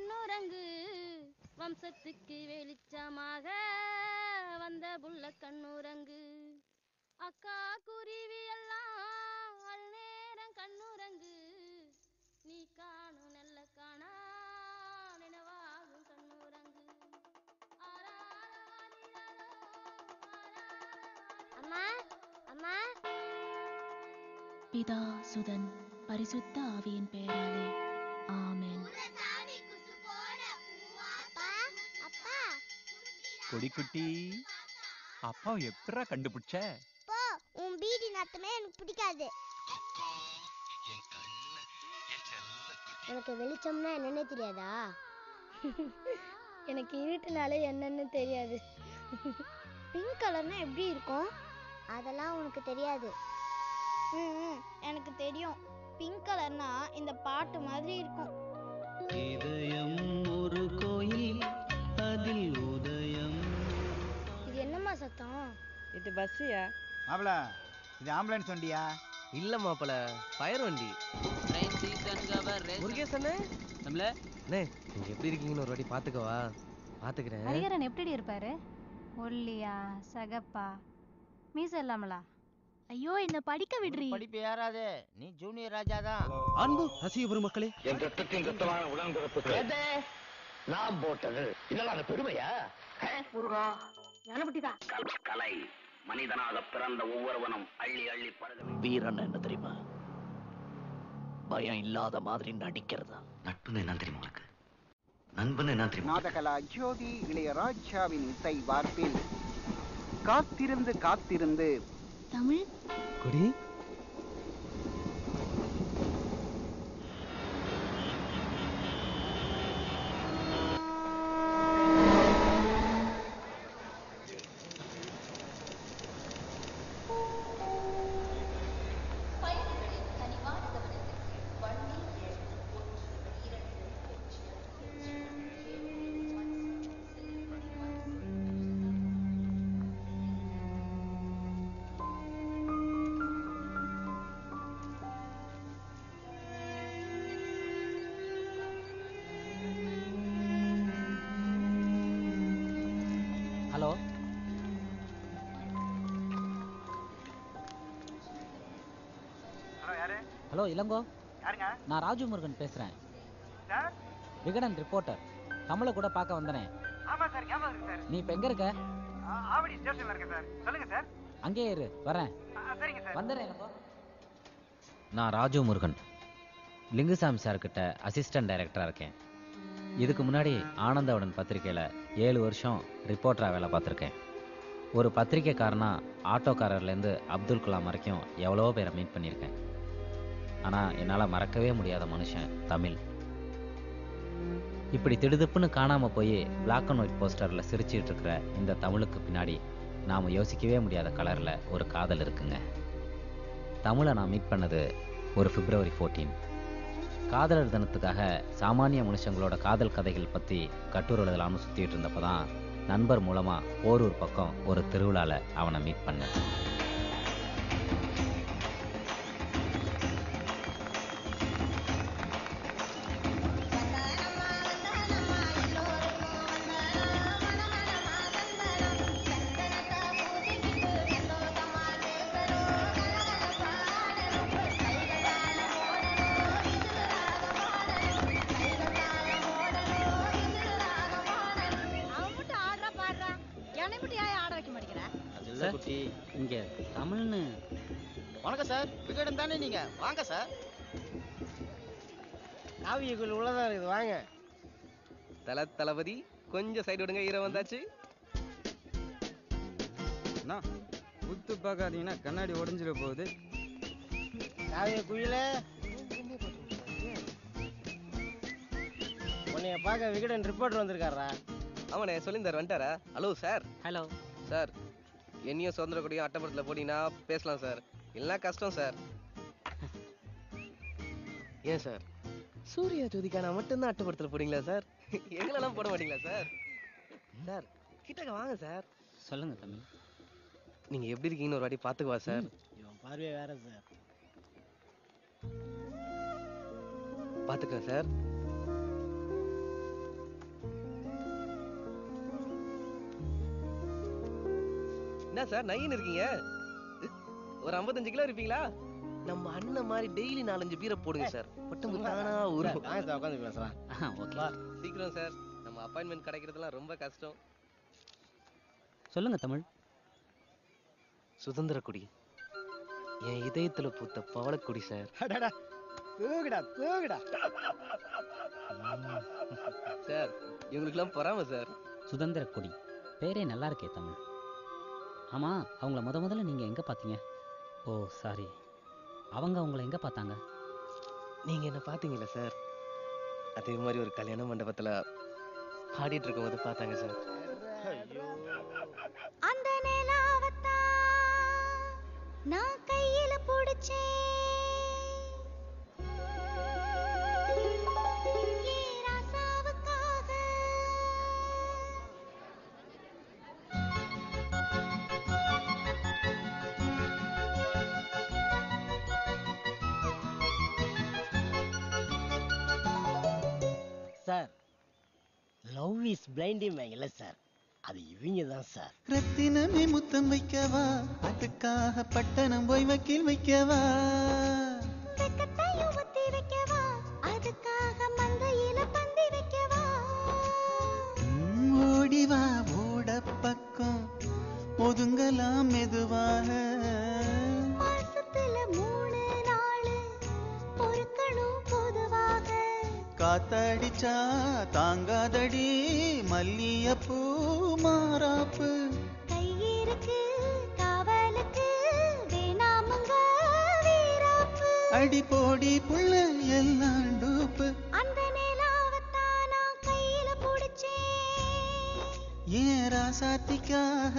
கண்ணுரங்கு வம்சத்துக்கு வெளிச்சமாக வந்த புள்ள கண்ணுரங்கு அக்கா குருவி எல்லாம் அல் நேரம் கண்ணுரங்கு நீ காணும் நல்ல காணா நினைவாகும் கண்ணுரங்கு அம்மா அம்மா பிதா சுதன் பரிசுத்த ஆவியின் பெயராலே ஆமென் அப்பா அப்பா கொடிக்குட்டி அப்பாவை எப்படா கண்டுபிடிச்ச போ உன் பீடி நாத்தமே எனக்கு பிடிக்காது உனக்கு வெளிச்சம்னா என்னன்னே தெரியாதா எனக்கு இருட்டுனாலே என்னன்னு தெரியாது பிங்க் கலர்னா எப்படி இருக்கும் அதெல்லாம் உனக்கு தெரியாது ம் எனக்கு தெரியும் பிங்க் கலர்னா இந்த பாட்டு மாதிரி இருக்கும் இதயம் ஒரு கோயில் அதில் உதயம் இது என்னம்மா சத்தம் இது பஸ்ஸியா மாப்பிள இது ஆம்புலன்ஸ் வண்டியா இல்ல மாப்பிள ஃபயர் வண்டி முருகேசண்ணே நம்மள அண்ணே நீங்க எப்படி இருக்கீங்கன்னு ஒரு வாட்டி பாத்துக்கவா பாத்துக்கிறேன் ஹரிஹரன் எப்படி இருப்பாரு ஒல்லியா சகப்பா மீச இல்லாமலா ஐயோ என்ன படிக்க விடுறீ படிப்பு ஏறாது நீ ஜூனியர் ராஜா தான் அன்பு ரசிக பெருமக்களே என் ரத்தத்தின் ரத்தமான உடன்பிறப்புக்கு நான் போட்டது இதெல்லாம் அந்த பெருமையா கலை மனிதனாக பிறந்த ஒவ்வொருவனும் அள்ளி அள்ளி பருக வீரன் என்ன தெரியுமா பயம் இல்லாத மாதிரி நடிக்கிறதா நட்புன்னு என்ன தெரியுமா உனக்கு நண்பன் என்ன தெரியுமா நாதகலா ஜோதி இளையராஜாவின் இசை வார்ப்பில் காத்திருந்து காத்திருந்து தமிழ் கொடி ஹலோ ஹலோ யாரு ஹலோ இளங்கோ யாருங்க நான் ராஜு முருகன் பேசுறேன் சார் விகடன் ரிப்போர்ட்டர் தமிழை கூட பார்க்க வந்தனே ஆமா சார் ஞாபகம் இருக்கு சார் நீ இப்ப எங்க இருக்க ஆ- ஆவடி ஸ்டேஷன்ல இருக்கேன் சார் சொல்லுங்க சார் அங்கேயே இரு வரேன் ஆ, சரிங்க சார் வந்துடுறேன் இளங்கோ நான் ராஜு முருகன் லிங்குசாமி சார்கிட்ட அசிஸ்டன்ட் டைரக்டராக இருக்கேன் இதுக்கு முன்னாடி ஆனந்தவுடன் பத்திரிக்கையில் ஏழு வருஷம் ரிப்போர்ட்டராக வேலை பார்த்துருக்கேன் ஒரு பத்திரிக்கைக்காரனா ஆட்டோக்காரர்லேருந்து அப்துல் கலாம் வரைக்கும் எவ்வளவோ பேரை மீட் பண்ணியிருக்கேன் ஆனால் என்னால் மறக்கவே முடியாத மனுஷன் தமிழ் இப்படி திடுதிப்புன்னு காணாமல் போய் பிளாக் அண்ட் ஒயிட் போஸ்டரில் சிரிச்சிட்டு இருக்கிற இந்த தமிழுக்கு பின்னாடி நாம் யோசிக்கவே முடியாத கலரில் ஒரு காதல் இருக்குங்க தமிழை நான் மீட் பண்ணது ஒரு பிப்ரவரி 14 காதலர் தினத்துக்காக சாமானிய மனுஷங்களோட காதல் கதைகள் பற்றி கட்டுரை எழுதலாம்னு சுற்றிட்டு இருந்தப்போ தான் நண்பர் மூலமாக போரூர் பக்கம் ஒரு திருவிழாவில் அவனை மீட் பண்ணேன் அவன் மட்டும் ஆடுறா பாடுறா என்னை மட்டும் ஏன் ஆட வைக்க மாட்டேங்கிறேன் சார் குட்டி இங்கே தமிழ்னு வணக்கம் சார் விகடன் தானே நீங்க வாங்க சார் காவியக்குள் உள்ளதா இருக்குது வாங்க தல தளபதி கொஞ்சம் சைடு விடுங்க ஈரம் வந்தாச்சு உத்து பார்க்காதீங்கன்னா கண்ணாடி உடஞ்சிட போகுது காவிய குயில உன்னைய பார்க்க விகடன் ரிப்போர்ட் வந்திருக்காரா ஆமாண்ணே சொல்லியிருந்தார் வந்துட்டாரா ஹலோ சார் ஹலோ சார் என்னையும் சுதந்திர கொடியும் அட்டப்படத்தில் போனீங்கன்னா பேசலாம் சார் இல்லைனா கஷ்டம் சார் ஏன் சார் சூர்யா ஜோதிக்கான மட்டும்தான் அட்டப்படத்தில் போடுங்களா சார் எங்களெல்லாம் போட மாட்டீங்களா சார் சார் கிட்டக்க வாங்க சார் சொல்லுங்க தமிழ் நீங்கள் எப்படி இருக்கீங்கன்னு ஒரு வாட்டி பார்த்துக்குவா சார் இவன் பார்வையே வேற சார் பார்த்துக்கிறேன் சார் என்ன சார் நைன்னு இருக்கீங்க ஒரு 55 கிலோ இருப்பீங்களா நம்ம அண்ணன் மாதிரி டெய்லி நாலஞ்சு பீரை போடுங்க சார் உடம்பு தானா ஊரும் வாங்க சார் உட்காந்து பேசலாம் ஓகே வா சீக்கிரம் சார் நம்ம அப்பாயின்மெண்ட் கிடைக்கிறதுலாம் ரொம்ப கஷ்டம் சொல்லுங்க தமிழ் சுதந்திர கொடி என் இதயத்துல பூத்த பவளக்கொடி சார் அடடா தூக்குடா தூக்குடா சார் இவங்களுக்குலாம் பொறாம சார் சுதந்திர கொடி பேரே நல்லா இருக்கே தமிழ் ஆமா அவங்கள முத முதல்ல நீங்க எங்க பார்த்தீங்க ஓ சாரி அவங்க அவங்கள எங்க பார்த்தாங்க நீங்க என்ன பாத்தீங்களா சார் அதே மாதிரி ஒரு கல்யாண மண்டபத்துல பாடிட்டு இருக்கும்போது பார்த்தாங்க சார் அந்த நிலாவத்தான் நான் கையில புடிச்சேன் ஏன் ராசாவுக்காக sir love is blinding sir அது இவங்க தான் சார் ரத்தினமே முத்தம் வைக்கவா அதுக்காக பட்டணம் போய் வக்கீல் வைக்கவா வெக்கத்தையும் ஒத்தி வைக்கவா அதுக்காக மந்தையில பந்தி வைக்கவா ம், ஓடிவா ஓட பக்கம் ஒதுங்கலாம் மெதுவாக மாசத்துல மூணு நாள் பொறுக்கணும் பொதுவாக காத்தடிச்சா தாங்காதடி மல்லியப்பூ மாறாப்பு கையிருக்கு காவலுக்கு வேணாமுங்க வீராப்பு அடி போடி புள்ள எல்லாம் டூப்பு அந்த நிலாவத்தான் நான் கையில புடிச்சேன் ஏன் ராசாத்திக்காக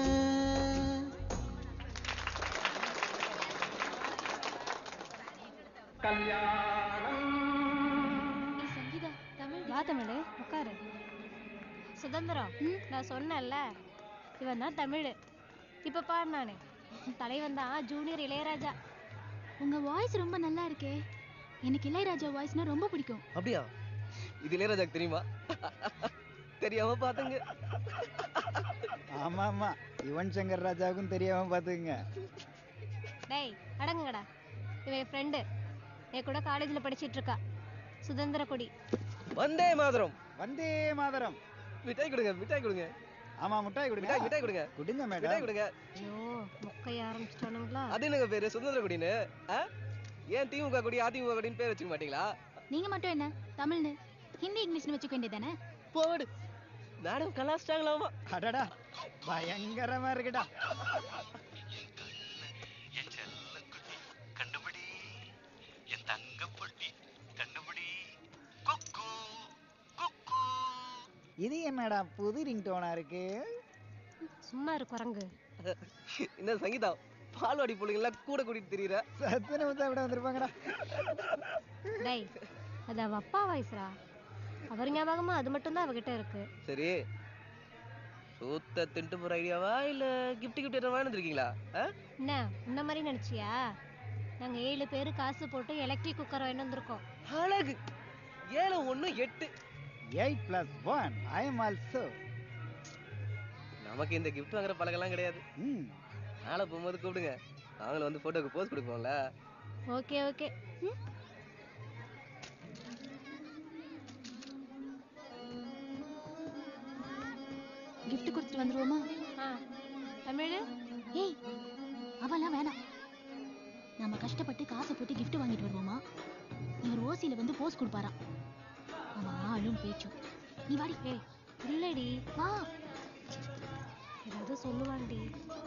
சங்கீதா தமிழ் வா தமிழ் உட்காரு சுதந்திரம் நான் சொன்னேன்ல இவன் தான் தமிழ் இப்ப பாரு நானு தலைவன் தான் ஜூனியர் இளையராஜா உங்க வாய்ஸ் ரொம்ப நல்லா இருக்கே எனக்கு இளையராஜா வாய்ஸ்னா ரொம்ப பிடிக்கும் அப்படியா இது இளையராஜாக்கு தெரியுமா தெரியாம பாத்துங்க ஆமா ஆமா யுவன் சங்கர் ராஜாவுக்கும் தெரியாம பாத்துக்கங்க டேய் அடங்குங்கடா இவன் என் ஃப்ரெண்டு என் கூட காலேஜ்ல படிச்சிட்டு இருக்கா சுதந்திர கொடி வந்தே மாதரம் வந்தே மாதரம் மிட்டாய் கொடுங்க மிட்டாய் கொடுங்க ஆமா முட்டாய் கொடுங்க மிட்டாய் மிட்டாய் கொடுங்க கொடுங்க மிட்டாய் மேடம் கொடுங்க ஐயோ மொக்கைய ஆரம்பிச்சிட்டானுங்களா அது என்னங்க பேரு சுதந்திர கொடின்னு ஆ? ஏன் திமுக கொடி அதிமுக கொடின்னு பேர் வச்சுக்க மாட்டீங்களா நீங்க மட்டும் என்ன தமிழ்னு ஹிந்தி இங்கிலீஷ்னு வச்சுக்க வேண்டியதானே போடு மேடம் கலாச்சிட்டாங்களாமா அடடா பயங்கரமா இருக்குடா கண்டுபிடி என் தங்க பொட்டி கண்டுபிடி இது என்னடா புது ரிங்டோனா இருக்கு சும்மா இரு குரங்கு என்ன சங்கீதா பால்வாடி பிள்ளைங்களாம் கூட கூட்டிட்டு திரியுற சத்துன முத்தா விட வந்திருப்பாங்கடா டேய் அது அவ அப்பா வாய்ஸ்ரா அவர் ஞாபகமா அது மட்டும் தான் அவகிட்ட இருக்கு சரி சூத்த தின்ட்டு போற ஐடியாவா இல்ல கிஃப்ட் கிஃப்ட் எதாவது வந்திருக்கீங்களா என்ன இந்த மாதிரி நினைச்சியா நாங்க ஏழு பேரு காசு போட்டு எலக்ட்ரிக் குக்கர் வாங்கிட்டு வந்திருக்கோம் அழகு ஏழு ஒண்ணு எட்டு eight plus one I am also நமக்கு இந்த கிஃப்ட் வாங்குற பழக்கம்லாம் கிடையாது நாளை போகும்போது கூப்பிடுங்க நாங்களும் வந்து போட்டோக்கு போஸ்ட் கொடுப்போம்ல ஓகே ஓகே கிஃப்ட் கொடுத்துட்டு வந்துருவோமா ஆ தமிழ் ஏய் அவெல்லாம் வேணாம் நம்ம கஷ்டப்பட்டு காசை போட்டு gift வாங்கிட்டு வருவோமா இவர் ஓசியில வந்து போஸ் கொடுப்பாராம் அவன் ஆளும் பேச்சும் நீ வாடி ஏய் இல்லடி வா ஏதாவது சொல்லுவான்டி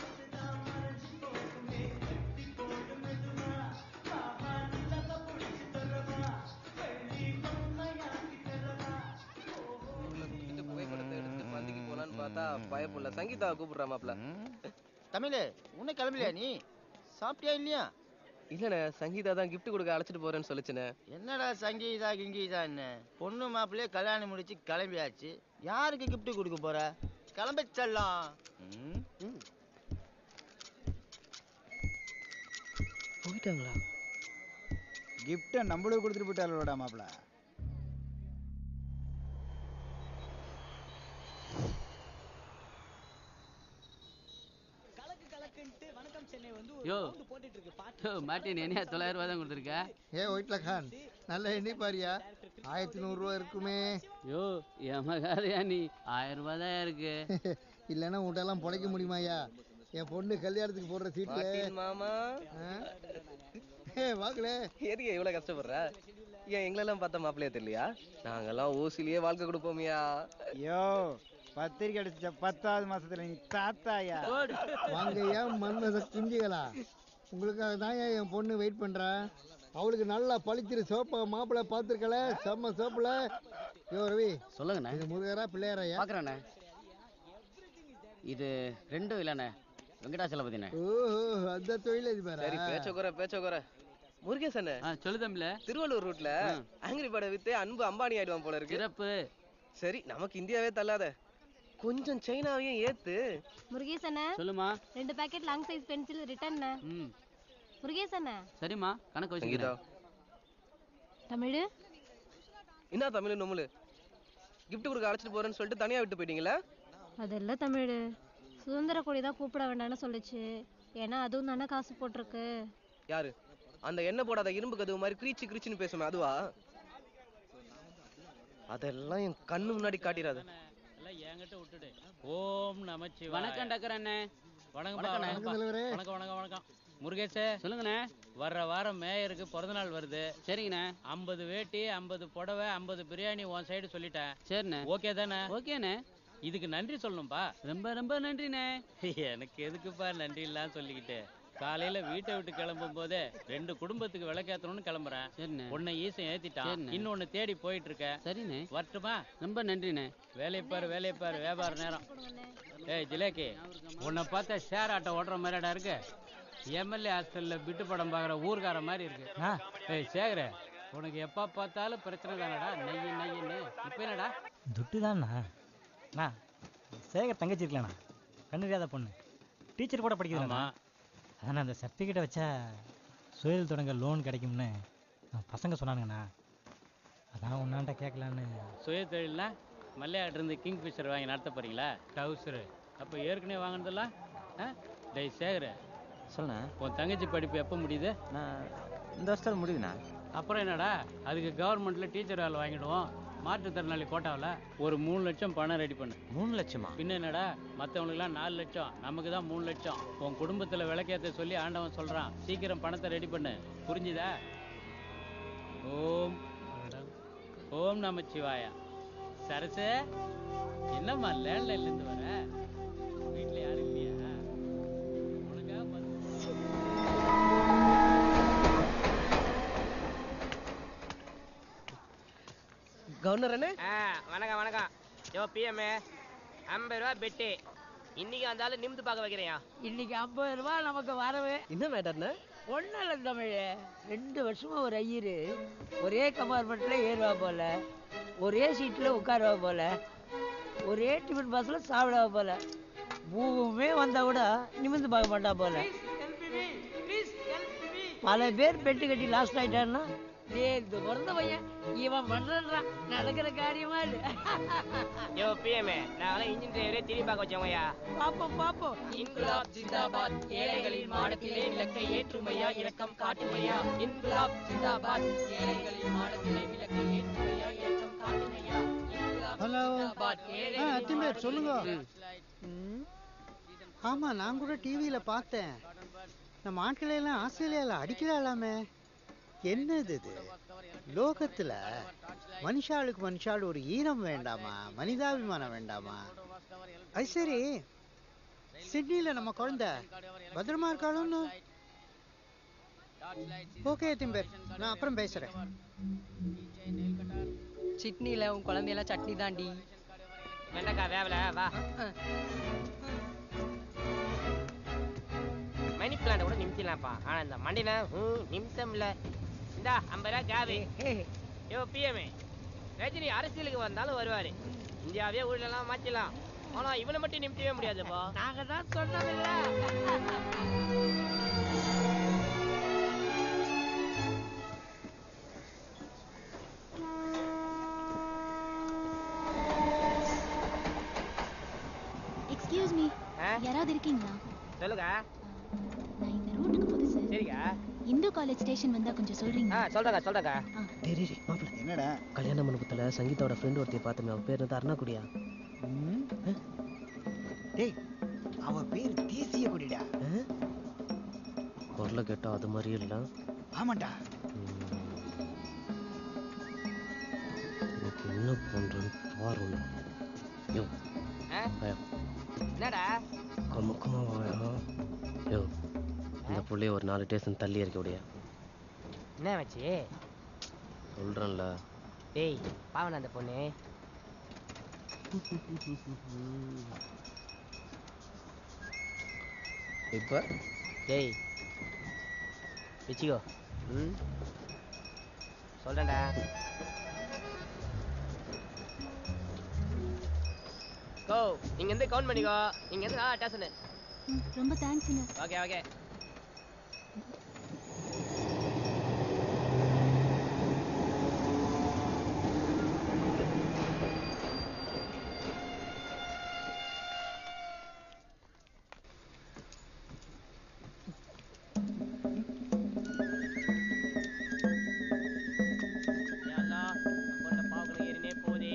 இந்த புகைப்படத்தை எடுத்து பந்திக்கு போலான்னு பார்த்தா பயப்புள்ள சங்கீதாவை கூப்பிடுறா மாப்ள தமிழ் உன்னை கிளம்பலையா நீ சாப்பிட்டியா இல்லையா இல்லண்ணே சங்கீதா தான் gift கொடுக்க அழைச்சிட்டு போறேன்னு சொல்லுச்சுண்ணே என்னடா சங்கீதா கிங்கீதான்னு பொண்ணு மாப்பிள்ளையே கல்யாணம் முடிச்சு கிளம்பியாச்சு யாருக்கு gift கொடுக்க போற கிளம்ப செல்லாம் போயிட்டாங்களா கிஃப்ட்டை நம்மளுக்கு கொடுத்துட்டு போயிட்டாளோடா மாப்பிள யோ யோ மாட்டின் என்னையா தொள்ளாயிரம் ரூபா தான் கொடுத்துருக்க ஏ ஒயிட்ல கான் நல்ல எண்ணி பாரியா ஆயிரத்தி நூறுரூவா இருக்குமே யோ எமகாதையா நீ ஆயிரம் ரூபாய் தான் இருக்கு இல்லைன்னா உன்ட்டெல்லாம் பொழைக்க முடியுமாயா என் பொண்ணு கல்யாணத்துக்கு போடுற சீட்டு மாட்டின் மாமா ஏ வாங்களே எதுக்கு இவ்வளவு கஷ்டப்படுற ஏன் எங்களெல்லாம் பார்த்த மாப்பிள்ளையே தெரியலையா நாங்கெல்லாம் ஓசிலேயே வாழ்க்கை கொடுப்போமியா யோ பத்திரிக்கை அடிச்ச பத்தாவது மாசத்துல நீ தாத்தாயா வாங்க ஏன் மன்மத குஞ்சுகளா உங்களுக்காக தான் என் பொண்ணு வெயிட் பண்றா அவளுக்கு நல்லா பளிச்சிரு சோப்பா மாப்பிள்ளை பார்த்துருக்கல செம்ம சோப்புல யோ ரவி சொல்லுங்கண்ணே இது முருகரா பிள்ளையாரையா பார்க்குறேண்ணே இது ரெண்டும் இல்லைண்ணே வெங்கடாச்சலபதிண்ணே ஓஹோ அந்த தொழிலதிபரா சரி பேச்ச குறை பேச்ச குறை முருகேசன் சொல்லு தம்பில திருவள்ளூர் ரூட்ல ஆங்கிரி பட வித்து அன்பு அம்பானி ஆயிடுவான் போல இருக்கு சிறப்பு சரி நமக்கு இந்தியாவே தள்ளாத கொஞ்சம் சைனாவையும் ஏத்து முருகேஷ் அண்ணா சொல்லுமா ரெண்டு packet long size pencil return ம் முருகேஷ் அண்ணா சரிம்மா கணக்கு சங்கீதா வச்சுக்கிறேன் தமிழ் என்ன தமிழ் நொம்முலு gift கொடுக்க அழைச்சிட்டு போறேன்னு சொல்லிட்டு தனியா விட்டு போயிட்டீங்களா அதெல்லாம் தமிழ் சுதந்திர கொடி தான் கூப்பிட வேண்டாம்னு சொல்லுச்சு ஏன்னா அதுவும் தானே காசு போட்டிருக்கு யாரு அந்த எண்ணெய் போடாத இரும்பு கதவு மாதிரி கிரீச்சு கிரீச்சுன்னு பேசுமே அதுவா அதெல்லாம் என் கண்ணு முன்னாடி காட்டிடாத எல்லாம் என்கிட்ட விட்டுடு ஓம் நமச்சிவாய வணக்கம் டாக்டர் அண்ணே வணக்கம் வணக்கம் அண்ணே. வணக்கம் தலைவரே. வணக்கம் வணக்கம் வணக்கம் முருகேஷே சொல்லுங்கண்ணே வர்ற வாரம் மேயருக்கு பிறந்த நாள் வருது சரிங்கண்ணே ஐம்பது வேட்டி ஐம்பது புடவை ஐம்பது பிரியாணி உன் சைடு சொல்லிட்டேன் சரிண்ணே ஓகே தானே ஓகேண்ணே இதுக்கு நன்றி சொல்லணும்பா ரொம்ப ரொம்ப நன்றிண்ணே எனக்கு எதுக்குப்பா நன்றி இல்லாம சொல்லிக்கிட்டு காலையில வீட்டை விட்டு கிளம்பும் போதே ரெண்டு குடும்பத்துக்கு விளக்கேத்தணும்னு கிளம்புறேன் சரிண்ணே உன்னை ஈசன் ஏத்திட்டான் சரிண்ணே. இன்னொன்னு தேடி போயிட்டு இருக்க சரிண்ணே வரட்டுமா ரொம்ப நன்றிண்ணே வேலையை பாரு வேலையை பாரு வியாபார நேரம் ஏய் ஜிலேக்கி உன்னை பார்த்தா ஷேர் ஆட்டோ ஓட்டுற மாதிரிடா இருக்கு எம்எல்ஏ ஹாஸ்டல்ல பிட்டு படம் பார்க்குற ஊர்கார மாதிரி இருக்கு ஏய் சேகர உனக்கு எப்போ பார்த்தாலும் பிரச்சனை தானடா நெய்யு நெய்யுன்னு இப்போ என்னடா துட்டு தான்ண்ணா அண்ணா சேகர் தங்கச்சி இருக்கலண்ணா கண்ணறியாத பொண்ணு டீச்சர் கூட படிக்கிறேண்ணா அதாண்ணா அந்த சர்டிஃபிகேட்டை வச்சா சுயல் தொடங்க லோன் கிடைக்கும்னு நான் பசங்க சொன்னானுங்கண்ணா அதான் உன்னாண்ட கேட்கலான்னு சுய தொழில்னா மல்லையாட்டு இருந்து கிங் ஃபிஷர் வாங்கி நடத்த போறீங்களா டவுசரு அப்போ ஏற்கனவே வாங்கினதெல்லாம் ஆ டேய் சேகர சொல்லுண்ணா உன் தங்கச்சி படிப்பு எப்போ முடியுது நான் இந்த வருஷத்துல முடியுதுண்ணா அப்புறம் என்னடா அதுக்கு கவர்மெண்ட்ல டீச்சர் வேலை வாங்கிடுவோம் மாற்றுத்திறனாளி கோட்டாவில் ஒரு மூணு லட்சம் பணம் ரெடி பண்ணு மூணு லட்சமா பின்ன என்னடா மற்றவங்களுக்குலாம் நாலு லட்சம் நமக்கு தான் மூணு லட்சம் உன் குடும்பத்தில் விளக்கேற்ற சொல்லி ஆண்டவன் சொல்கிறான் சீக்கிரம் பணத்தை ரெடி பண்ணு புரிஞ்சுதா ஓம் ஓம் நமச்சிவாயா சரசு என்னம்மா லேண்ட்லைன்லேருந்து வர வீட்டில் யாரும் இல்லையா உனக்காக பத்து கவர்னர் அண்ணே ஆ வணக்கம் வணக்கம் யோ பிஎம்ஏ ஐம்பது ரூபா பெட்டு இன்னைக்கு அந்த ஆளு நிமிந்து பார்க்க வைக்கிறியா இன்னைக்கு ஐம்பது ரூபா நமக்கு வரவு என்ன மேட்டர்ண்ணே ஒன்றும் இல்லை தமிழ் ரெண்டு வருஷமா ஒரு ஐயரு ஒரே கம்பார்ட்மெண்ட்ல ஏறுவா போல ஒரே சீட்டில் உட்காருவா போல ஒரே டிஃபன் பாஸில் சாப்பிடுவா போல பூவுமே வந்தா கூட நிமிந்து பார்க்க மாட்டா போல பல பேர் பெட்டு கட்டி லாஸ்ட் ஆயிட்டான்னா நேர்ந்து பிறந்த பையன் இவன் பண்றான் நடக்கிற காரியமா இது யோ பிஎம்ஏ நாங்களே இன்ஜின் டிரைவரே திரும்பி பார்க்க வச்சோங்கய்யா பாப்போம் பாப்போம் இன்குலாப் ஜிந்தாபாத் ஏழைகளின் மாடத்திலே விளக்கை ஏற்றுமையா இரக்கம் காட்டுமையா இன்குலாப் ஜிந்தாபாத் ஏழைகளின் மாடத்திலே விளக்கை ஏற்றுமையா இரக்கம் காட்டுமையா ஹலோ ஜிந்தாபாத் ஆ அத்திம்பேர் சொல்லுங்க ம். ஆமா நான் கூட டிவியில பார்த்தேன் நம்ம ஆட்களை எல்லாம் ஆஸ்திரேலியால அடிக்கலாமே என்னது இது லோகத்துல மனுஷாளுக்கு மனுஷாள் ஒரு ஈரம் வேண்டாமா மனிதாபிமானம் வேண்டாமா அது சரி சிட்னில நம்ம குழந்தை பத்திரமா இருக்காளுன்னு ஓகே திம்பேர் நான் அப்புறம் பேசுறேன் சிட்னில உன் குழந்தையெல்லாம் சட்னி தாண்டி வெண்டைக்காய் வேவல வா மணி பிளான்ட் கூட நிமித்திடலாம்ப்பா ஆனா இந்த மண்டின நிமிஷம் இல்ல இந்தா ஐம்பது ரூபா காவி யோ பிஎம்ஏ ரஜினி அரசியலுக்கு வந்தாலும் வருவாரு இந்தியாவே ஊழலாம் மாத்திடலாம் ஆனா இவனை மட்டும் நிமித்தவே முடியாதுப்பா நாங்க தான் சொன்னதில்ல எக்ஸ்கியூஸ் மீ ஆ? யாராவது இருக்கீங்களா சொல்லுங்க நான் எனக்கு புதுசு சரிக்கா இந்து காலேஜ் ஸ்டேஷன் வந்தா கொஞ்சம் சொல்றீங்க ஆ சொல்றேங்க சொல்றேங்க டேய் டேய், டேய் மாப்பிள்ள என்னடா கல்யாண மண்டபத்துல சங்கீதாவோட ஃப்ரெண்ட் ஒருத்தைய பார்த்தோமே அவ பேர் வந்து அருணாக்குடியா டேய் அவ பேர் தேசிய கொடிடா குரலை கேட்டா அது மாதிரியே இல்ல ஆமாண்டா எனக்கு என்ன பண்றேன்னு பாரு ஒண்ணு. யோ ஆ? வாயா. என்னடா கமுக்கமா வாயா யோ இந்த புள்ளைய ஒரு நாலு டேஷன் தள்ளி இறக்கி விடியா என்ன வச்சு சொல்றேன்ல டேய் பாவன அந்த பொண்ணு இப்ப டேய் வச்சுக்கோ ம் சொல்றேன்டா கோ இங்க இருந்து கவுண்ட் பண்ணிக்கோ இங்க இருந்து ஆ ஸ்டேஷனு ம், ரொம்ப தேங்க்ஸுங்க ஓகே ஓகே யா அல்லாஹ், நம்ம இந்த பாவங்களை ஏறினே போதே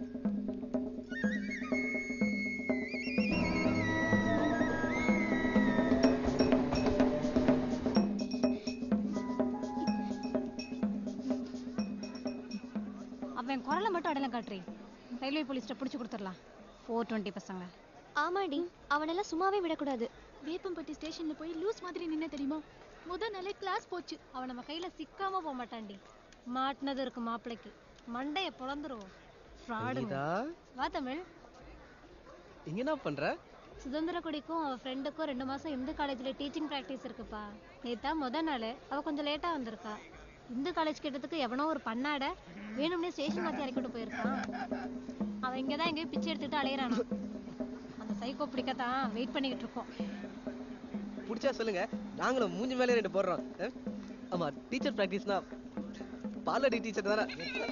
அவன் குரலை மட்டும் அடையாளம் காட்டுறி ரயில்வே போலீஸ்ட்ட பிடிச்சி கொடுத்துடலாம் ஃபோர் டுவெண்ட்டி பசங்க ஆமாடி அவனெல்லாம் சும்மாவே விடக்கூடாது வேப்பம்பட்டி ஸ்டேஷன்ல போய் லூஸ் மாதிரி நின்ன தெரியுமா முத நாளே கிளாஸ் போச்சு அவன் நம்ம கையில சிக்காம போக மாட்டான்டி மாட்டினது இருக்கு மாப்பிளைக்கு மண்டைய பொழந்துருவோம் ஃப்ராடுங்க சங்கீதா வா தமிழ் இங்க என்ன பண்ற சுதந்திர கொடிக்கும் அவ ஃப்ரெண்டுக்கும் ரெண்டு மாசம் இந்து காலேஜ்ல டீச்சிங் ப்ராக்டிஸ் இருக்குப்பா நேத்தா முத நாள் அவ கொஞ்சம் லேட்டா வந்திருக்கா இந்து காலேஜ் கிட்டத்துக்கு எவனோ ஒரு பண்ணாட வேணும்னே ஸ்டேஷன் மாத்தி இறக்கிட்டு போயிருக்கான் அவன் இங்கதான் எங்கேயும் பிச்சை எடுத்துட்டு அலையறானா அந்த சைக்கோ பிடிக்கத்தான் வெயிட் பண்ணிக்கிட்டு இருக்கோம் பிடிச்சா சொல்லுங்க நாங்களும் மூஞ்சி மேலே ரெண்டு போடுறோம் அஹ்? ஆமா டீச்சர் ப்ராக்டிஸ்னா பாலடி டீச்சர் தானே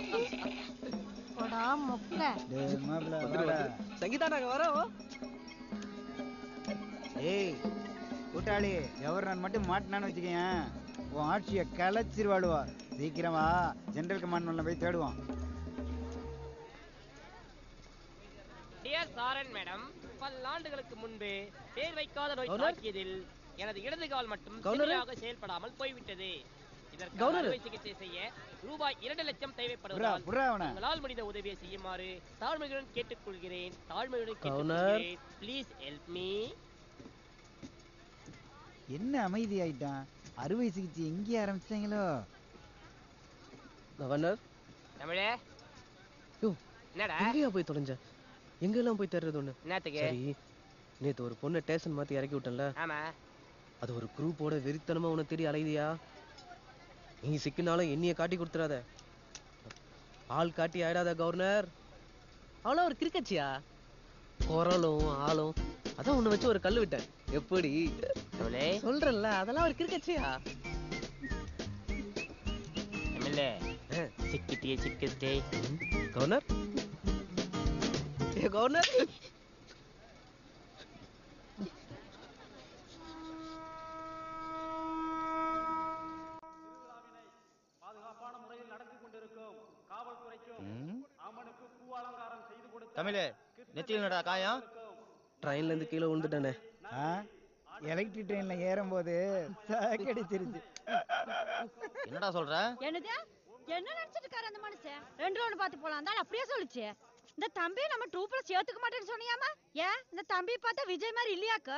போடா மொக்க டேய் மாப்பிள்ள வந்துரு, வாடா. வந்துரு. சங்கீதா நாங்க வரோம் ஏய் கூட்டாளி கவர்னர் மட்டும் மாட்டினான்னு வச்சுக்கேன் உன் ஆட்சியை கலைச்சிருவாளுவா சீக்கிரம் வா ஜெனரல் கமாண்ட்மெண்ட்ல போய் தேடுவோம் டியர் சாரன் மேடம் பல்லாண்டுகளுக்கு முன்பு பேர் வைக்காத நோய் கவர்னர்? தாக்கியதில் எனது இடது கால் மட்டும் கவர்னர்? சரியாக செயல்படாமல் போய்விட்டது இதற்கு கவர்னர்? அறுவை சிகிச்சை செய்ய ரூபாய் இரண்டு லட்சம் புறா, தேவைப்படுவதால் புறா அவனை. உங்களால் முடிந்த உதவியை செய்யுமாறு தாழ்மையுடன் கேட்டுக்கொள்கிறேன் தாழ்மையுடன் கவர்னர்? கேட்டுக்கொள்கிறேன் ப்ளீஸ் ஹெல்ப் மீ என்ன அமைதி ஆயிட்டான் அறுவை சிகிச்சை எங்கே ஆரம்பிச்சிட்டாங்களோ கவர்னர் தமிழே யோ என்னடா எங்கேயா போய் தொலைஞ்ச எங்கெல்லாம் போய் தேடுறது ஒண்ணு என்னத்துக்கு சரி நேத்து ஒரு பொண்ணை ஸ்டேஷன் மாத்தி இறக்கி விட்டேன்ல ஆமா அது ஒரு குரூப்போட வெறித்தனமா உன்னை தேடி அலையுதியா நீ சிக்கினாலும் என்னைய காட்டி கொடுத்துறாத ஆள் காட்டி ஆயிடாத கவர்னர் அவ்வளோ ஒரு கிரிக்கச்சியா குரலும் ஆளும் அதான் உன்னை வச்சு ஒரு கல் விட்டேன் எப்படி தமிழே சொல்றேன்ல அதெல்லாம் ஒரு கிரிக்கச்சியா தமிழே சிக்கிட்டியே சிக்கிட்டே கவர்னர் ஏ கவர்னர் தமிழே நெத்தியில் நடா காயம் ட்ரெயின்ல இருந்து கீழே விழுந்துட்டானே ஆ எலக்ட்ரிக் ட்ரெயின்ல ஏறும்போது சாக்கடிச்சிருச்சு என்னடா சொல்ற என்னது என்ன நினைச்சிட்டு இருக்காரு அந்த மனுஷன் ரெண்டு ரவுண்ட் பார்த்து போலாம் தான் அப்படியே சொல்லுச்சு இந்த தம்பி நம்ம ட்ரூப்ல சேர்த்துக்க மாட்டேன்னு சொன்னியாமா ஏன் இந்த தம்பி பார்த்தா விஜய் மாதிரி இல்லையாக்கு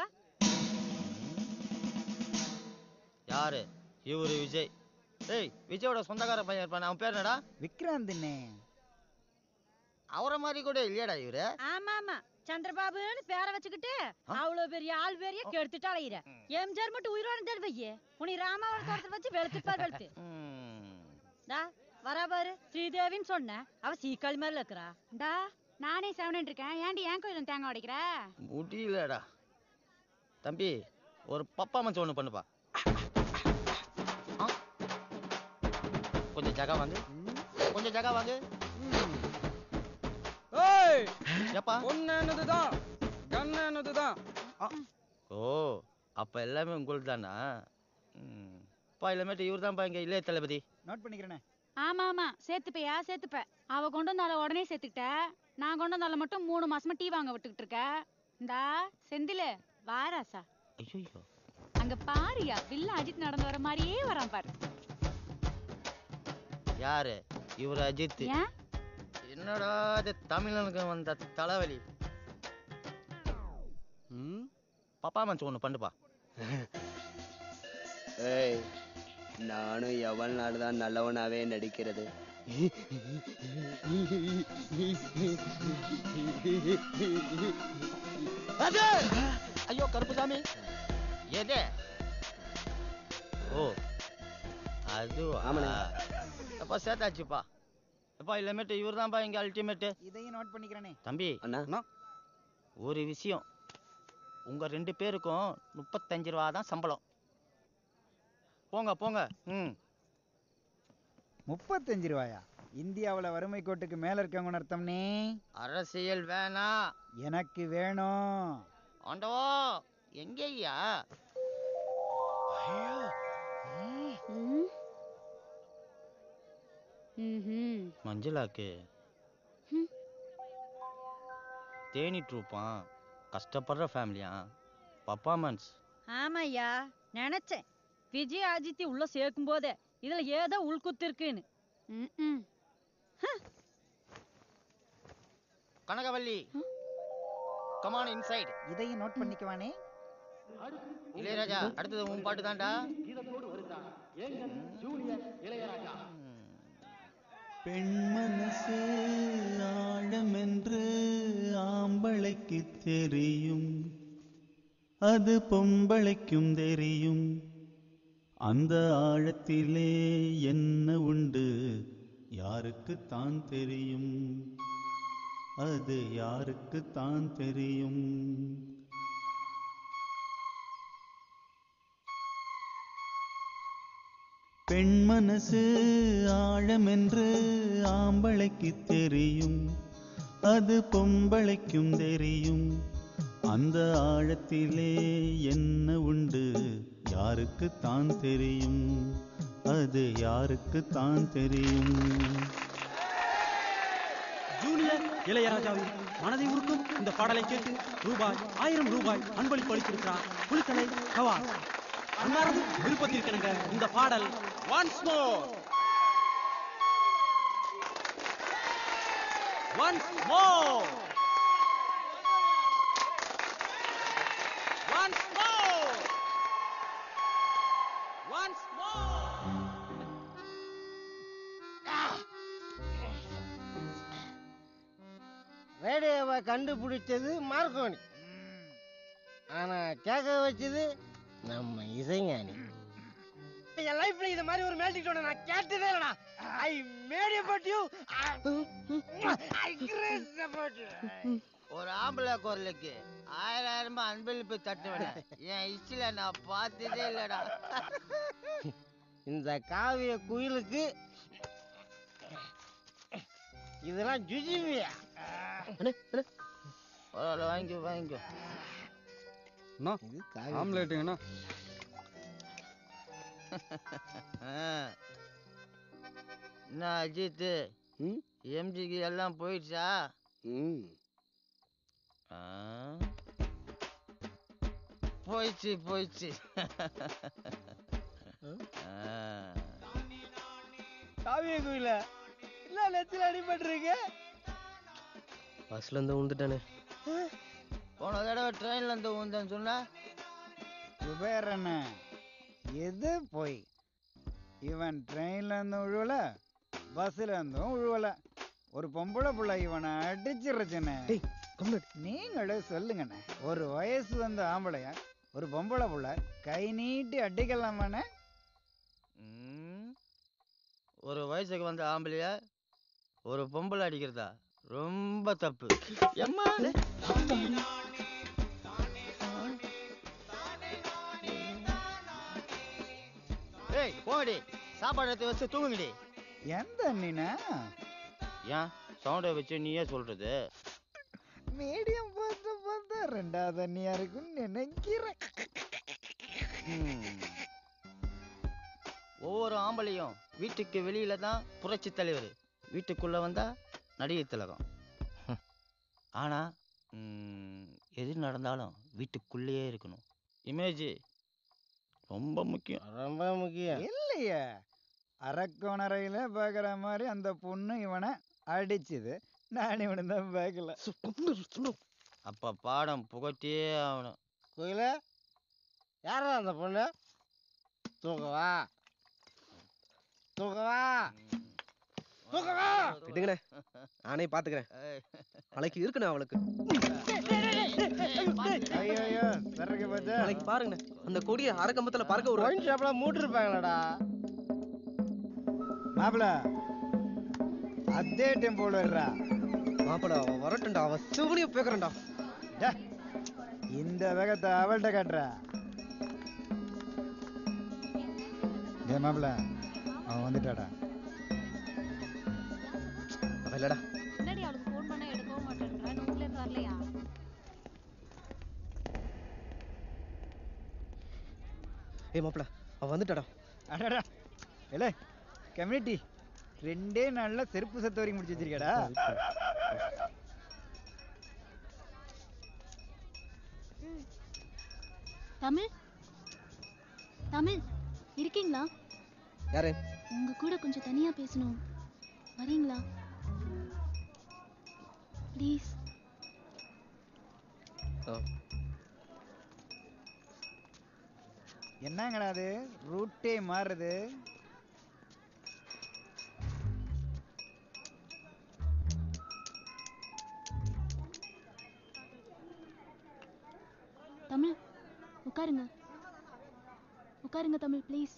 யாரு இவரு விஜய் ஏய் விஜயோட சொந்தக்கார பையன் இருப்பானே அவன் பேர் என்னடா விக்ராந்த்னே அவரை மாதிரி கூட இல்லையாடா இவரு ஆமா ஆமா சந்திரபாபுன்னு பேரை வச்சுக்கிட்டு அவ்வளவு பெரிய ஆள் பெரிய கெடுத்துட்டு அலையிற எம்ஜிஆர் மட்டும் உயிரோட இருந்தாரு வையே உனி ராமாவரம் தோட்டத்துல வச்சு வெளுத்துப்பார் வெளுத்து டா வரா பாரு ஸ்ரீதேவின்னு சொன்னேன் அவ சீக்காளி மாதிரி இருக்கிறா டா நானே செவனிட்டு இருக்கேன் ஏன்டி ஏன் கோயிலும் தேங்காய் உடைக்கிற முடியலடா தம்பி ஒரு பப்பா மச்சம் ஒண்ணு பண்ணுப்பா ஆ? கொஞ்சம் ஜகா வாங்கு கொஞ்சம் ஜகா வாங்கு ஏய் ஏப்பா பொண்ணானதுதான் கண்ணானதுதான் ஓ அப்ப எல்லாமே உங்களுக்கு தானா பா இனிமேட்டு இவர் தான்ப்பா இங்கே இளைய தளபதி நோட் பண்ணிக்கிறேனே ஆமா ஆமா சேர்த்துப்பையா சேர்த்துப்ப அவ கொண்டு வந்தால உடனே சேர்த்துக்கிட்ட நான் கொண்டு வந்தால மட்டும் மூணு மாசமா டீ வாங்க விட்டுக்கிட்டு இருக்க இந்தா செந்திலு வாராசா ஐயோ அங்க பாரியா வில்ல அஜித் நடந்து வர மாதிரியே வரான் பாரு யாரு இவர் அஜித் ஏன் என்னடா இது தமிழனுக்கு வந்த தலைவலி பர்ஃபார்மன்ஸ் ஒன்று பண்ணுப்பா ஏய் நானும் எவ்வளவு நாள் தான் நல்லவனாவே நடிக்கிறது அது ஐயோ கருப்புசாமி எது ஓ அதுவா ஆமாண்ணே. அப்பா சேர்த்தாச்சுப்பா அப்பா இல்லமேட்டு இவர் தான்ப்பா இங்கே அல்டிமேட்டு இதையும் நோட் பண்ணிக்கிறேனே தம்பி அண்ணா ஒரு விஷயம் உங்க ரெண்டு பேருக்கும் முப்பத்தஞ்சு ரூபா தான் சம்பளம் போங்க போங்க ம் முப்பத்தஞ்சு ரூபாயா இந்தியாவுல வறுமை கோட்டுக்கு மேல இருக்கவங்க அர்த்தம்னே அரசியல் வேணாம் எனக்கு வேணும் ஆண்டவா எங்கய்யா ம். ம்ஹும். மஞ்சளாக்கு ம். தேனி ட்ரூப்பான் கஷ்டப்படுற ஃபேமிலியா பர்ஃபார்மன்ஸ் ஆமாய்யா நினைச்சேன் விஜய் அஜித் உள்ள சேர்க்கும் போதே இதுல ஏதோ உள்குத்து இருக்குன்னு ம்ம். கனகவல்லி கமான் இன்சைட் இதையும் நோட் பண்ணிக்குவானே இளையராஜா அடுத்தது உன் பாட்டு தான்டா பெண் மனசு ஆழமென்று ஆம்பளைக்கு தெரியும் அது பொம்பளைக்கும் தெரியும் அந்த ஆழத்திலே என்ன உண்டு யாருக்கு தான் தெரியும் அது யாருக்கு தான் தெரியும் பெண் மனசு ஆழமென்று ஆம்பளைக்கு தெரியும் அது பொம்பளைக்கும் தெரியும் அந்த ஆழத்திலே என்ன உண்டு யாருக்கு தான் தெரியும் அது யாருக்கு தான் தெரியும் ஜூனியர் இளையராஜாவின் மனதை உருக்கும் இந்த பாடலை கேட்டு ரூபாய் ஆயிரம் ரூபாய் அன்பளிப்பு அளித்திருக்கிறார் புலித்தலை கவாஸ் அன்னாரது விருப்பத்திற்கிணங்க இந்த பாடல் once more once more once more once more ரேடியோவை கண்டுபிடிச்சது மார்க்கோனி ஆனா கேட்க வச்சது நம்ம இசைஞானி என் லைஃப்ல இது மாதிரி ஒரு மேல்டிக் டோனை நான் கேட்டதே இல்லடா I mad about you I craze about you ஒரு ஆம்பளை குரலுக்கு ஆயிரம் ஆயிரமா அன்பளிப்பு தட்டுவேன் என் இஷ்டில நான் பார்த்ததே இல்லடா இந்த காவிய குயிலுக்கு இதெல்லாம் ஜுஜிவியா பரவாயில்ல வாங்கிக்கோ வாங்கிக்கோ அண்ணா ஆம்லேட்டுங்கண்ணா என்ன அஜித் எம்ஜிக்கு எல்லாம் போயிடுச்சா ஆ? போயிடுச்சு போயிடுச்சு ஆ. காவிய குயில இல்ல நெத்தில அடிபட்டிருக்கு பஸ்ல இருந்து விழுந்துட்டானே போன தடவை ட்ரெயின்ல இருந்து உந்தேன்னு சொன்னா குபேர் அண்ணன் எது போய் இவன் ட்ரெயின்ல இருந்து உழுவல பஸ்ல இருந்தும் உழுவல ஒரு பொம்பளை புள்ள இவனை அடிச்சிருச்சுண்ணே நீங்களே சொல்லுங்கண்ணே ஒரு வயசு வந்த ஆம்பளைய ஒரு பொம்பளை புள்ள கை நீட்டி அடிக்கலாமாண்ணே ம். ஒரு வயசுக்கு வந்த ஆம்பளைய ஒரு பொம்பளை அடிக்கிறதா ரொம்ப தப்பு எம்மா ஏய் போடி சாப்பாடு எடுத்து வச்சு தூங்குங்கடி எந்த அண்ணினா ஏன் சவுண்டை வச்சு நீயே சொல்றது மீடியம் பார்த்து பார்த்தா ரெண்டாவது அண்ணியா இருக்குன்னு நினைக்கிறேன் ம். ஒவ்வொரு ஆம்பளையும் வீட்டுக்கு வெளியில தான் புரட்சி தலைவர் வீட்டுக்குள்ள வந்தா நடிகை திலகம் ஹம். ஆனா ம், எது நடந்தாலும் வீட்டுக்குள்ளேயே இருக்கணும் இமேஜ் ரொம்ப முக்கியம் ரொம்ப முக்கியம் இல்லையே அரக்கோணரையில் பார்க்குற மாதிரி அந்த பொண்ணு இவனை அடிச்சுது நான் இவனை தான் பார்க்கல அப்ப பாடம் புகட்டியே ஆகணும் கோயில யாரா அந்த பொண்ணு தூக்கவா தூக்கவா தூக்கவா விடுங்கண்ணே நானே பாத்துக்கிறேன் நாளைக்கு இருக்குண்ணே அவளுக்கு ஐயோ ஐயோ சரக்கு பார்த்தா நாளைக்கு பாருங்கண்ணே அந்த கொடியை அரக்கம்பத்துல பறக்க ஒரு ஒயின் ஷாப்ல மூட்டிருப்பாங்களாடா மாப்பிள அதே டெம்போல இருறா மாப்பிள அவன் வரட்டும்டா அவன் சிவனிய பேக்குறேன்டா இந்த வேகத்தை அவள்கிட்ட காட்டுறா டே மாப்பிள அவன் வந்துட்டாடா அவன் இல்லடா என்னடி அவளுக்கு ஃபோன் பண்ணா எடுக்கவும் மாட்டேன்றா நோட்ல இருந்து வரலையா ஏய் மாப்பிள அவன் வந்துட்டாடா அடடா இல்லை கம்யூனிட்டி ரெண்டே நாள்ல செருப்பு சத்து வரைக்கும் முடிச்சு வச்சிருக்கடா தமிழ் தமிழ் இருக்கீங்களா யாரு உங்க கூட கொஞ்சம் தனியா பேசணும் வரீங்களா ப்ளீஸ் என்னங்கடா அது ரூட்டே மாறுது தமிழ் உட்காருங்க உட்காருங்க தமிழ் ப்ளீஸ்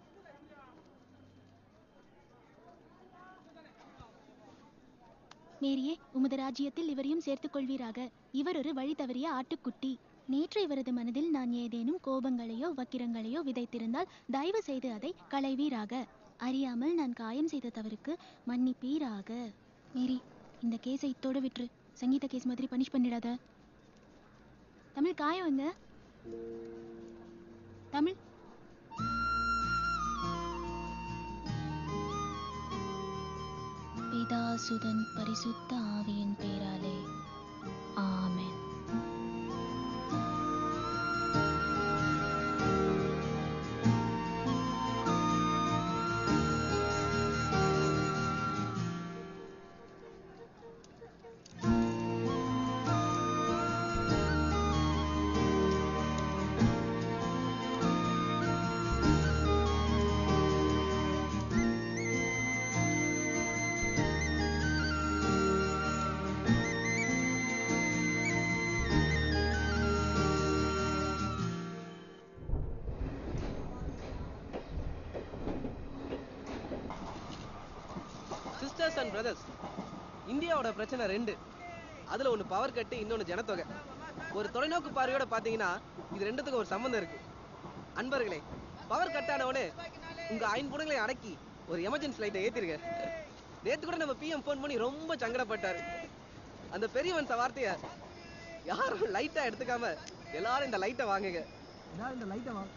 மேரியே உமது ராஜ்யத்தில் இவரையும் சேர்த்துக் கொள்வீராக இவர் ஒரு வழி தவறிய ஆட்டுக்குட்டி நேற்று இவரது மனதில் நான் ஏதேனும் கோபங்களையோ வக்கிரங்களையோ விதைத்திருந்தால் தயவு செய்து அதை களைவீராக அறியாமல் நான் காயம் செய்த தவறுக்கு மன்னிப்பீராக மேரி இந்த கேஸை இத்தோட விட்டுரு சங்கீத கேஸ் மாதிரி பனிஷ் பண்ணிடாத தமிழ் காயம் எங்க தமிழ் பிதாசுதன் பரிசுத்த ஆவியின் பேராலே ஆமென் சிஸ்டர்ஸ் அண்ட் பிரதர்ஸ் இந்தியாவோட பிரச்சனை ரெண்டு அதுல ஒண்ணு பவர் கட்டு இன்னொன்னு ஜனத்தொகை ஒரு தொலைநோக்கு பார்வையோட பாத்தீங்கன்னா இது ரெண்டுத்துக்கும் ஒரு சம்பந்தம் இருக்கு அன்பர்களே பவர் கட் ஆனவனே உங்க ஐம்புடங்களை அடக்கி ஒரு எமர்ஜென்சி லைட்டை ஏத்திருங்க நேத்து கூட நம்ம பிஎம் ஃபோன் பண்ணி ரொம்ப சங்கடப்பட்டாரு அந்த பெரியவன் வார்த்தைய யாரும் லைட்டா எடுத்துக்காம எல்லாரும் இந்த லைட்டை வாங்குங்க இந்த லைட்டை வாங்க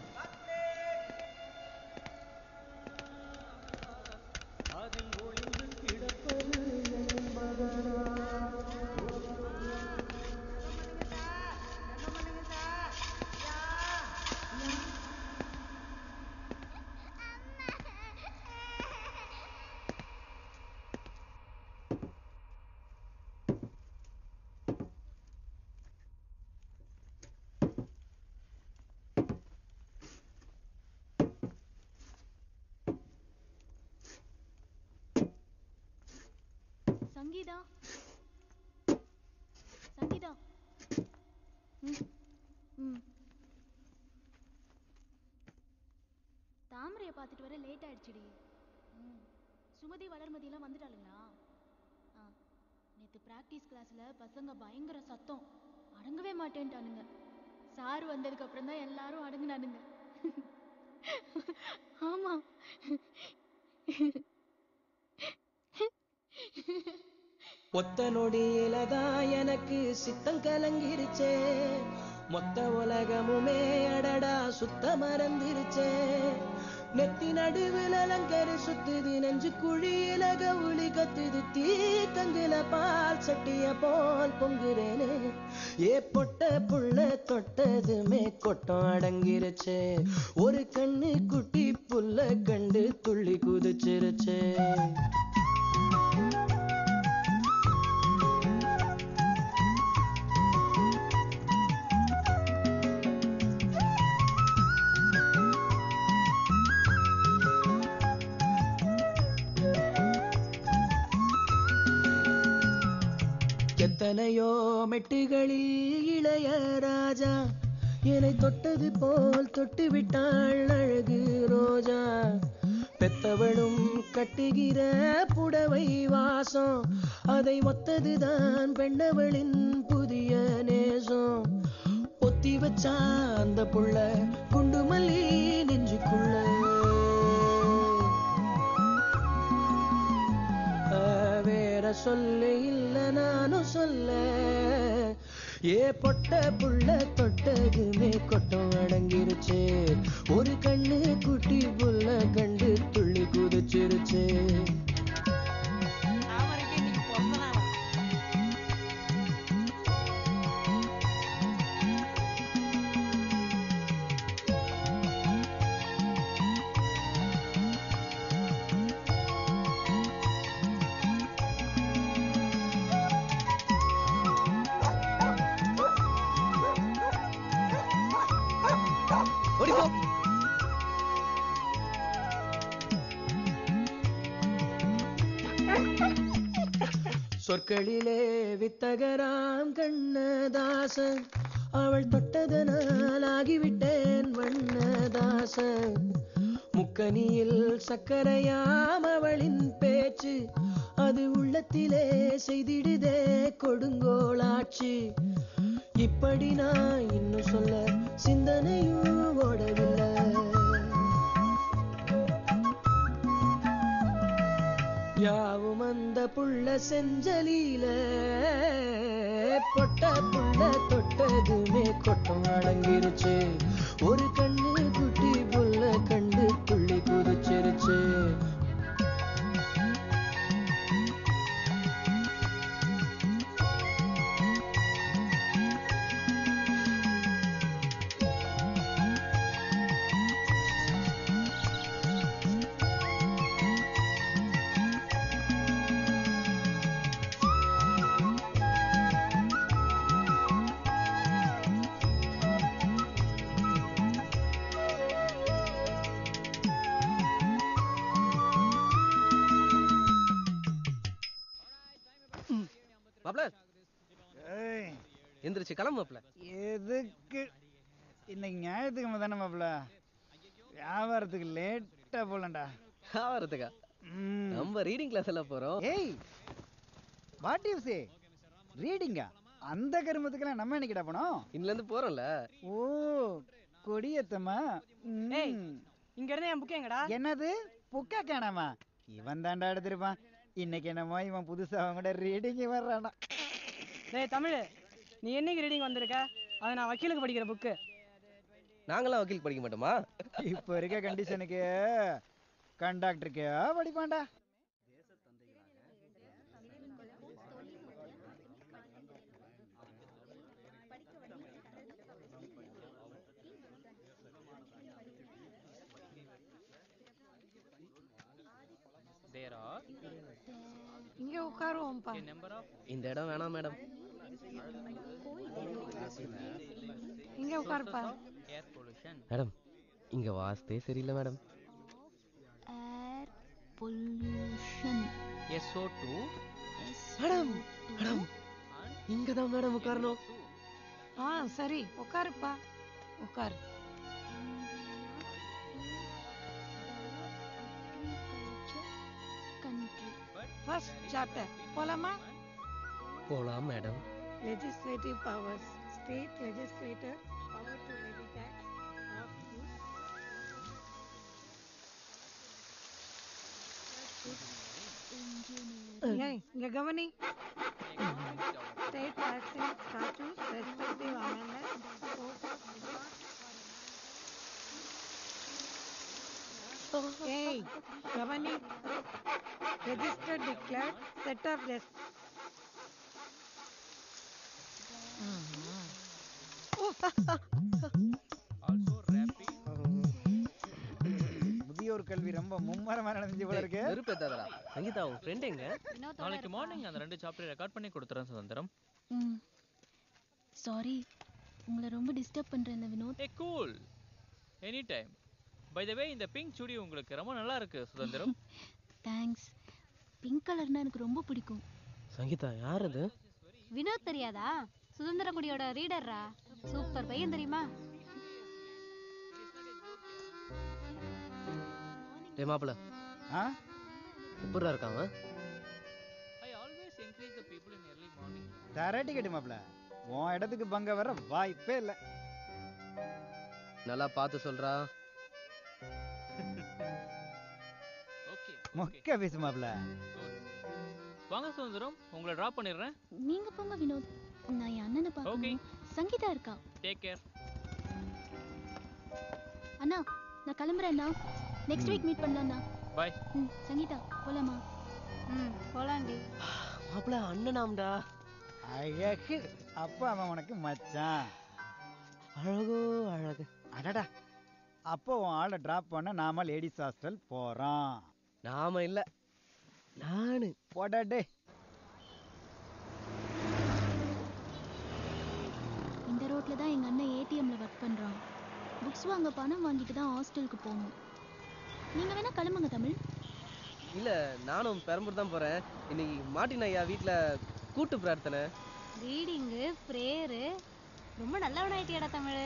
சங்கீதா சங்கீதா ம் ம் தாமரையை பார்த்துட்டு வர லேட் ஆயிடுச்சுடி ம் சுமதி வளர்மதியெல்லாம் வந்துட்டாளுங்களா ஆ நேற்று ப்ராக்டிஸ் கிளாஸில் பசங்க பயங்கர சத்தம் அடங்கவே மாட்டேன்ட்டானுங்க சார் வந்ததுக்கு அப்புறம் தான் எல்லாரும் அடங்குனானுங்க ஆமாம் ஒத்த நொடியில தான் எனக்கு சித்தம் கலங்கிருச்சே மொத்த உலகமுமே அடடா சுத்த மறந்துருச்சே நெத்தி நடுவில் அலங்கர சுத்துது நெஞ்சு குழியில கவுளி கத்துது தீ கங்குல பால் சட்டிய போல் பொங்குறேனே ஏ பொட்ட புள்ள தொட்டதுமே கொட்டம் அடங்கிருச்சே ஒரு கண்ணு குட்டி புல்ல கண்டு துள்ளி குதிச்சிருச்சே எத்தனையோ மெட்டுகளில் இளைய ராஜா என்னை தொட்டது போல் தொட்டு விட்டாள் அழகு ரோஜா பெத்தவளும் கட்டுகிற புடவை வாசம் அதை ஒத்ததுதான் பெண்ணவளின் புதிய நேசம் பொத்தி வச்சா அந்த புள்ள குண்டு மல்லி நெஞ்சுக்குள்ள ஆ, வேற சொல்ல இல்ல நானும் சொல்ல ஏ பொட்ட புள்ள தொட்டதுமே கொட்டம் அடங்கிருச்சு ஒரு கண்ணு குட்டி புள்ள கண்டு துள்ளி குதிச்சிருச்சு ஓடிப்போ சொற்களிலே வித்தகராம் கண்ணதாசன் அவள் தொட்டதனால் ஆகிவிட்டேன் வண்ணதாசன் முக்கனியில் சக்கரையாம் அவளின் பேச்சு அது உள்ளத்திலே செய்திடுதே கொடுங்கோளாட்சி இப்படி நான் இன்னும் சொல்ல சிந்தனையும் ஓடவில்லை யாவும் அந்த புள்ள செஞ்சலில பொட்ட புள்ள தொட்டதுமே கொட்டம் அடங்கிருச்சு ஒரு கண்ணு குட்டி புள்ள கண்டு துள்ளி குதிச்சிருச்சு மாப்ள ஏய் எந்திரிச்சு கிளம்பு மாப்ள எதுக்கு இன்னைக்கு ஞாயிற்றுக்கிழமை தானே மாப்பிள வியாபாரத்துக்கு லேட்டா போலண்டா வியாபாரத்துக்கா நம்ம ரீடிங் கிளாஸ் எல்லாம் போறோம் ஏய் வாட் யூ சே ரீடிங்கா அந்த கருமத்துக்கெல்லாம் நம்ம என்னைக்கிடா போனோம் இன்னில இருந்து போறோம்ல ஓ கொடியத்தம்மா ஏய், இங்க இருந்து என் புக் எங்கடா என்னது புக்கா காணாமா இவன் தாண்டா எடுத்திருப்பான் இன்னைக்கு என்னமோ இவன் புதுசா அவன் கூட ரீடிங் வர்றானா டேய் தமிழ் நீ என்னைக்கு ரீடிங் வந்திருக்க அது நான் வக்கீலுக்கு படிக்கிற புக்கு நாங்களாம் வக்கீல் படிக்க மாட்டோமா இப்போ இருக்க கண்டிஷனுக்கு கண்டாக்டருக்கு படிப்பான்டா There are இங்க உட்காருவோம்ப்பா a number of இந்த இடம் வேணாம் மேடம் இங்க உட்காருப்பா air pollution. மேடம் இங்க வாஸ்தே சரியில்லை madam air pollution SO2 madam madam இங்க தான் மேடம் உட்காரணும் ஆ சரி உட்காருப்பா உட்காரு கண்ட்ரி ஃபர்ஸ்ட் சாப்டர் போலாமா போலாம் madam legislative powers state legislator power to levy tax of goods ஏய், இங்க கவனி state taxing statutes respective amendments ஏய் கவனி register declare set off less முதியோர் கல்வி ரொம்ப மும்மரமா நடந்துச்சு போல இருக்கு வெறுப்பேத்தாதடா சங்கீதா உன் ஃப்ரெண்ட் எங்க நாளைக்கு மார்னிங் அந்த ரெண்டு சாப்டர் ரெக்கார்ட் பண்ணி கொடுத்துறேன் சுதந்திரம் ம் சாரி உங்களை ரொம்ப டிஸ்டர்ப் பண்ணுறேன் Vinod a cool any time by the way இந்த பிங்க் சுடி உங்களுக்கு ரொம்ப நல்லா இருக்கு சுதந்திரம் தேங்க்ஸ் பிங்க் கலர்னா எனக்கு ரொம்ப பிடிக்கும் சங்கீதா யார் அது வினோத் தெரியாதா சுதந்திரகுடியோட ரீடர்ரா சூப்பர் பையன் தெரியுமா டே மாப்பிள ஆ எப்படிடா இருக்கான் அவன்? I always encourage the people in early morning தர டிக்கெட் மாப்ள உன் இடத்துக்கு பங்க வர வாய்ப்பே இல்ல நல்லா பார்த்து சொல்றா ஓகே மொக்க பேசு மாப்ள வாங்க சுதந்திரம் உங்களை டிராப் பண்ணிடுறேன் நீங்க போங்க வினோத் நான் என் அண்ணனை பார்க்கணும் சங்கீதா இருக்கா டேக் கேர் அண்ணா நான் கிளம்புறேன் அண்ணா நெக்ஸ்ட் வீக் மீட் பண்ணலாம்ண்ணா பாய் ம் சங்கீதா போலாமா ம் போலாண்டி மாப்பிள அண்ணனாம்டா அழகு அப்பா அவன் உனக்கு மச்சான் அழகோ அழகு அடடா அப்போ உன் ஆளை டிராப் பண்ண நாம லேடிஸ் ஹாஸ்டல் போறோம் நாம இல்ல நானு போடாடே இந்த ரோட்ல தான் எங்க அண்ணன் ஏடிஎம்ல ஒர்க் பண்றான் புக்ஸ் வாங்க பணம் வாங்கிட்டு தான் ஹாஸ்டலுக்கு போகணும் நீங்க வேணா கிளம்புங்க தமிழ் இல்ல நானும் பெரம்பூர் தான் போறேன் இன்னைக்கு மார்ட்டின் ஐயா வீட்ல கூட்டு பிரார்த்தனை ரீடிங்கு ப்ரேயரு ரொம்ப நல்லவனாயிட்டியாடா தமிழ்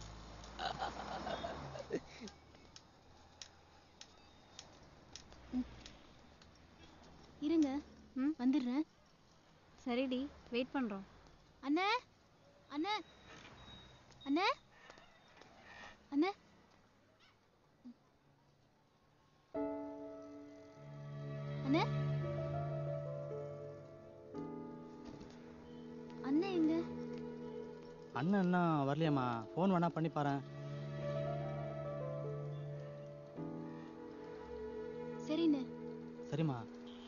இருங்க வந்துடுறேன் சரிடி வெயிட் பண்றோம் அண்ணே அண்ணே அண்ணே அண்ணே அண்ணே அண்ணே எங்க அண்ணன் என்ன வரலையாம்மா ஃபோன் வேணா பண்ணி பாரேன் சரிண்ணே சரிம்மா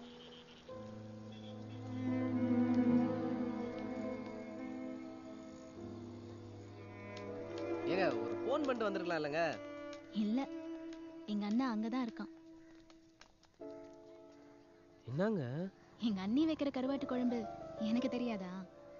ஏங்க ஒரு ஃபோன் பண்ணிட்டு வந்திருக்கலாம் இல்லைங்க இல்ல எங்க அண்ணன் அங்கதான் இருக்கான் என்னங்க எங்க அண்ணி வைக்கிற கருவாட்டு குழம்பு எனக்கு தெரியாதா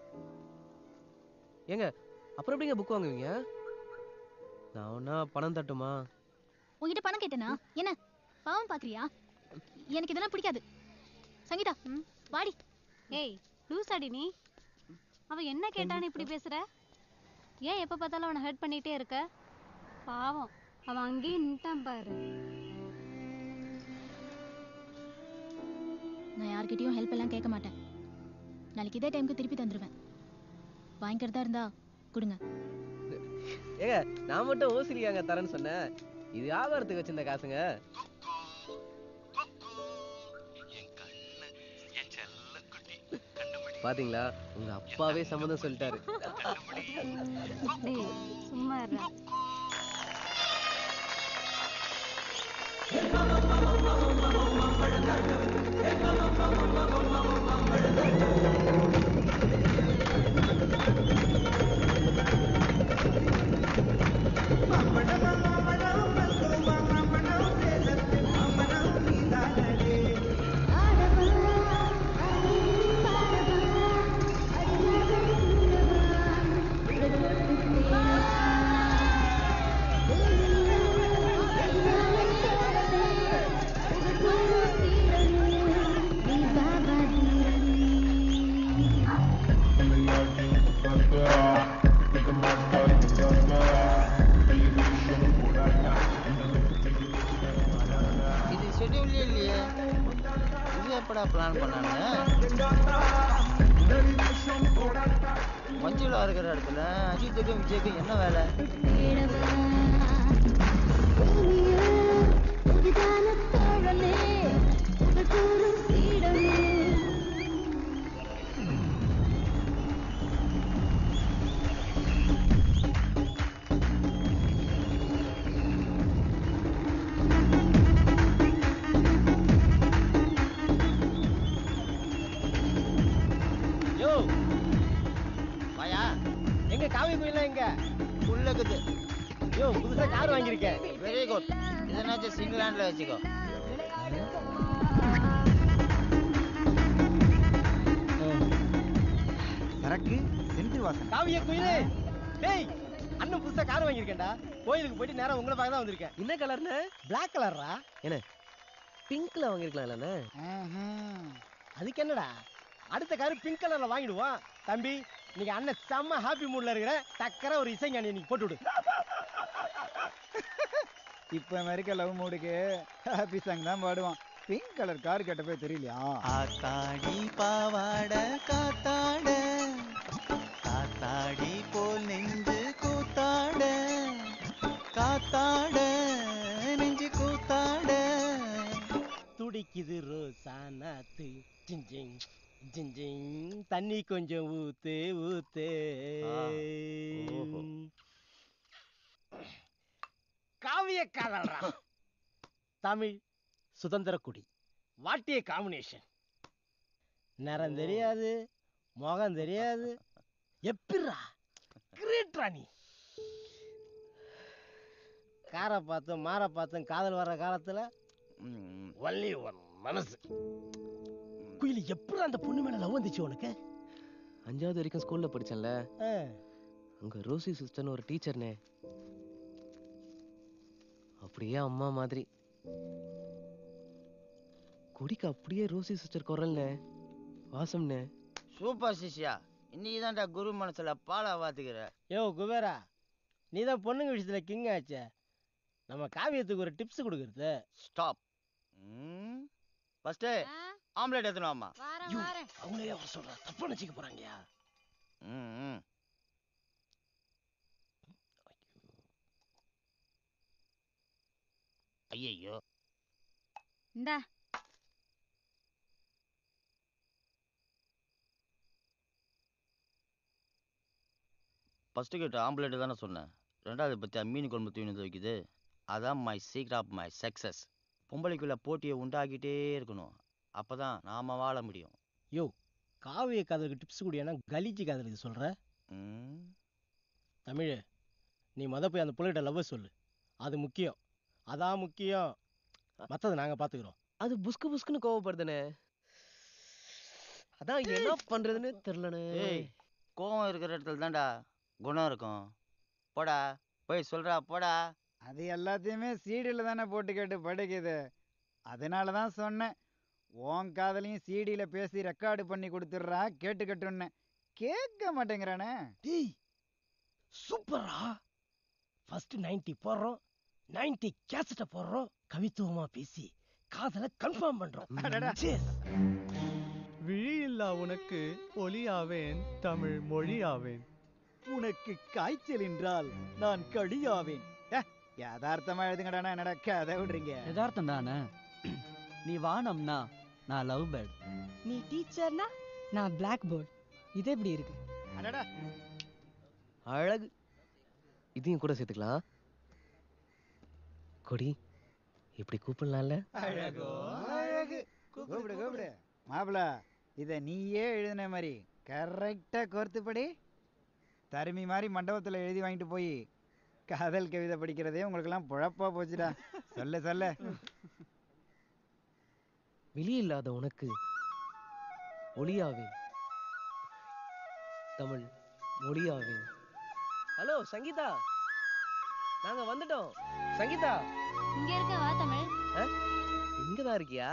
ஏங்க அப்புறம் எப்படிங்க புக் வாங்குவீங்க நான் ஒன்னா பணம் தட்டுமா உன்கிட்ட பணம் கேட்டனா என்ன பாவம் பாக்குறியா எனக்கு இதெல்லாம் பிடிக்காது சங்கீதா வாடி ஏய் லூசாடி நீ அவன் என்ன கேட்டான்னு இப்படி பேசுற ஏன் எப்ப பார்த்தாலும் அவனை ஹர்ட் பண்ணிட்டே இருக்க பாவம் அவன் அங்கேயே நின்ட்டான் பாரு நான் யார்கிட்டயும் ஹெல்ப் எல்லாம் கேட்க மாட்டேன் நாளைக்கு இதே டைம்க்கு திருப்பி தந்துருவேன் வாங்கிக்கிறதா இருந்தா கொடுங்க ஏங்க நான் மட்டும் ஓசிலியாங்க தரேன்னு சொன்னேன் இது வியாபாரத்துக்கு வச்சிருந்த காசுங்க பாத்தீங்களா உங்க அப்பாவே சம்மதம் சொல்லிட்டாரு டேய் சும்மா இருடா இது ஷெட்யூல்லே இல்லையே இது எப்படா பிளான் பண்ணாங்க மஞ்சுளா இருக்கிற இடத்துல அஜித்துக்கும் விஜய்க்கும் என்ன வேலை காவி கோயிலாம் எங்க உள்ளக்குது யோ புதுசா கார் வாங்கியிருக்கேன் வெரி குட் இதனாச்சும் சிங்கிள் ஹேண்ட்ல வச்சுக்கோ சரக்கு சென்று வாசன் காவிய குயிலே டேய் அண்ணன் புதுசா கார் வாங்கியிருக்கேன்டா கோயிலுக்கு போயிட்டு நேரா உங்களை பார்க்க தான் வந்திருக்கேன் என்ன கலர்னு பிளாக் கலரா என்ன பிங்க்ல வாங்கிருக்கலாம் இல்லண்ணே அதுக்கு என்னடா அடுத்த கார் பிங்க் கலர்ல வாங்கிடுவோம் தம்பி நீங்க அண்ணன் செம்ம ஹாப்பி மூட்ல இருக்கிற டக்கரா ஒரு இசைஞானி நீ போட்டு விடு இப்ப இருக்க லவ் மூடுக்கு ஹாப்பி சாங் தான் பாடுவான் பிங்க் கலர் கார் கேட்ட போய் தெரியலையா ஆத்தாடி பாவாட காத்தாட காத்தாடி போல் நெஞ்சு கூத்தாட காத்தாட நெஞ்சு கூத்தாட துடிக்குது ரோசா நாத்து ஜிஞ்சிங் ஜிஞ்சிங் தண்ணி கொஞ்சம் ஊத்து ஊத்து காவிய காதல்ரா தமிழ் சுதந்திர குடி வாட்டிய காம்பினேஷன் நிறம் தெரியாது முகம் தெரியாது எப்பிரா கிரேட்ரா நீ காரை பார்த்தும் மாற பார்த்தும் காதல் வர்ற காலத்துல வள்ளி ஒன் மனசு குயிலி எப்படி அந்த பொண்ணு மேல லவ் வந்துச்சு உனக்கு அஞ்சாவது வரைக்கும் ஸ்கூல்ல படிச்சேன்ல அங்க ரோசி சிஸ்டர்னு ஒரு டீச்சர்னே அப்படியே அம்மா மாதிரி கொடிக்கு அப்படியே ரோசி சிஸ்டர் குரல்னே வாசம்னே சூப்பர் சிஷ்யா இன்னைக்கு தான்டா குரு மனசுல பாலா வாத்துக்கிற யோ குபேரா நீ தான் பொண்ணுங்க விஷயத்துல கிங் ஆச்சே நம்ம காவியத்துக்கு ஒரு டிப்ஸ் கொடுக்கறது ஸ்டாப் ஃபர்ஸ்ட் ஆம்லெட் எத்தனை வாமா ஐயோ, அவங்களே அவர் சொல்ற தப்பா நினைச்சுக்க போறாங்கயா ம் ம். ஐயையோ இந்தா ஃபர்ஸ்ட் கிட்ட ஆம்லெட் தானே சொன்னேன் ரெண்டாவது பற்றி மீன் குழம்பு தூணி துவைக்குது அதான் my secret of my success பொம்பளைக்குள்ள போட்டியை உண்டாக்கிட்டே இருக்கணும் அப்பதான் நாம வாழ முடியும் யோ காவிய காதலுக்கு டிப்ஸ் கூடியனா கலிஜி காதலுக்கு சொல்ற ம் தமிழ் நீ மொத போய் அந்த புள்ளைகிட்ட லவ் சொல்லு அது முக்கியம் அதான் முக்கியம் மத்தது நாங்க பாத்துக்கிறோம் அது புஸ்கு புஸ்குன்னு கோவப்படுதுனே அதான் என்ன பண்றதுன்னு தெரியலனே ஏய் கோவம் இருக்கிற இடத்துல தான்டா குணம் இருக்கும் போடா போய் சொல்றா போடா அது எல்லாத்தையுமே சீடியில் தானே போட்டு கேட்டு படிக்குது அதனால தான் சொன்னேன் உன் காதலையும் சீடியில் பேசி ரெக்கார்டு பண்ணி கொடுத்துட்றா கேட்டுக்கட்டுன்னு கேட்க மாட்டேங்கிறானே டேய் சூப்பரா ஃபர்ஸ்ட் 90 போடுறோம் 90 கேசட்ட போடுறோம் கவித்துவமா பேசி காதலை கன்ஃபார்ம் பண்றோம் Cheers. விழியில்லா உனக்கு ஒளியாவேன் தமிழ் மொழியாவேன் உனக்கு காய்ச்சல் என்றால் நான் கடியாவேன் ஏ, யதார்த்தமா எழுதுங்கடாண்ணா என்னடா கதை விடுறீங்க யதார்த்தம் தானே நீ வானம்னா நான் லவ் பேர்ட் நீ டீச்சர்னா நான் பிளாக் போர்ட் இது எப்படி இருக்கு அடடா அழகு இதையும் கூட சேர்த்துக்கலாம் கொடி இப்படி கூப்பிடலாம்ல அழகோ அழகு கூப்பிடு கூப்பிடு மாப்பிள இத நீயே எழுதின மாதிரி கரெக்டா கோர்த்துப்படி தருமி மாதிரி மண்டபத்துல எழுதி வாங்கிட்டு போய் காதல் கவிதை படிக்கிறதே உங்களுக்கெல்லாம் பொழப்பா போச்சுடா சொல்ல சொல்ல வெளியில்லாத உனக்கு ஒளியாவேன் தமிழ் மொழியாவேன் ஹலோ சங்கீதா நாங்க வந்துட்டோம் சங்கீதா இங்க இருக்க வா தமிழ் இங்கதான் இருக்கியா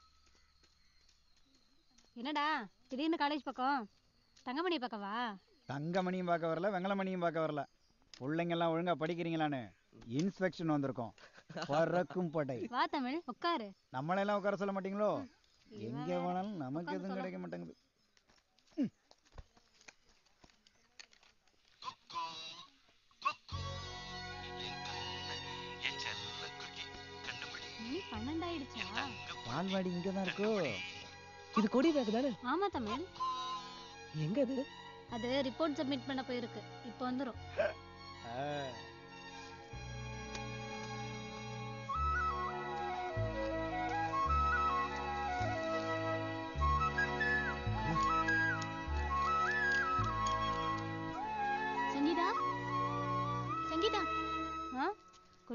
என்னடா திடீர்னு காலேஜ் பக்கம் தங்கமணி பக்கம் வா தங்கமணியும் பார்க்க வரல வெங்கலமணியும் பார்க்க வரல பிள்ளைங்கெல்லாம் ஒழுங்கா படிக்கிறீங்களான்னு இன்ஸ்பெக்ஷன் வந்திருக்கோம் பறக்கும் படை வா தமிழ் உட்காரு நம்மளெல்லாம் உட்கார சொல்ல மாட்டீங்களோ எங்க வேற. வேணாலும் நமக்கு உட்காந்து எதுவும் சொல்ல. கிடைக்க மாட்டேங்குது மணி பன்னெண்டாயிடுச்சா பால்வாடி இங்க தான் இருக்கோ இது கொடி பேக் தானே ஆமா தமிழ் எங்க அது அது ரிப்போர்ட் சப்மிட் பண்ண போயிருக்கு இப்போ வந்துரும்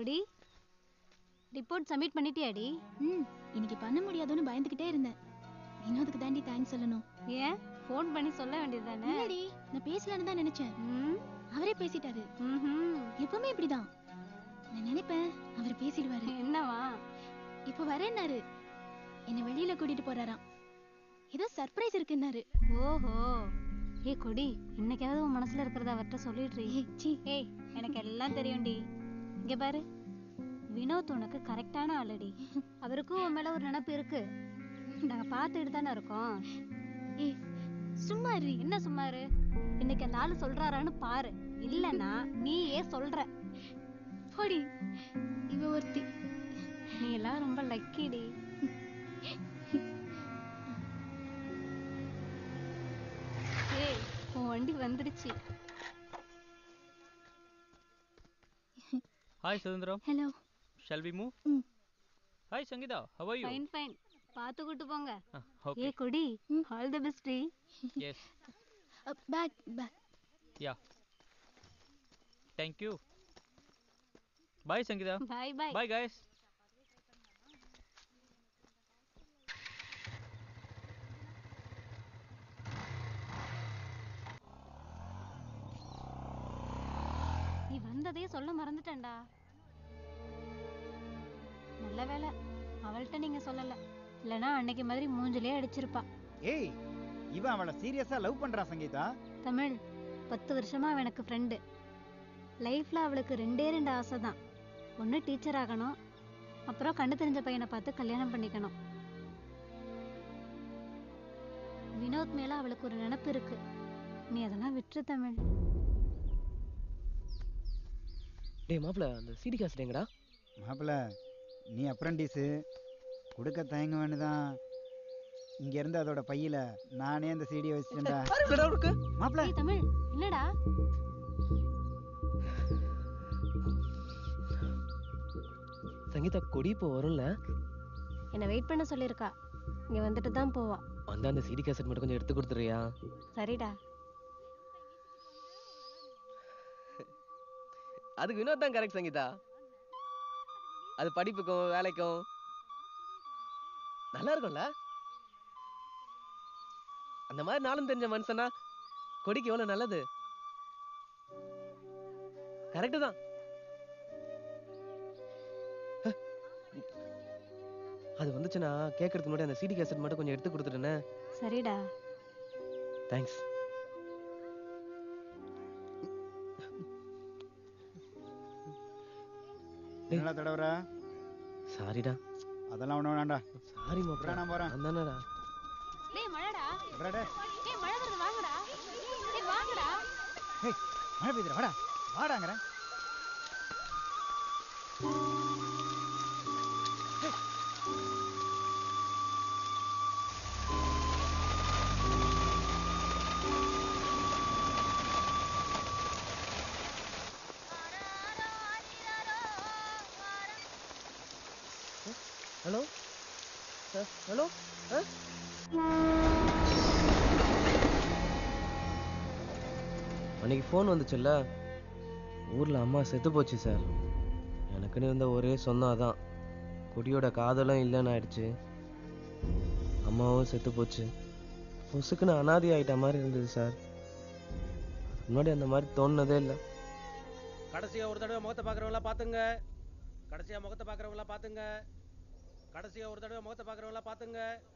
கொடி ரிப்போர்ட் சப்மிட் பண்ணிட்டியாடி ம் இன்னைக்கு பண்ண முடியாதுன்னு பயந்துக்கிட்டே இருந்தேன் வினோதுக்கு தாண்டி தேங்க்ஸ் சொல்லணும் ஏன் ஃபோன் பண்ணி சொல்ல வேண்டியதுதானே இல்லடி நான் பேசலான்னு தான் நினைச்சேன் அவரே பேசிட்டாரு எப்பவுமே இப்படிதான் நான் நினைப்பேன் அவர் பேசிடுவாரு என்னவா இப்போ வரேன்னாரு என்ன வெளியில கூட்டிட்டு போறாராம் ஏதோ சர்ப்ரைஸ் இருக்குன்னாரு ஓஹோ ஏய் கொடி இன்னைக்காவது உன் மனசுல இருக்கிறத அவர்கிட்ட சொல்லிடுறீ ஏய் எனக்கு எல்லாம் தெரியும்டி இங்க பாரு வினோத் உனக்கு கரெக்டான ஆளுடி அவருக்கும் உன் மேல ஒரு நினப்பு இருக்கு நாங்க பார்த்துட்டு தானே இருக்கோம் ஏய் சும்மா இரு என்ன சும்மா இரு இன்னைக்கு அந்த ஆளு சொல்றாரான்னு பாரு இல்லனா நீ ஏன் சொல்ற போடி இவ ஒருத்தி நீ எல்லாம் ரொம்ப லக்கிடி ஏய் உன் வண்டி வந்துடுச்சு Hi, Sudandram. Hello. Shall we move? Hi, Sangeeta. How are you? Fine fine பார்த்து கூட்டு போங்க Ah, okay. ஏ கொடி ஆல் தி பெஸ்ட் டி Yes. Back back Yeah. Thank you. Bye, Sangeeta. Bye, bye. Bye, guys. நீ வந்ததே சொல்ல மறந்துட்டேன்டா நல்ல வேலை அவள்கிட்ட நீங்க சொல்லல இல்லனா அன்னைக்கு மாதிரி மூஞ்சிலே அடிச்சிருப்பா ஏய் இவன் அவளை சீரியஸா லவ் பண்றான் சங்கீதா தமிழ் பத்து வருஷமா அவ எனக்கு ஃப்ரெண்டு லைஃப்ல அவளுக்கு ரெண்டே ரெண்டு ஆசை தான் ஒன்று டீச்சர் ஆகணும் அப்புறம் கண்ணு தெரிஞ்ச பையனை பார்த்து கல்யாணம் பண்ணிக்கணும் வினோத் மேல அவளுக்கு ஒரு நினப்பு இருக்கு நீ அதெல்லாம் விட்டுரு தமிழ் டேய் மாப்பிள அந்த சிடி காசு எங்கடா மாப்பிள்ள நீ அப்ரண்டிஸு கொடுக்க தயங்குவேன்னு தான் இங்க இருந்து அதோட பையில நானே அந்த சீடியை வச்சுட்டேன்டா மாப்பிள்ள ஏய் தமிழ் என்னடா சங்கீதா கொடி இப்போ வரும்ல என்னை வெயிட் பண்ண சொல்லியிருக்கா இங்க வந்துட்டு தான் போவா வந்தா அந்த சிடி கேசட் மட்டும் கொஞ்சம் எடுத்து கொடுத்துறியா சரிடா அதுக்கு வினோத் தான் கரெக்ட் சங்கீதா அது படிப்புக்கும் வேலைக்கும் நல்லா இருக்கும்ல அந்த மாதிரி நாளும் தெரிஞ்ச மனுஷனா கொடிக்கு எவ்வளவு நல்லது கரெக்டு தான் ஹ. அது வந்துச்சுன்னா கேட்கறதுக்கு முன்னாடி அந்த சிடி கேசட் மட்டும் கொஞ்சம் எடுத்து கொடுத்துட்டேனே சரிடா தேங்க்ஸ் நல்லா தடவுற சாரிடா அதெல்லாம் ஒன்றும் வேண்டாம்டா சாரி மாப்பிள நான் போறேன் அந்தானடா டேய் மழைடா விட்றா டேய். டேய் மழை வருது வாங்கடா டேய் வாங்கடா ஏய் மழை பெய்யுதுடா வாடா வாடாங்கிறேன் ஹலோ ஹலோ அன்னைக்கு ஃபோன் வந்துச்சுல்ல ஊர்ல அம்மா செத்து போச்சு சார் எனக்குன்னு இருந்த ஒரே சொந்தம் அதான் குடியோட காதலும் இல்லைன்னு ஆயிடுச்சு அம்மாவும் செத்து போச்சு பொசுக்குன்னு அனாதி ஆயிட்ட மாதிரி இருந்தது சார் அதுக்கு முன்னாடி அந்த மாதிரி தோணுனதே இல்லை கடைசியா ஒரு தடவை முகத்தை பார்க்குறவங்களா பார்த்துங்க கடைசியா முகத்தை பார்க்குறவங்களா பார்த்துங்க கடைசியா ஒரு தடவை முகத்தை பார்க்குறவங்களா பார்த்துங்க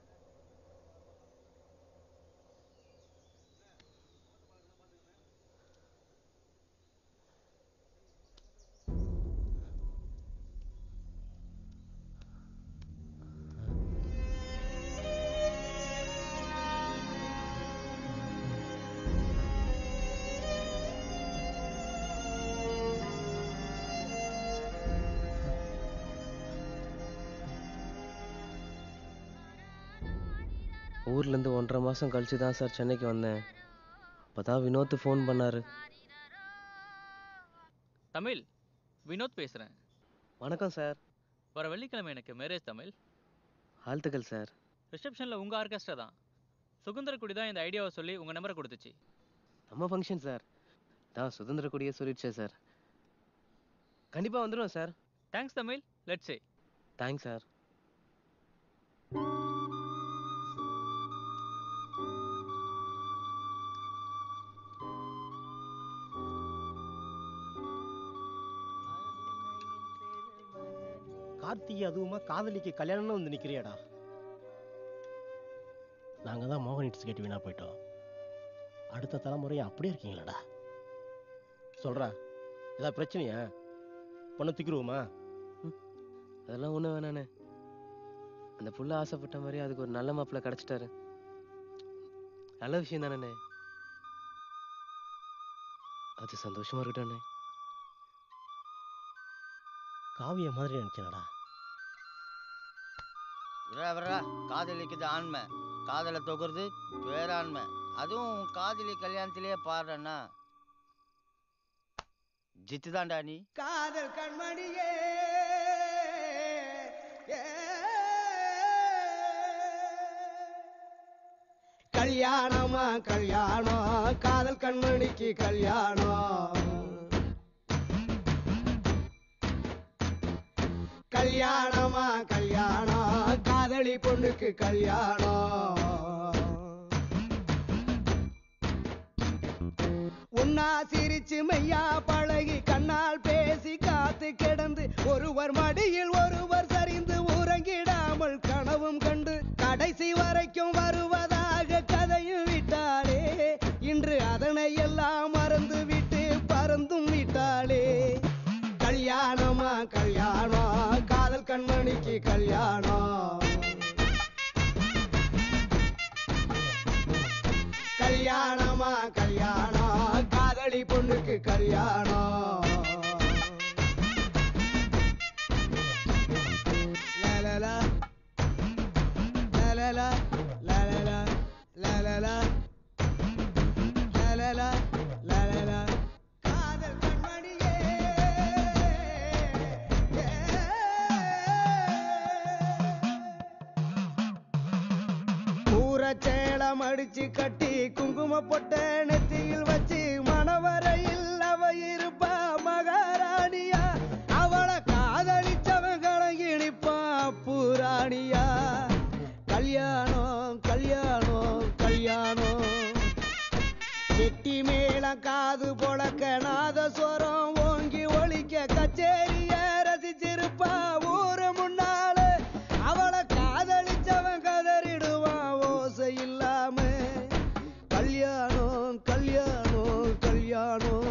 ஊர்லேருந்து ஒன்றரை மாதம் கழிச்சு தான் சார் சென்னைக்கு வந்தேன் அப்போ தான் வினோத் ஃபோன் பண்ணாரு தமிழ் வினோத் பேசுறேன் வணக்கம் சார் வர வெள்ளிக்கிழமை எனக்கு மேரேஜ் தமிழ் வாழ்த்துக்கள் சார் ரிசப்ஷனில் உங்கள் ஆர்கெஸ்ட்ரா தான் சுதந்திரக்குடி தான் இந்த ஐடியாவை சொல்லி உங்கள் நம்பரை கொடுத்துச்சு நம்ம ஃபங்க்ஷன் சார் தான் சுதந்திர கொடியே சொல்லிடுச்சே சார் கண்டிப்பாக வந்துடுவோம் sir thanks Tamil let's say thanks sir Karthigai அதுவுமா காதலிக்கு கல்யாணம்னு வந்து நிக்கிறியாடா நாங்க தான் மோகனிட்ஸ் கேட்டு வீணா போயிட்டோம் அடுத்த தலைமுறையும் அப்படியே இருக்கீங்களாடா சொல்றா ஏதாவது பிரச்சனையா பொண்ணை தூக்கிடுவோமா அதெல்லாம் ஒன்றும் வேணாண்ணே அந்த புள்ள ஆசைப்பட்ட மாதிரி அதுக்கு ஒரு நல்ல மாப்பிள்ளை கிடச்சிட்டாரு நல்ல விஷயம் தானே அது சந்தோஷமா இருக்கட்டும்ண்ணே காவிய மாதிரி நினைச்சனடா விரா விரா காதலிக்குது ஆண்மை காதலை தொகுறது பேராண்மை அதுவும் உன் காதலி கல்யாணத்திலேயே பாடுறேன்னா ஜித்து தான்டா நீ காதல் கண்மணியே கல்யாணமா கல்யாணம் காதல் கண்மணிக்கு கல்யாணம் கல்யாணமா கல்யாணம் காதலி பொண்ணுக்கு கல்யாணம் உன்னா சிரிச்சு மெய்யா பழகி கண்ணால் பேசி காத்து கிடந்து ஒருவர் மடியில் ஒருவர் சரிந்து உறங்கிடாமல் கனவும் கண்டு கடைசி வரைக்கும் வருவதாக கதையும் விட்டாளே இன்று அதனை எல்லாம் மறந்து விட்டு பறந்தும் விட்டாளே கல்யாணமா கல்யாணம் காதல் கண்மணிக்கு கல்யாணம் கல்யாணமா கல்யாணம் காதலி பொண்ணுக்கு கல்யாணம் லலலா, லலலா, லலலா, லலலா, லலலா, லலலா. காதல் கண்மணியே கூரச்சேலம் அடிச்சு கட்டி குங்கும பொட்ட நெத்தியில் வச்சு மணவரையில் அவ இருப்பா மகாராணியா அவளை காதலிச்சவன் கலங்கி நிப்பா பூராணியா கல்யாணம் கல்யாணம் கல்யாணம் செட்டி மேளம் காது பொழக்க நாதஸ்வரம் ஓங்கி ஒழிக்க கச்சேரிய ரசிச்சிருப்பா ஊரு முன்னால அவளை காதலிச்சவன் கதறிடுவான் ஓசை இல்லாம கல்யாணம் கல்யாணம் கல்யாணம்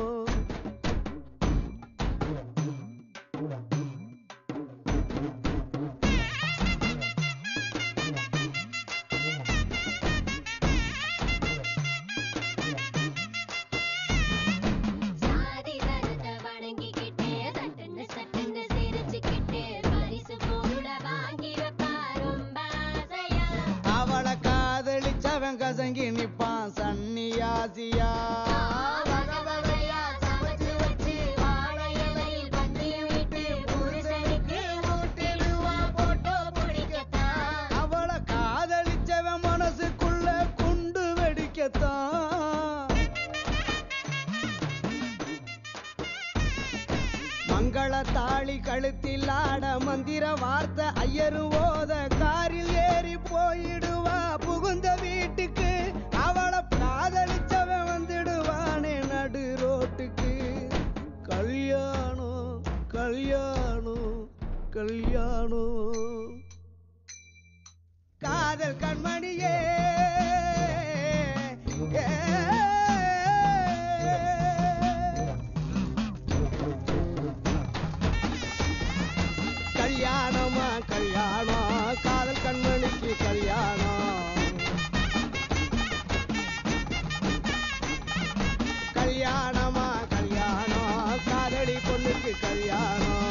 சாதி தரத்தை வணங்கிக்கிட்டே சட்டுன்னு சட்டுன்னு சிரிச்சுக்கிட்டே பரிசு பொருள வாங்கி வைப்பா ரொம்ப ஆசையா அவளை காதலிச்சவன் கசங்கி நிப்பான் சன்னியாசியா வகை வகையா சமைச்சு வச்சு வாழை இலையில் பந்தியம் விட்டு புருஷனுக்கு ஊட்டிடுவா போட்டோ பிடிக்கத்தான் அவளை காதலிச்சவன் மனசுக்குள்ள குண்டு வெடிக்கத்தான் மங்கள தாளி கழுத்தில் ஆட மந்திர வார்த்தை ஐயரு ஓத காரில் ஏறி போயிடுவா புகுந்த வீட்டுக்கு அவளை காதலிச்சவன் வந்துடுவானே நடு ரோட்டுக்கு கல்யாணம் கல்யாணம் கல்யாணம் காதல் கண்மணியே கல்யாணமா கல்யாணம் காதல் கண்மணிக்கு கல்யாணம் கல்யாணமா கல்யாணம் காதலி பொண்ணுக்கு கல்யாணம்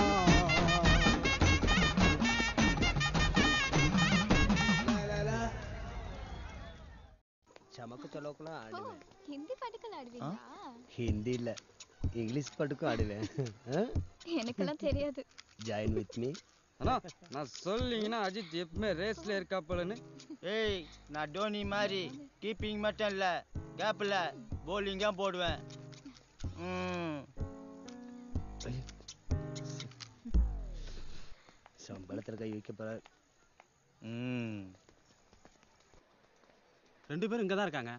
ಚಮಕು ಚಲೋಕನ ಆಡುವೆ ஹிந்தி பாட்டுக்கள் ஆடுவீங்களா ಹಿಂದಿ ಇಲ್ಲ ಇಂಗ್ಲಿಷ್ ಪಟಕು ಆಡುವೆ எனக்கெல்லாம் தெரியாது ಜಾಯಿನ್ ವಿತ್ ಮೀ அண்ணா நான் சொல்லிங்கன்னா அஜித் எப்பவுமே ரேஸ்ல இருக்காப்பலன்னு ஏய் நான் டோனி மாதிரி கீப்பிங் மட்டும் இல்ல கேப்ல bowling தான் போடுவேன் ம் சம்பளத்துல கை வைக்க போறார் ம் ரெண்டு பேரும் இங்கே தான் இருக்காங்க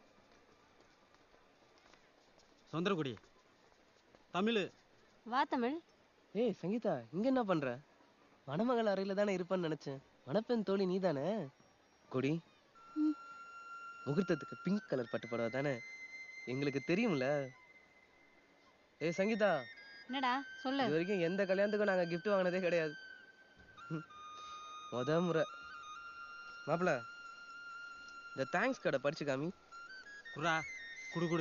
சுந்தரகுடி தமிழ் வா தமிழ் ஏய் சங்கீதா இங்க என்ன பண்ற மணமகள் அறையில தானே இருப்பேன்னு நினைச்சேன் மணப்பெண் தோழி நீ தானே கொடி முகூர்த்தத்துக்கு பிங்க் கலர் பட்டு புடவை தானே எங்களுக்கு தெரியும்ல ஏய் சங்கீதா என்னடா சொல்லு இது வரைக்கும் எந்த கல்யாணத்துக்கும் நாங்க gift வாங்கினதே கிடையாது ம். முத முறை மாப்பிள இந்த தேங்க்ஸ் கடை படிச்சு காமி குரா குடு குடு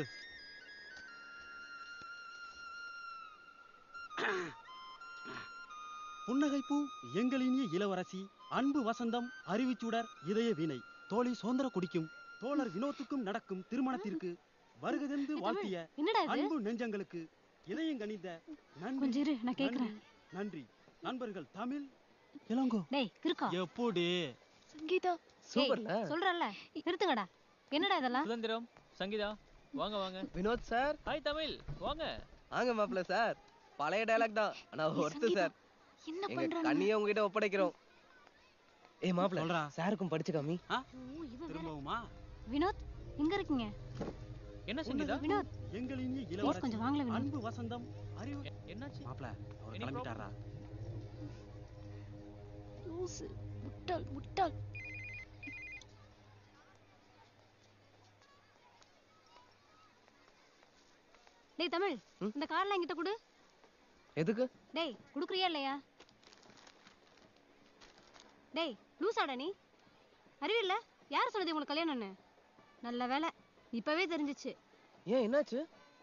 புன்னகைப்பூ எங்களினிய இளவரசி அன்பு வசந்தம் அறிவுச்சுடர் இதய வீணை தோழி சுதந்திர குடிக்கும் தோழர் வினோத்துக்கும் நடக்கும் திருமணத்திற்கு வருகதென்று வாழ்த்திய என்னடா இது? அன்பு நெஞ்சங்களுக்கு இதயம் கணிந்த நன்றி கொஞ்சம் இரு, நான் கேக்குறேன். நன்றி, நன்றி நண்பர்கள் தமிழ் இளங்கோ டேய் கிறுக்கா எப்படி சங்கீதா சூப்பர்ல. சொல்றல்ல நிறுத்துங்கடா என்னடா இதெல்லாம் சுதந்திரம் சங்கீதா வாங்க வாங்க வினோத் சார் ஹாய் தமிழ் வாங்க வாங்க மாப்பிள சார் பழைய டயலாக் தான் ஆனா ஒர்த்து சார் என்ன எங்க பண்றாங்க? கண்ணியை உங்ககிட்ட ஒப்படைக்கிறோம் ஏய் மாப்பிள சொல்றா. சாருக்கும் படிச்சு காமி திரும்பவுமா வினோத் எங்க இருக்கீங்க என்ன சங்கீதா வினோத் எங்களினிய Please இளவரசி கொஞ்சம் வாங்கல வினோத். அன்பு வசந்தம் அறிவு என்னாச்சு மாப்பிள அவர் Any கிளம்பிட்டாரா லூசு முட்டாள் முட்டாள் டேய் தமிழ் இந்த கார்ல என்கிட்ட கொடு எதுக்கு டேய் குடுக்குறியா இல்லையா டேய் லூசாடா நீ அறிவில்ல யார் சொன்னது உங்களுக்கு கல்யாணம்னு நல்ல வேலை இப்பவே தெரிஞ்சிச்சு ஏன் என்னாச்சு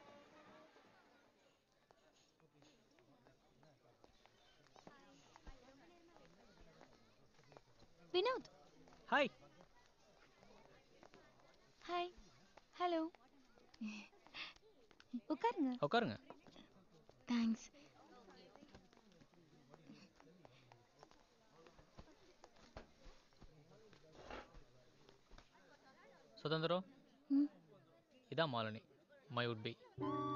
வினோத் ஹாய் ஹாய் ஹலோ உட்காருங்க உட்காருங்க தேங்க்ஸ் சுதந்திரம் ம். இதான் மாலினி மை உட் பி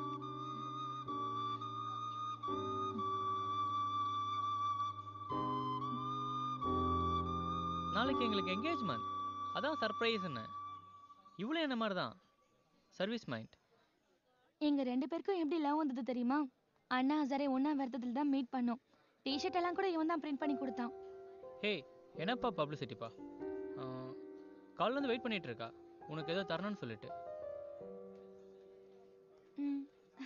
நாளைக்கு எங்களுக்கு என்கேஜ்மெண்ட் அதான் சர்ப்ரைஸ்ன்னு இவ்வளோ என்ன மாதிரி தான் சர்வீஸ் மைண்ட் எங்க ரெண்டு பேருக்கும் எப்படி லவ் வந்தது தெரியுமா அண்ணா ஹசாரே ஒண்ணா வருத்தத்தில் தான் மீட் பண்ணோம் டிஷர்ட் எல்லாம் கூட இவன் தான் பிரிண்ட் பண்ணி கொடுத்தான் ஹே என்னப்பா பப்ளிசிட்டிப்பா கால்லேருந்து வெயிட் பண்ணிட்டு இருக்கா உனக்கு ஏதோ தரணும்னு சொல்லிட்டு ம்.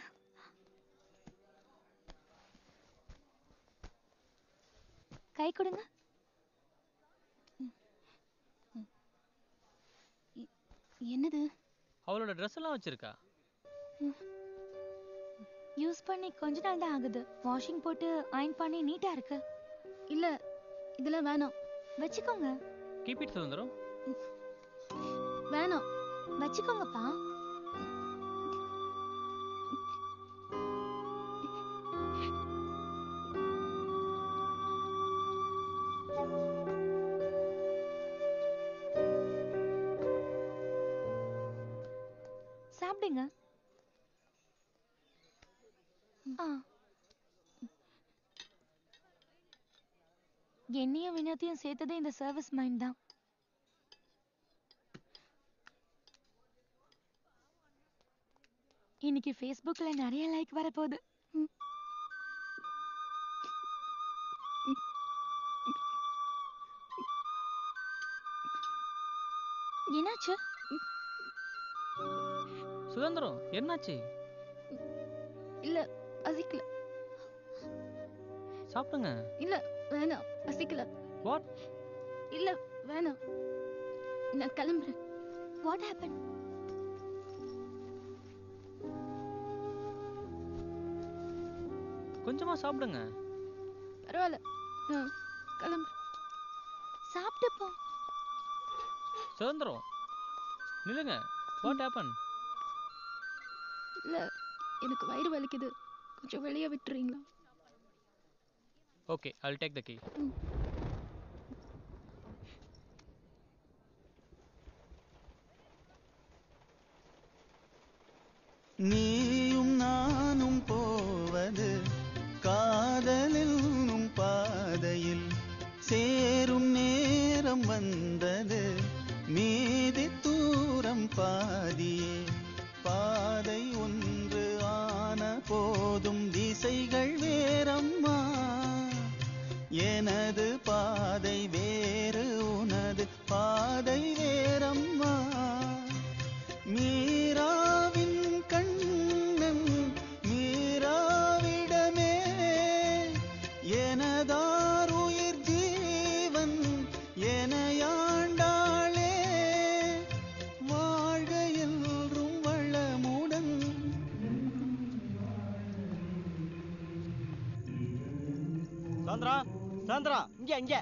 கை கொடுங்க ம். ம். எ- என்னது அவளோட ட்ரெஸ் எல்லாம் வச்சிருக்கா யூஸ் பண்ணி கொஞ்ச நாள் தான் ஆகுது வாஷிங் போட்டு அயன் பண்ணி நீட்டா இருக்கு இல்ல இதெல்லாம் வேணாம் வச்சுக்கோங்க கீப் இட் சுதந்திரம் வேணாம் வச்சுக்கோங்கப்பா சாப்பிடுங்க ஆ என்னையும் வினோத்தையும் சேர்த்ததே இந்த சர்வீஸ் மைண்ட் தான் இன்னைக்கு ஃபேஸ்புக்ல நிறைய லைக் வரப்போகுது ம். என்னாச்சு சுதந்திரம் என்னாச்சு இல்ல பசிக்கல சாப்பிடுங்க இல்ல வேணாம் பசிக்கல வாட் இல்ல வேணாம் நான் கிளம்புறேன் வாட் ஹேப்பன் கொஞ்சமா சாப்பிடுங்க பரவாயில்ல நான் கிளம்புறேன் சாப்பிட்டு போ சுதந்திரம் நில்லுங்க வாட் ஹேப்பன் இல்ல எனக்கு வயிறு வலிக்குது கொஞ்சம் வெளியே விட்டுறீங்களா okay I'll take the key நீயும் நானும் போவது காதலில் பாதையில் சாந்திரா சாந்திரா இங்க இங்க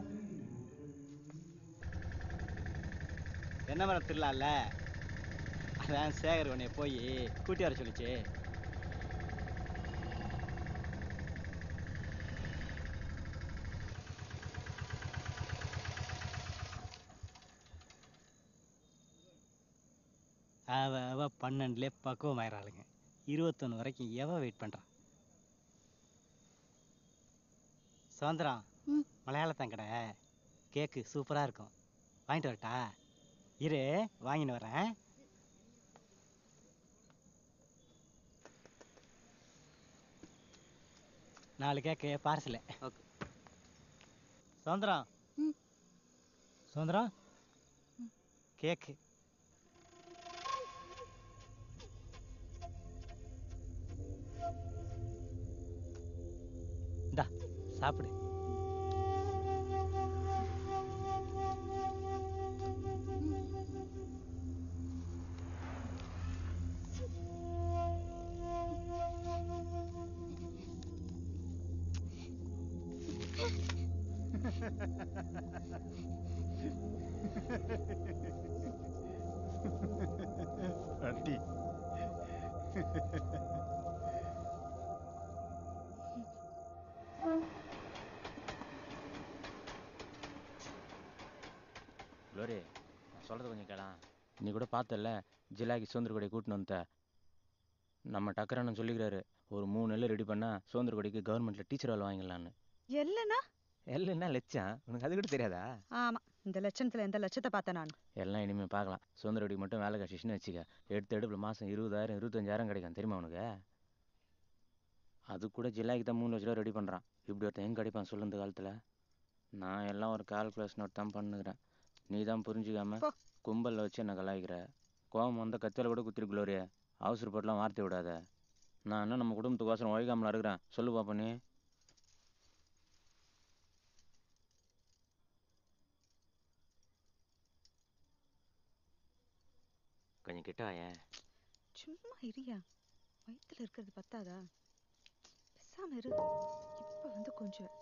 என்ன மரம் திருலாம்ல அதான் சேகர் உன்னைய போய் கூட்டி வர சொல்லிச்சு அவ அவ பன்னெண்டுலே பக்குவம் ஆயிராளுங்க இருபத்தொன்று வரைக்கும் எவ வெயிட் பண்றான் சுதந்திரா மலையாளத்தங்கடை கேக்கு சூப்பரா இருக்கும் வாங்கிட்டு வரட்டா இரு வாங்கின்னு வரேன் நாலு கேக்கு பார்சலு ஓகே சுதந்திரா சுதந்திரா கேக்கு இந்தா சாப்பிடு அடி குளோரி நான் சொல்கிறது கொஞ்சம் கேளா நீ கூட பார்த்தல ஜிலாக்கி சுதந்திர கொடி கூட்டின்னு வந்துட்ட நம்ம டக்கரண்ணன் சொல்லிக்கிறாரு ஒரு மூணு நெல் ரெடி பண்ணால் சுதந்திர கொடிக்கு கவர்மெண்ட்டில் டீச்சர் வேலை வாங்கிடலான்னு எல்லனா எல்லாம் லட்சம் உனக்கு அது கூட தெரியாதா ஆமா இந்த லட்சணத்துல எந்த லட்சத்தை பார்த்தேன் நான் எல்லாம் இனிமேல் பார்க்கலாம் சுதந்திர கொடிக்கு மட்டும் வேலை கிடச்சிச்சுன்னு வச்சுக்க எடுத்து எடுப்பில் மாதம் இருபதாயிரம் இருபத்தஞ்சாயிரம் கிடைக்கும் தெரியுமா உனக்கு அது கூட ஜில்லாய்க்கு தான் மூணு லட்ச ரூபா ரெடி பண்ணுறான் இப்படி ஒருத்தன் எங்கே கிடைப்பான் சொல்லு இந்த காலத்தில் நான் எல்லாம் ஒரு கால்குலேஷன் நோட் தான் பண்ணுகிறேன் நீ தான் புரிஞ்சுக்காம கும்பலில் வச்சு என்ன கலாய்க்கிற கோவம் வந்த கத்தியால கூட குத்திரு குளோரியா அவசரப்பட்டுலாம் வார்த்தை விடாத நான் என்ன நம்ம குடும்பத்துக்கோசரம் உழைக்காமலா இருக்கிறேன் சொல்லு பாப்பா நீ கொஞ்சம் கிட்ட வாயேன் சும்மா இரியா வயித்துல இருக்கிறது பத்தாதா பேசாம இரு இப்ப வந்து கொஞ்சம்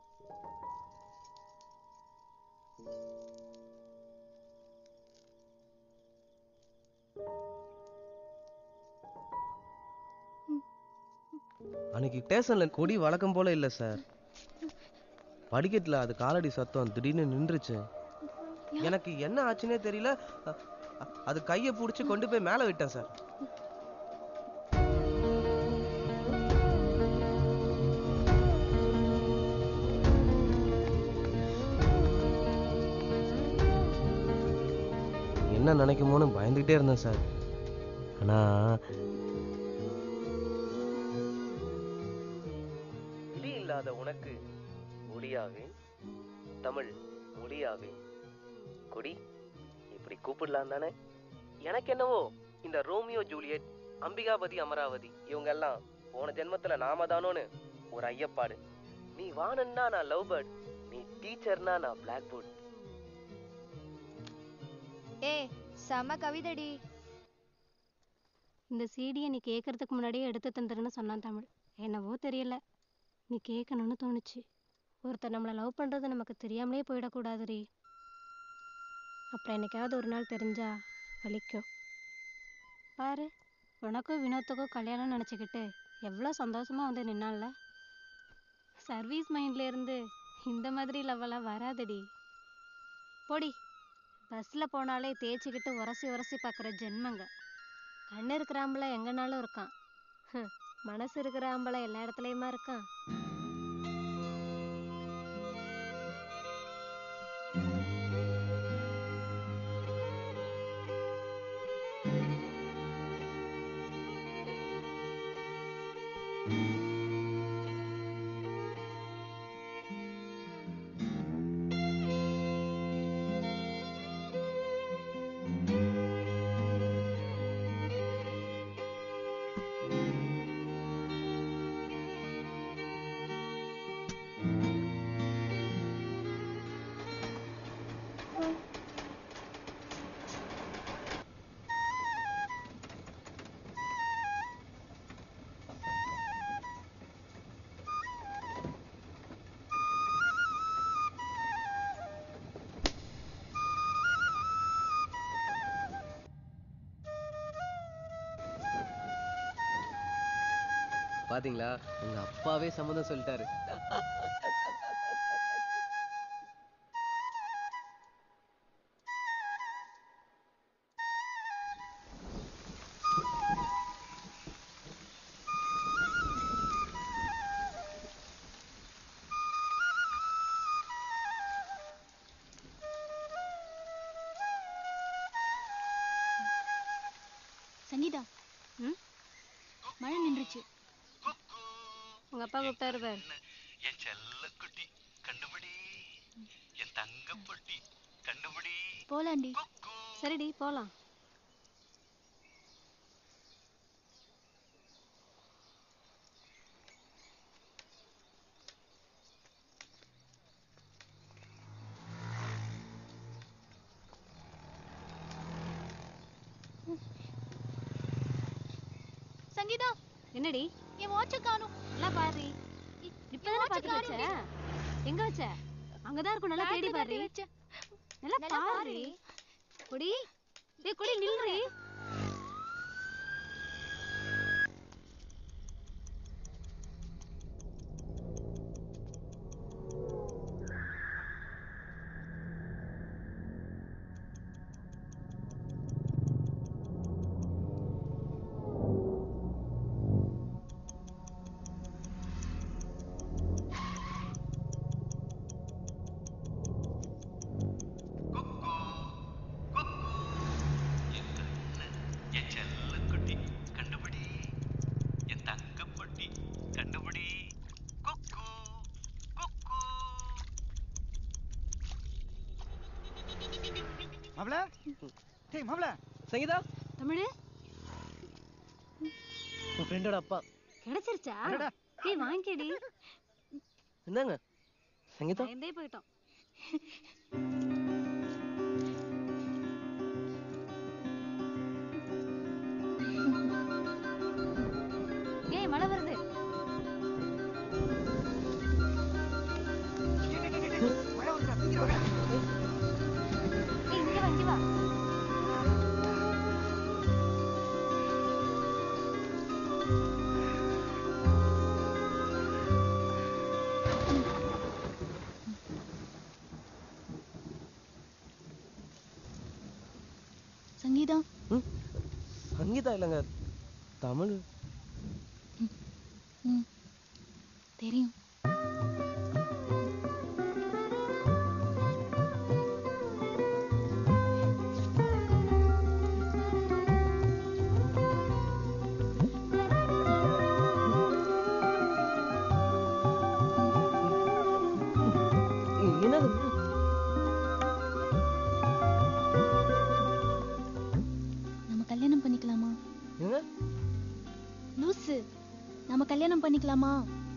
அன்னைக்கு ஸ்டேஷன்ல கொடி வழக்கம் போல இல்லை சார் படிக்கட்டில் அது காலடி சத்தம் திடீர்னு நின்றுச்சு எனக்கு என்ன ஆச்சுன்னே தெரியல அ- அ- அது கையை பிடிச்சி கொண்டு போய் மேலே விட்டேன் சார் என்ன நினைக்குமோன்னு பயந்துகிட்டே இருந்தேன் சார் ஆனா இடி இல்லாத உனக்கு ஒளியாவேன் தமிழ் மொழியாவேன் கொடி இப்படி கூப்பிடலாம் தானே எனக்கு என்னவோ இந்த ரோமியோ ஜூலியட் அம்பிகாபதி அமராவதி இவங்க எல்லாம் போன ஜென்மத்துல நாம தானோன்னு ஒரு ஐயப்பாடு நீ வானன்னா நான் லவ் பேர்ட் நீ டீச்சர்னா நான் பிளாக் போர்ட் ஏய் செம கவிதடி இந்த சீடியை நீ கேட்கறதுக்கு முன்னாடியே எடுத்து தந்துருன்னு சொன்னான் தமிழ் என்னவோ தெரியல நீ கேட்கணும்னு தோணுச்சு ஒருத்தர் நம்மளை லவ் பண்ணுறது நமக்கு தெரியாமலே போயிடக்கூடாதுரி அப்புறம் என்னைக்காவது ஒரு நாள் தெரிஞ்சா வலிக்கும் பாரு உனக்கும் வினோத்துக்கும் கல்யாணம் நினச்சிக்கிட்டு எவ்வளோ சந்தோஷமா வந்து நின்னான்ல சர்வீஸ் மைண்ட்ல இருந்து இந்த மாதிரி லவ்வெல்லாம் வராதடி போடி பஸ்ஸில் போனாலே தேய்ச்சிக்கிட்டு உரசி உரசி பார்க்குற ஜென்மங்க கண்ணு இருக்கிற ஆம்பளை எங்கனாலும் இருக்கான் ஹம், மனசு இருக்கிற ஆம்பளை எல்லா இடத்துலையுமா இருக்கான் பாத்தீங்களா உங்க அப்பாவே சம்மதம் சொல்லிட்டாரு சங்கீதா ம் மழை நின்றுச்சு உங்க அப்பா கூப்பிட்டாரு பாரு என் செல்லக்குட்டி கண்டுபிடி என் தங்க பொட்டி கண்டுபிடி போலாண்டி சரிடி போலாம் சங்கீதா என்னடி என் வாட்ச காணும் நல்லா பாரு இப்பதானே பாத்து வச்ச எங்க வச்ச அங்கதான் இருக்கும் நல்லா தேடி பாரு நல்லா பாரு கொடி டேய் கொடி நில்லுடி என் செல்லக்குட்டி கண்டுபிடி என் தங்க பொட்டி கண்டுபிடி மாப்ள டேய் மாப்ள சங்கீதா தமிழ் உன் ஃப்ரெண்டோட அப்பா கிடைச்சிருச்சா டேய் வாங்கிக்கடி என்னங்க சங்கீதா பயந்தே போயிட்டோம் ஏய் மழை வருது ஏய் இங்க வா இங்க வா சங்கீதா சங்கீதா இல்லைங்க தமிழ் ம் தெரியும் என்னது நம்ம கல்யாணம் பண்ணிக்கலாமா என்ன லூசு நம்ம கல்யாணம் பண்ணிக்கலாமா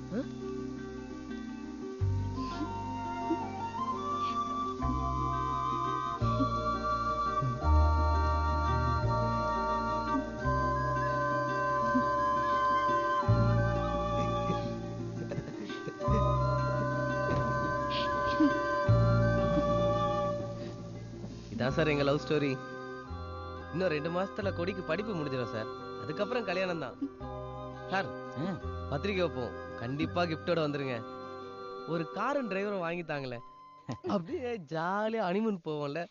இதான் சார் எங்க லவ் ஸ்டோரி இன்னும் ரெண்டு மாசத்துல கொடிக்கு படிப்பு முடிஞ்சிடும் சார் அதுக்கப்புறம் கல்யாணம் தான் சார் பத்திரிக்கை வைப்போம் கண்டிப்பா கிஃப்டோட வந்துருங்க ஒரு காரும் டிரைவரும் வாங்கித்தாங்களே அப்படியே ஜாலியா அனிமன் போவோம்ல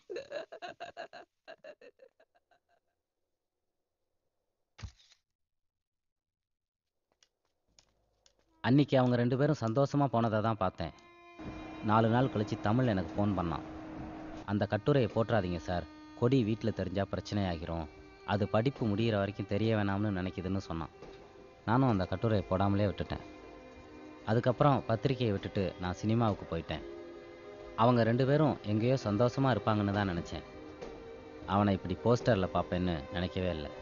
அன்னைக்கு அவங்க ரெண்டு பேரும் சந்தோஷமா போனதை தான் பார்த்தேன் நாலு நாள் கழிச்சு தமிழ் எனக்கு ஃபோன் பண்ணான் அந்த கட்டுரையை போட்டுறாதீங்க சார் கொடி வீட்டில் தெரிஞ்சா பிரச்சனையாகிரும் அது படிப்பு முடியிற வரைக்கும் தெரிய வேணாம்னு நினைக்குதுன்னு சொன்னான் நானும் அந்த கட்டுரையை போடாமலே விட்டுட்டேன் அதுக்கப்புறம் பத்திரிக்கையை விட்டுட்டு நான் சினிமாவுக்கு போயிட்டேன் அவங்க ரெண்டு பேரும் எங்கேயோ சந்தோஷமா இருப்பாங்கன்னு தான் நினச்சேன் அவனை இப்படி போஸ்டரில் பார்ப்பேன்னு நினைக்கவே இல்லை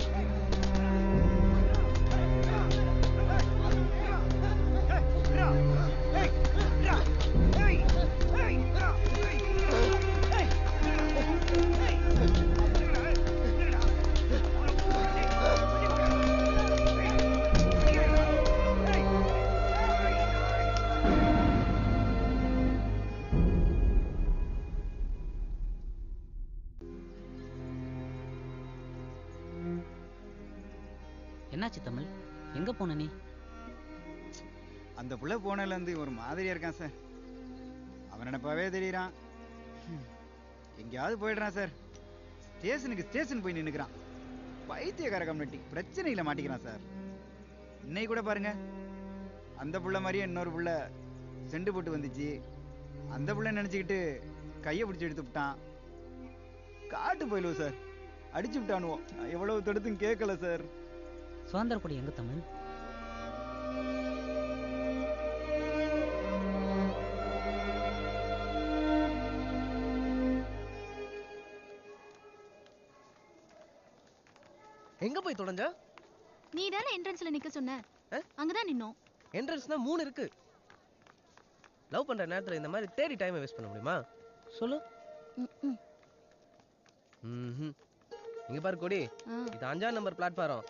ஏய் என்னாச்சு தமிழ் எங்க போன நீ அந்த புள்ள போனதுலேருந்து ஒரு மாதிரியா இருக்கான் சார் அவன் நினைப்பாவே தெரியறான் எங்கேயாவது போயிடுறான் சார் ஸ்டேஷனுக்கு ஸ்டேஷன் போய் நின்னுக்கிறான் பைத்தியக்கார கம்யூனிட்டி பிரச்சனையில மாட்டிக்கிறான் சார் இன்னைக்கு கூட பாருங்க அந்த புள்ள மாதிரியே இன்னொரு புள்ள செண்டு போட்டு வந்துச்சு அந்த புள்ள நினைச்சுக்கிட்டு கையை பிடிச்சி எடுத்து விட்டான் காட்டு போயிடுவோம் சார் அடிச்சு விட்டானுவோம் நான் எவ்வளவு தடுத்தும் கேட்கல சார் சுதந்திர கொடி எங்க தமிழ் எங்க போய் தொலைஞ்ச நீ தானே என்ட்ரன்ஸ்ல நிக்க சொன்ன அங்கதான் நின்னோம் என்ட்ரன்ஸ்னா மூணு இருக்கு லவ் பண்ற நேரத்துல இந்த மாதிரி தேடி டைமை வேஸ்ட் பண்ண முடியுமா சொல்லு ம்ஹும். இங்க பாரு கொடி இது அஞ்சாம் நம்பர் பிளாட்ஃபாரம்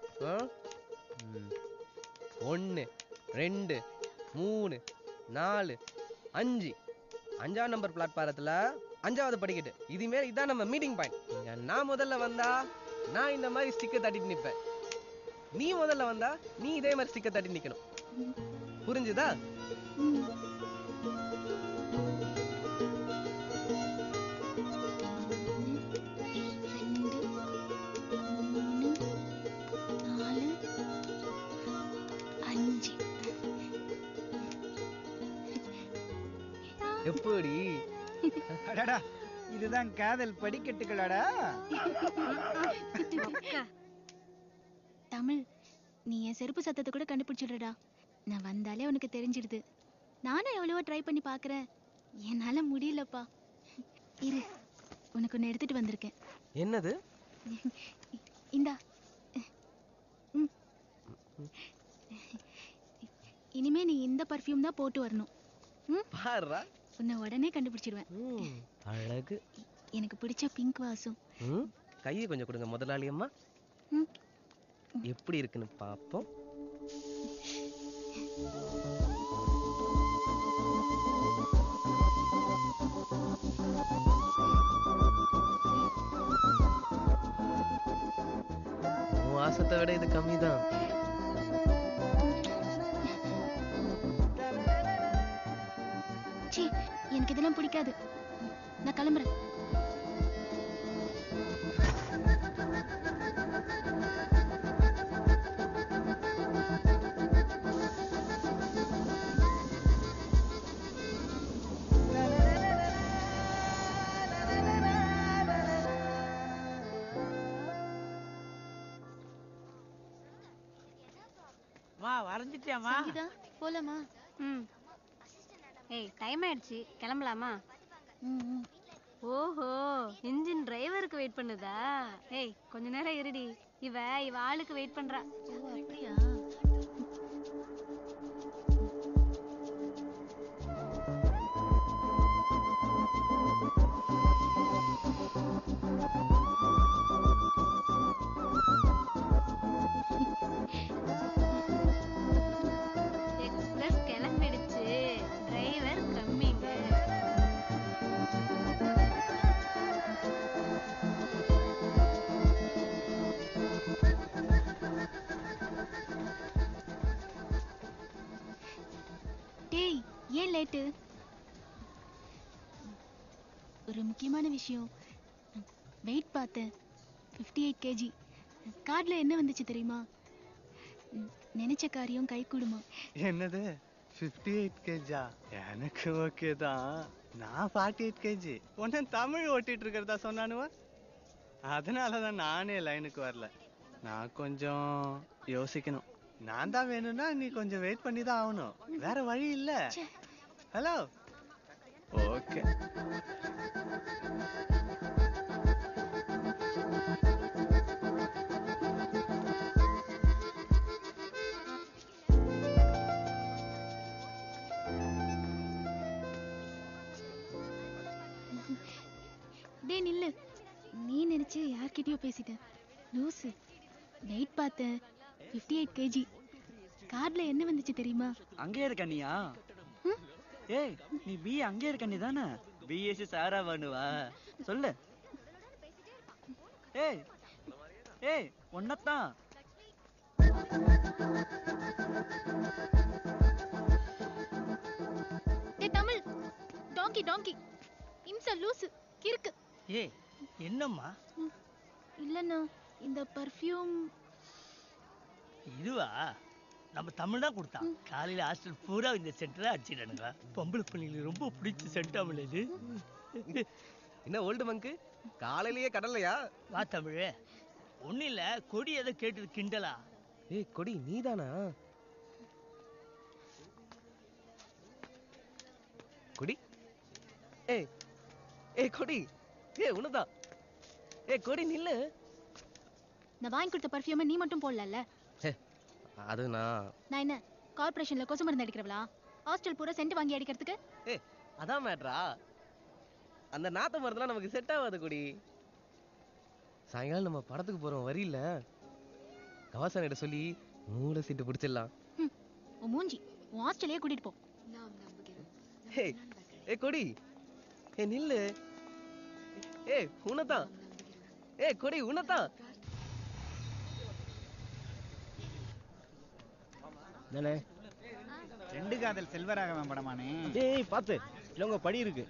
ஒன்று ரெண்டு மூணு நாலு அஞ்சு அஞ்சாம் நம்பர் பிளாட்ஃபாரத்தில் அஞ்சாவது படிக்கட்டு இதுமாரி இதான் நம்ம மீட்டிங் பாயிண்ட் இங்க நான் முதல்ல வந்தா நான் இந்த மாதிரி ஸ்டிக்கர் தட்டிட்டு நிப்பேன் நீ முதல்ல வந்தா நீ இதே மாதிரி ஸ்டிக்கர் தட்டி நிக்கணும் புரிஞ்சுதா நாலு அஞ்சு எப்படி அடடா இதுதான் காதல் படிக்கட்டுகளாடா தமிழ் நீ என் செருப்பு சத்தத்தை கூட கண்டுபிடிச்சிடுறடா நான் வந்தாலே உனக்கு தெரிஞ்சிடுது நானும் எவ்வளவோ ட்ரை பண்ணி பார்க்கறேன் என்னால முடியலப்பா இரு உனக்கு ஒன்று எடுத்துட்டு வந்திருக்கேன் என்னது இந்தா ம். இனிமே நீ இந்த பர்ஃப்யூம் தான் போட்டு வரணும் ம் பாருடா உன்னை உடனே கண்டுபிடிச்சிடுவேன் அழகு எனக்கு பிடிச்ச பிங்க் வாசம் ம் கையை கொஞ்சம் கொடுங்க முதலாளி அம்மா ம். எப்படி இருக்குன்னு பார்ப்போம் உன் வாசத்தை விட இது கம்மிதான் சீ எனக்கு இதெல்லாம் பிடிக்காது நான் கிளம்புறேன் மா வரைஞ்சிட்டியாமா சங்கீதா போலாமா ம் ஏய் டைம் ஆயிடுச்சு கிளம்பலாமா ஓஹோ இன்ஜின் டிரைவருக்கு வெயிட் பண்ணுதா ஏய் கொஞ்ச நேரம் இருடி இவ இவ ஆளுக்கு வெயிட் பண்றா ஓ அப்படியா எக்ஸ்பிரஸ் கிளம்பிடுச்சு டிரைவர் கம்மிங்க டேய் ஏன் லேட்டு ஒரு முக்கியமான விஷயம் வெயிட் பார்த்தேன் ஃபிஃப்டி எயிட் கேஜி கார்டில் என்ன வந்துச்சு தெரியுமா ம், நினைச்ச காரியம் கை கூடுமா என்னது ஃபிஃப்டி எயிட் கேஜா எனக்கு ஓகே தான் நான் ஃபார்ட்டி எயிட் கேஜி உன்ன தமிழ் ஓட்டிட்டு இருக்கிறதா சொன்னானுவ அதனால தான் நானே லைனுக்கு வரல நான் கொஞ்சம் யோசிக்கணும் நான் தான் வேணும்னா நீ கொஞ்சம் வெயிட் பண்ணி தான் ஆகணும் வேற வழி இல்ல ஹலோ ஓகே டேய் நில்லு நீ நினைச்சு யார்கிட்டயோ பேசிட்ட லூசு வெயிட் பார்த்தேன் ஃபிஃப்டி எயிட் கேஜி கார்டில் என்ன வந்துச்சு தெரியுமா அங்கே இருக்க நீயா ஏய் நீ பி அங்கே இருக்க நீ தானே பிஎஸ்சி சாரா பண்ணுவா சொல்லு ஏய் ஏய் ஒன்னத்தான் டேய் தமிழ் டாங்கி டாங்கி இம்ச லூசு கிறுக்கு ஏய் என்னம்மா இல்லண்ணா இந்த பர்ஃப்யூம் இதுவா நம்ம தமிழ் தான் கொடுத்தான் காலையில ஹாஸ்டல் பூரா இந்த சென்டரை அடிச்சிட்டானுங்க பொம்பளை பிள்ளைங்களுக்கு ரொம்ப பிடிச்ச சென்டாமல் இது என்ன ஓல்டு மங்கு காலையிலேயே கடலையா வா தமிழ் ஒன்றும் இல்லை கொடி எதை கேட்டது கிண்டலா ஏய் கொடி நீதானா கொடி ஏய் ஏய் கொடி ஏய் உனதான் ஏய் கொடி நில்லு நான் வாங்கி கொடுத்த பர்ஃப்யூமை நீ மட்டும் போடலல்ல ஹே, அது நான் நான் என்ன கார்ப்பரேஷன்ல கொசு மருந்து அடிக்கிறவளா ஹாஸ்டல் பூரா சென்ட் வாங்கி அடிக்கிறதுக்கு ஏய் அதான் மேட்ரா அந்த நாத்த மரத்துலாம் நமக்கு செட் ஆகாது கொடி சாயங்காலம் நம்ம படத்துக்கு போறோம் வரியில கவாசானிட்ட சொல்லி மூளை சீட்டு பிடிச்சிடலாம் உன் மூஞ்சி உன் ஹாஸ்டலே கூட்டிட்டு போ ஏய் ஏய் கொடி ஏய் நில்லு ஏய் உனதான் ஏய் கொடி உனதான் தானே ரெண்டு காதல் செல்வராகவன் படமானே ஏய் பார்த்து இல்லவங்க படி இருக்கு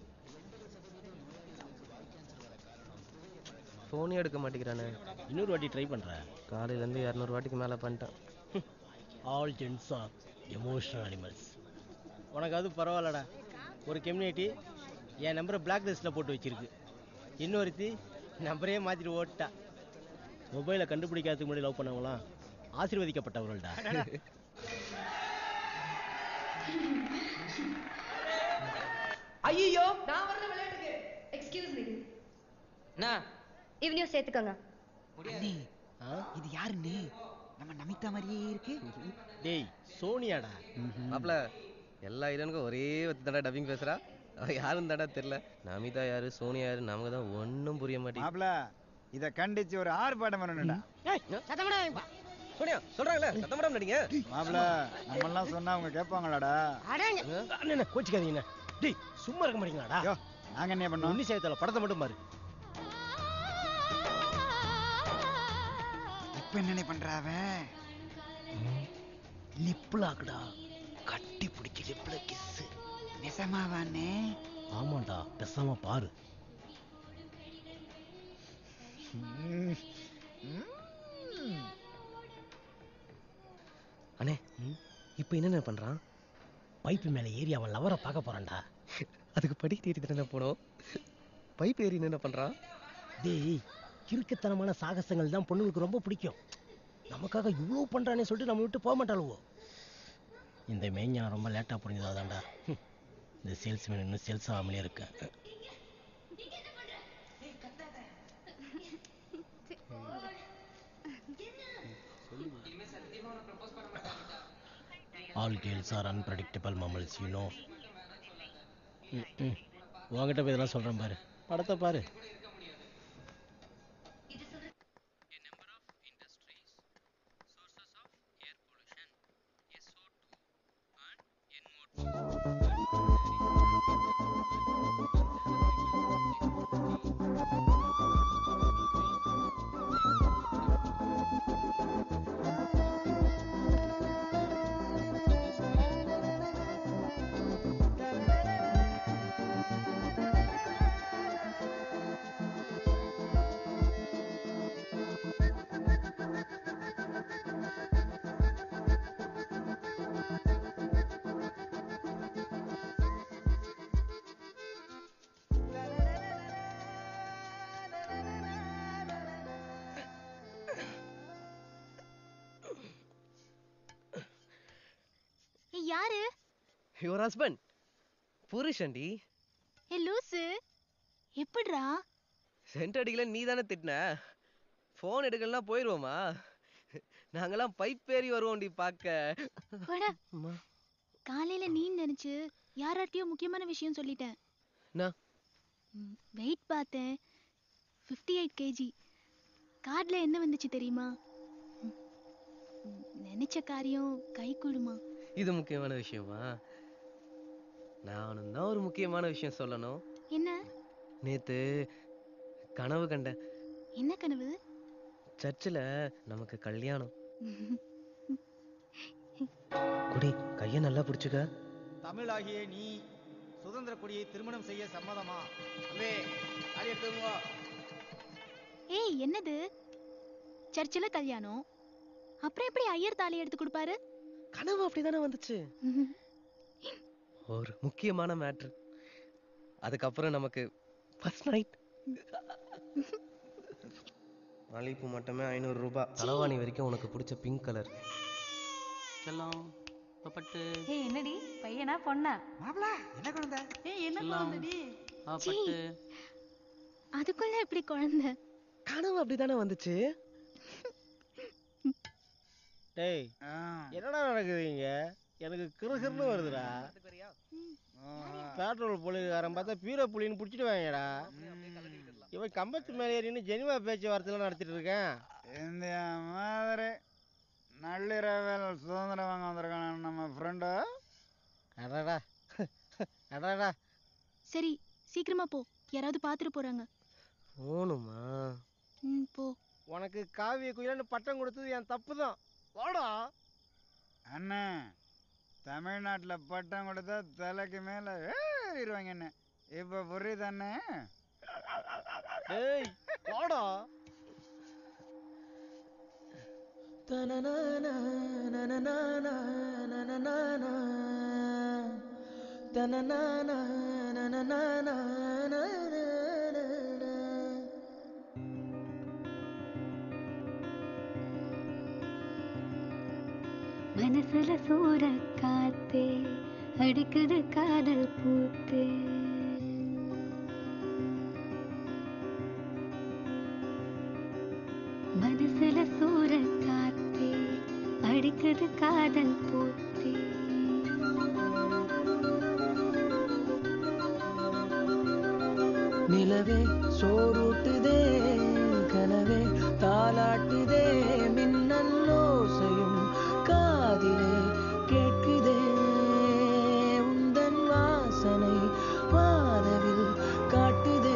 ஃபோனே எடுக்க மாட்டேங்கிறானே இன்னொரு வாட்டி ட்ரை பண்றேன் காலையில இருந்து இரநூறு வாட்டிக்கு மேல பண்ணிட்டேன் all gents are emotional animals உனக்கு அது பரவாயில்லடா ஒரு கம்யூனிட்டி என் நம்பரை பிளாக் லிஸ்ட்டில் போட்டு வச்சிருக்கு இன்னொருத்தி நம்பரே மாற்றிட்டு ஓட்டா மொபைலை கண்டுபிடிக்காததுக்கு முன்னாடி லவ் பண்ணவங்களாம் ஆசீர்வதிக்கப்பட்டவர்கள்டா ஐயோ நான் வரல விளையாட்டுக்கு எக்ஸ்கியூஸ் மீ என்ன இவனையும் சேர்த்துக்கோங்க அண்ணி, இது யாருன்னு நம்ம நமிதா மாதிரியே இருக்கு டேய் சோனியாடா மாப்ள எல்லா ஹீரோனுக்கும் ஒரே ஒருத்தி தடா டப்பிங் பேசுறா அவ யாரும் தடா தெரியல நமிதா யாரு சோனியா யாரு நமக்கு தான் ஒன்றும் புரிய மாட்டேங்குது மாப்ள இத கண்டிச்சு ஒரு ஆர்ப்பாட்டம் பண்ணணும்டா சோனியா சொல்றாங்கல்ல சத்தம் நடிங்க மாப்ள நம்ம எல்லாம் சொன்னா அவங்க கேட்பாங்களாடா அண்ணே கோச்சிக்காதீங்கண்ணே டேய் சும்மா இருக்க மாட்டீங்களாடா நாங்க என்ன பண்ணோம் ஒன்னி சேர்த்தல படத்தை மட்டும் பாரு இப்ப என்ன பண்றாவ லிப்லாக்குடா கட்டி பிடிச்சி லிப்ல கிஸ் நெசமாவானே ஆமாண்டா பேசாம பாரு அண்ணே இப்போ என்னென்ன பண்றான் பைப்பு மேல ஏறி அவன் லவரை பார்க்க போறான்டா அதுக்கு படி தேடி தானே போனோம் பைப் ஏறி என்ன பண்றான் டேய் கிறுக்குத்தனமான சாகசங்கள் தான் பொண்ணுங்களுக்கு ரொம்ப பிடிக்கும் நமக்காக இவ்வளோ பண்றானே சொல்லிட்டு நம்ம விட்டு போக மாட்டாளுவோ இந்த மேய்ஞானம் ரொம்ப லேட்டாக புரிஞ்சதாதான்டா ஹம். இந்த சேல்ஸ்மேன் இன்னும் சேல்ஸ் ஆகாமலே இருக்கேன் all girls are unpredictable mammals you know உங்ககிட்ட போய் இதெல்லாம் சொல்கிறேன் பாரு படத்தை பாரு ஏய் யாரு யுவர் ஹஸ்பண்ட் புருஷன்டி ஏ லூசு எப்படிடா சென்ட் அடிக்கல நீ தானே திட்டின ஃபோன் எடுக்கலாம் போயிடுவோமா நாங்கெல்லாம் பைப் ஏறி வருவோம்டி பார்க்க போடா காலையில நீ நினைச்சு யாராட்டியோ முக்கியமான விஷயம் சொல்லிட்டேன் என்ன வெயிட் பார்த்தேன் 58 எயிட் கேஜி கார்டில் என்ன வந்துச்சு தெரியுமா ம், ம், நினைச்ச காரியம் கை கூடுமா இது முக்கியமான விஷயமா நானும் தான் ஒரு முக்கியமான விஷயம் சொல்லணும் என்ன நேத்து கனவு கண்டேன் என்ன கனவு சர்ச்சில் நமக்கு கல்யாணம் குடி கைய நல்லா பிடிச்சுக்க தமிழாகிய நீ சுதந்திர கொடியை திருமணம் செய்ய சம்மதமா அவே தாலி எடுத்துங்க ஏய் என்னது சர்ச்சில் கல்யாணம் அப்புறம் எப்படி ஐயர் தாலி எடுத்து கொடுப்பாரு கனவு அப்படிதானே வந்துச்சு ஒரு முக்கியமான மேட்ரு அதுக்கப்புறம் நமக்கு ஃபர்ஸ்ட் நைட் மல்லிகைப்பூ மட்டுமே ஐநூறு ரூபாய் தலைவாணி வரைக்கும் உனக்கு பிடிச்ச பிங்க் கலர் செல்லம் பட்டு ஏய் என்னடி பையனா பொண்ணா மாப்ள என்ன குழந்தை ஏய் என்ன செல்லம். குழந்தைடி ஆ சீ. பட்டு அதுக்குள்ள எப்படி குழந்தை கனவு அப்படிதானே வந்துச்சு டேய் என்னடா நடக்குது இங்க எனக்கு கிறுகிறுன்னு வருதுடா பெட்ரோல் புலிகாரன் பார்த்தா பீரோ புலின்னு பிடிச்சிட்டு வாங்கடா இவன் கம்பத்து மேலே ஏறின்னு ஜெனிவா பேச்சுவார்த்தைலாம் நடத்திட்டு இருக்கேன் இந்தியா மாதிரி நள்ளிரவில் சுதந்திரம் வாங்க வந்திருக்கான நம்ம ஃப்ரெண்டு அடடா அடடா சரி சீக்கிரமா போ யாராவது பார்த்துட்டு போறாங்க போகணுமா ம் போ உனக்கு காவிய குயிலன்னு பட்டம் கொடுத்தது என் தப்பு தான் வாடா அண்ணே தமிழ்நாட்டில் பட்டம் கொடுத்தா தலைக்கு மேலே ஏறிடுவாங்க என்ன இப்போ புரியுது அண்ணே டேய் வாடா தனனானா, நனனானா, நனனானா. தனனானா, நனனானா, நனனானா. மனசுல சூற காத்தே அடிக்குது காதல் பூத்தே மனசுல சூற காத்தே அடிக்குது காதல் பூத்தே நிலவே சோறூட்டுதே கனவே தாலாட்டுதே மின்னல் ஓசையும் காதிலே கேட்குதே உந்தன் வாசனை வானவில் காட்டுதே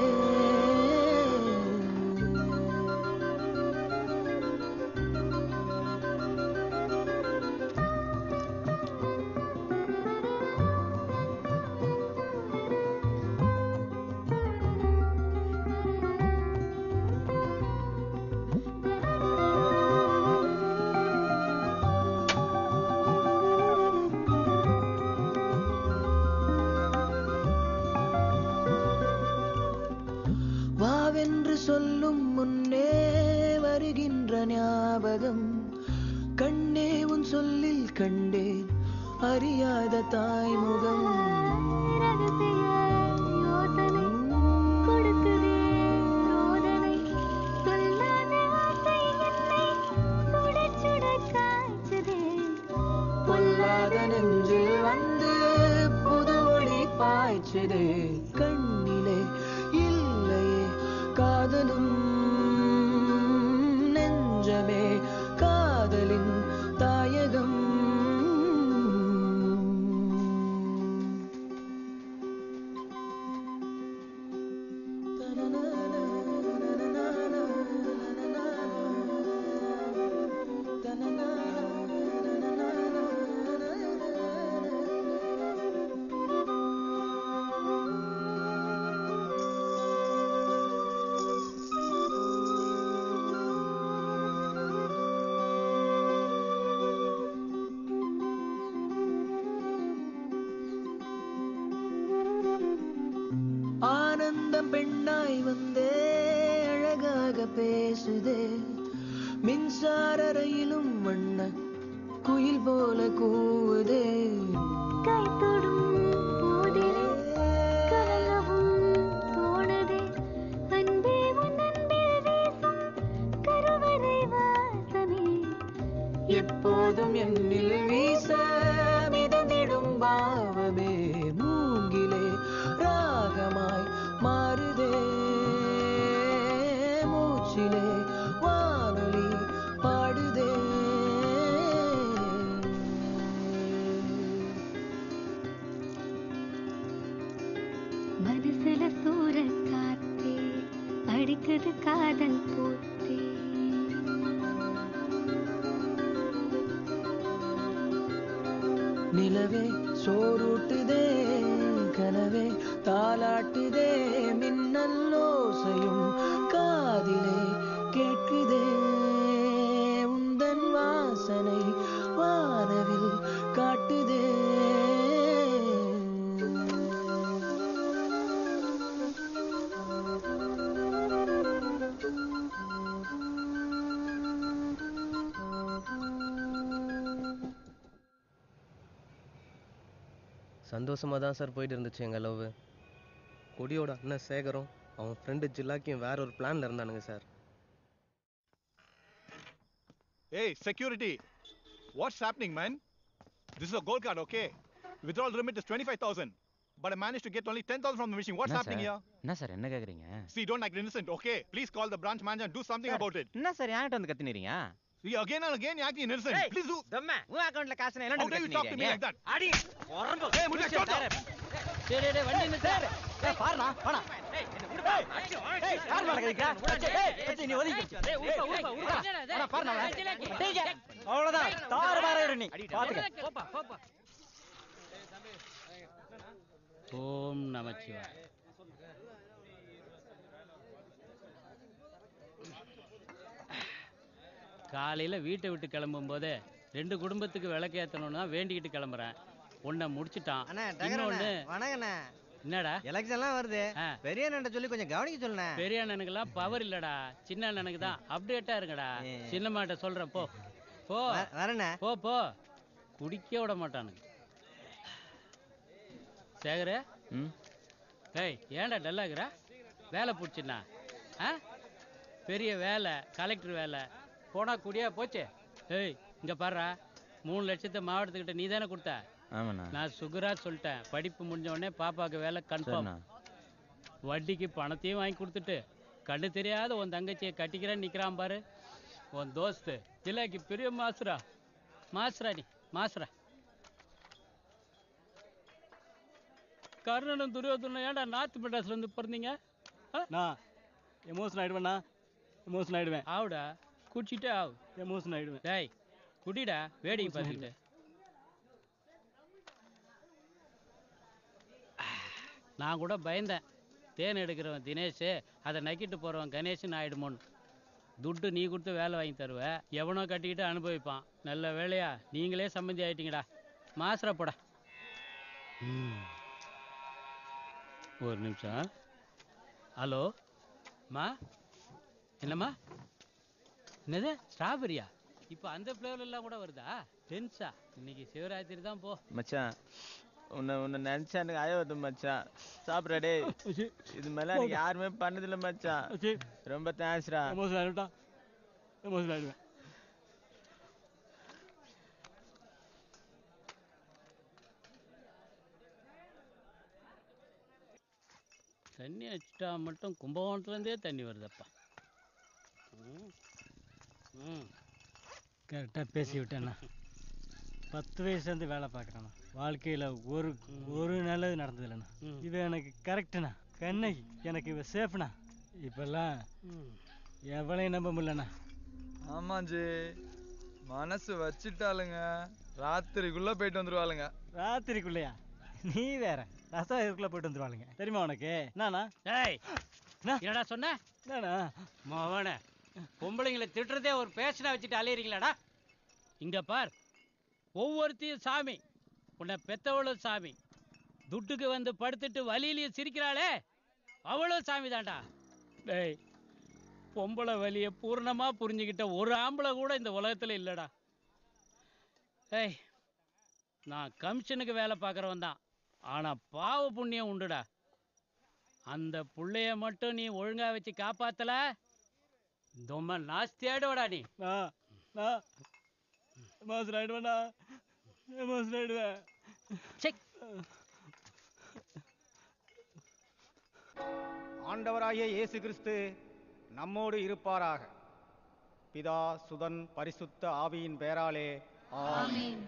வாவென்று சொல்லும் முன்னே வருகின்ற ஞாபகம் கண்ணே உன் சொல்லில் கண்டேன் அறியாத தாய்முகம் ரகசிய யோசனை கொடுக்குதே ரோதனை சொல்லாத ஆசை என்னை சுட சுட காய்ச்சதே பொல்லாத நெஞ்சில் வந்து புது ஒளி பாய்ச்சதே கண்ணிலே இல்லையே காதலும் நெஞ்சமே காதலின் தாயகம் ஆனந்தம் பெண்ணாய் வந்தே அழகாக பேசுதே மின்சார ரயிலும் வண்ண குயில் போல கூவுதே கை தொடும் போதிலே கலங்கவும் தோணுதே அன்பே உன் அன்பில் வீசும் கருவறை வாசமே எப்போதும் என்னில் வீச மிதந்திடும் பாவமே மூங்கிலே ராகமாய் மாறுதே மூச்சிலே வானொலி பாடுதே மனசுல சூற காத்தே அடிக்குது காதல் பூத்தே நிலவே சோறூட்டுதே கனவே தாலாட்டுதே மின்னல் ஓசையும் காதிலே கேட்குதே உந்தன் வாசனை வானவில் காட்டுதே சந்தோஷமா தான் சார் போயிட்டு இருந்துச்சு எங்க லவ் கொடியோட அண்ணன் சேகரும் அவன் ஃப்ரெண்டு ஜில்லாக்கியும் வேற ஒரு பிளான்ல இருந்தானுங்க sir Hey, security. What's happening, man? This is a gold card, okay? Withdrawal limit is 25,000. But I managed to get only 10,000 from the machine. What's என்ன happening சார் here? என்ன சார் என்ன கேக்குறீங்க See, don't act innocent, okay? Please call the branch manager and do something about it. என்ன sir என்கிட்ட வந்து கத்தினீங்க See, again and again, you're acting innocent. Hey, Please do. தம்ம உன் அக்கவுண்ட்ல காசு நான் How dare you talk to me like that? அடி Urambu Hey, Muruga, stop now. டேய் டேய் டேய் வண்டி நிறுத்து ஏய் பாருடா வாடா ஏய் யார் மேல கைக்கா ஏய் பத்தி நீ ஒதுங்கி ஏய், உருப்பா, உருப்பா, உருப்பா. வாடா பாருடா ஜிலேக்கி. டேய் அவ்வளவுதான் தாறு மாறிடு நீ பாத்துக்க போப்பா போப்பா ஓம் நமச்சிவாய் காலையில வீட்டை விட்டு கிளம்பும் போது ரெண்டு குடும்பத்துக்கு விளக்கு ஏத்தணும்னு தான் வேண்டிக்கிட்டு கிளம்புறேன் ஒன்ன முடிச்சிட்டான் அண்ணா இன்னொன்னு வணக்கண்ணே என்னடா எலெக்ஷன்லாம் வருது ஆ. பெரிய அண்ணன் சொல்லி கொஞ்சம் கவனிக்க சொல்லுண்ணே பெரிய அண்ணனுக்கெல்லாம் பவர் இல்லடா சின்ன அண்ணனுக்கு தான் அப்டேட்டா இருங்கடா சின்னம்மாட்ட சொல்றேன் போ போ வ- வரேண்ணே. போ போ குடிக்க விட மாட்டானுங்க சேகரு ஏய் ஏன்டா டல்லாக்குற வேலை பிடிச்சிண்ணா ஆ பெரிய வேலை கலெக்டர் வேலை போனா குடியா போச்சு ஏய் இங்க பாருடா மூணு லட்சத்தை மாவட்டத்துக்கிட்ட நீ தானே கொடுத்த ஆமாண்ணா நான் சுகரா சொல்லிட்டேன் படிப்பு முடிஞ்ச உடனே பாப்பாக்கு வேலை கன்ஃபார்ம் சரிண்ணா. வட்டிக்கு பணத்தையும் வாங்கி கொடுத்துட்டு கண்ணு தெரியாத உன் தங்கச்சியை கட்டிக்கிறேன்னு நிக்கிறான் பாரு உன் தோஸ்து ஜில்லாக்கு பெரிய மாசுரா மாசுரா நீ மாசுரா கர்ணனும் துரியோதனும் ஏன்டா நார்த் மெட்ராஸ்ல இருந்து பிறந்தீங்க நான் எமோஷன் ஆயிடுவேண்ணா எமோஷன் ஆயிடுவேன் ஆவுடா குடிச்சிட்டே ஆவு எமோஷன் ஆயிடுவேன் டேய் குடிடா வேடிக்கை பார்த்துக்கிட்டு நான் கூட பயந்தேன் தேன் எடுக்கிறவன் தினேஷ் அதை நக்கிட்டு போகிறவன் கணேஷ்னு ஆயிடுமோன்னு துட்டு நீ கொடுத்து வேலை வாங்கி தருவ எவனோ கட்டிக்கிட்டு அனுபவிப்பான் நல்ல வேலையா நீங்களே சம்மந்தி ஆயிட்டீங்கடா மாசுரா போடா ம். ஒரு நிமிஷம் ஹலோ மா என்னம்மா என்னது ஸ்ட்ராபெரியா இப்போ அந்த ஃப்ளேவர் எல்லாம் கூட வருதா டென்ஸா இன்னைக்கு சிவராத்திரி தான் போ மச்சான் உன்னை உன்னை நினைச்சா எனக்கு அய வருது மச்சான் சாப்பிட்ற டேய் இது மேல எனக்கு யாருமே பண்ணதில்ல மச்சான் ரொம்ப தேங்க்ஸ்டா எமோஷன் ஆயிடுட்டா எமோஷன் ஆயிடுவேன் தண்ணி வச்சுட்டா மட்டும் கும்பகோணத்துலேருந்தே தண்ணி வருதப்பா ம். ம் கரெக்டாக பேசி விட்டேண்ணா பத்து வயசுலேருந்து வேலை பார்க்குறேண்ணா வாழ்க்கையில் ஒரு ஒரு நல்லது நடந்தது இல்லைண்ணா இவன் எனக்கு கரெக்டுண்ணா கண்ணகி எனக்கு இவ சேஃப்ண்ணா இப்பெல்லாம் எவளையும் நம்ப முடியலண்ணா ஆமாஞ்சி மனசு வச்சிட்டாளுங்க ராத்திரிக்குள்ள போயிட்டு வந்துருவாளுங்க ராத்திரிக்குள்ளையா நீ வேற ரசம் இதுக்குள்ளே போயிட்டு வந்துருவாளுங்க தெரியுமா உனக்கு என்னண்ணா டேய் என்னடா சொன்ன என்னண்ணா மவனே பொம்பளைங்களை திட்டுறதே ஒரு பேஷனா வச்சுட்டு அலையறீங்களாடா இங்க பார் ஒவ்வொருத்தையும் சாமி உன்னை பெத்தவளும் சாமி துட்டுக்கு வந்து படுத்துட்டு வலியிலையும் சிரிக்கிறாளே அவளும் சாமி தான்டா டேய் பொம்பளை வலியை பூர்ணமா புரிஞ்சுக்கிட்ட ஒரு ஆம்பளை கூட இந்த உலகத்துல இல்லடா ஏய் நான் கமிஷனுக்கு வேலை பார்க்குறவன் தான் ஆனா பாவ புண்ணியம் உண்டுடா அந்த புள்ளைய மட்டும் நீ ஒழுங்கா வச்சு காப்பாத்தல ரொம்ப நாஸ்தியாடுவடா நீ எமோஷன் ஆயிடுவேண்ணா எமோஷன் ஆயிடுவேன் ஆண்டவராகிய இயேசு கிறிஸ்து நம்மோடு இருப்பாராக பிதா சுதன் பரிசுத்த ஆவியின் பெயராலே ஆமென்.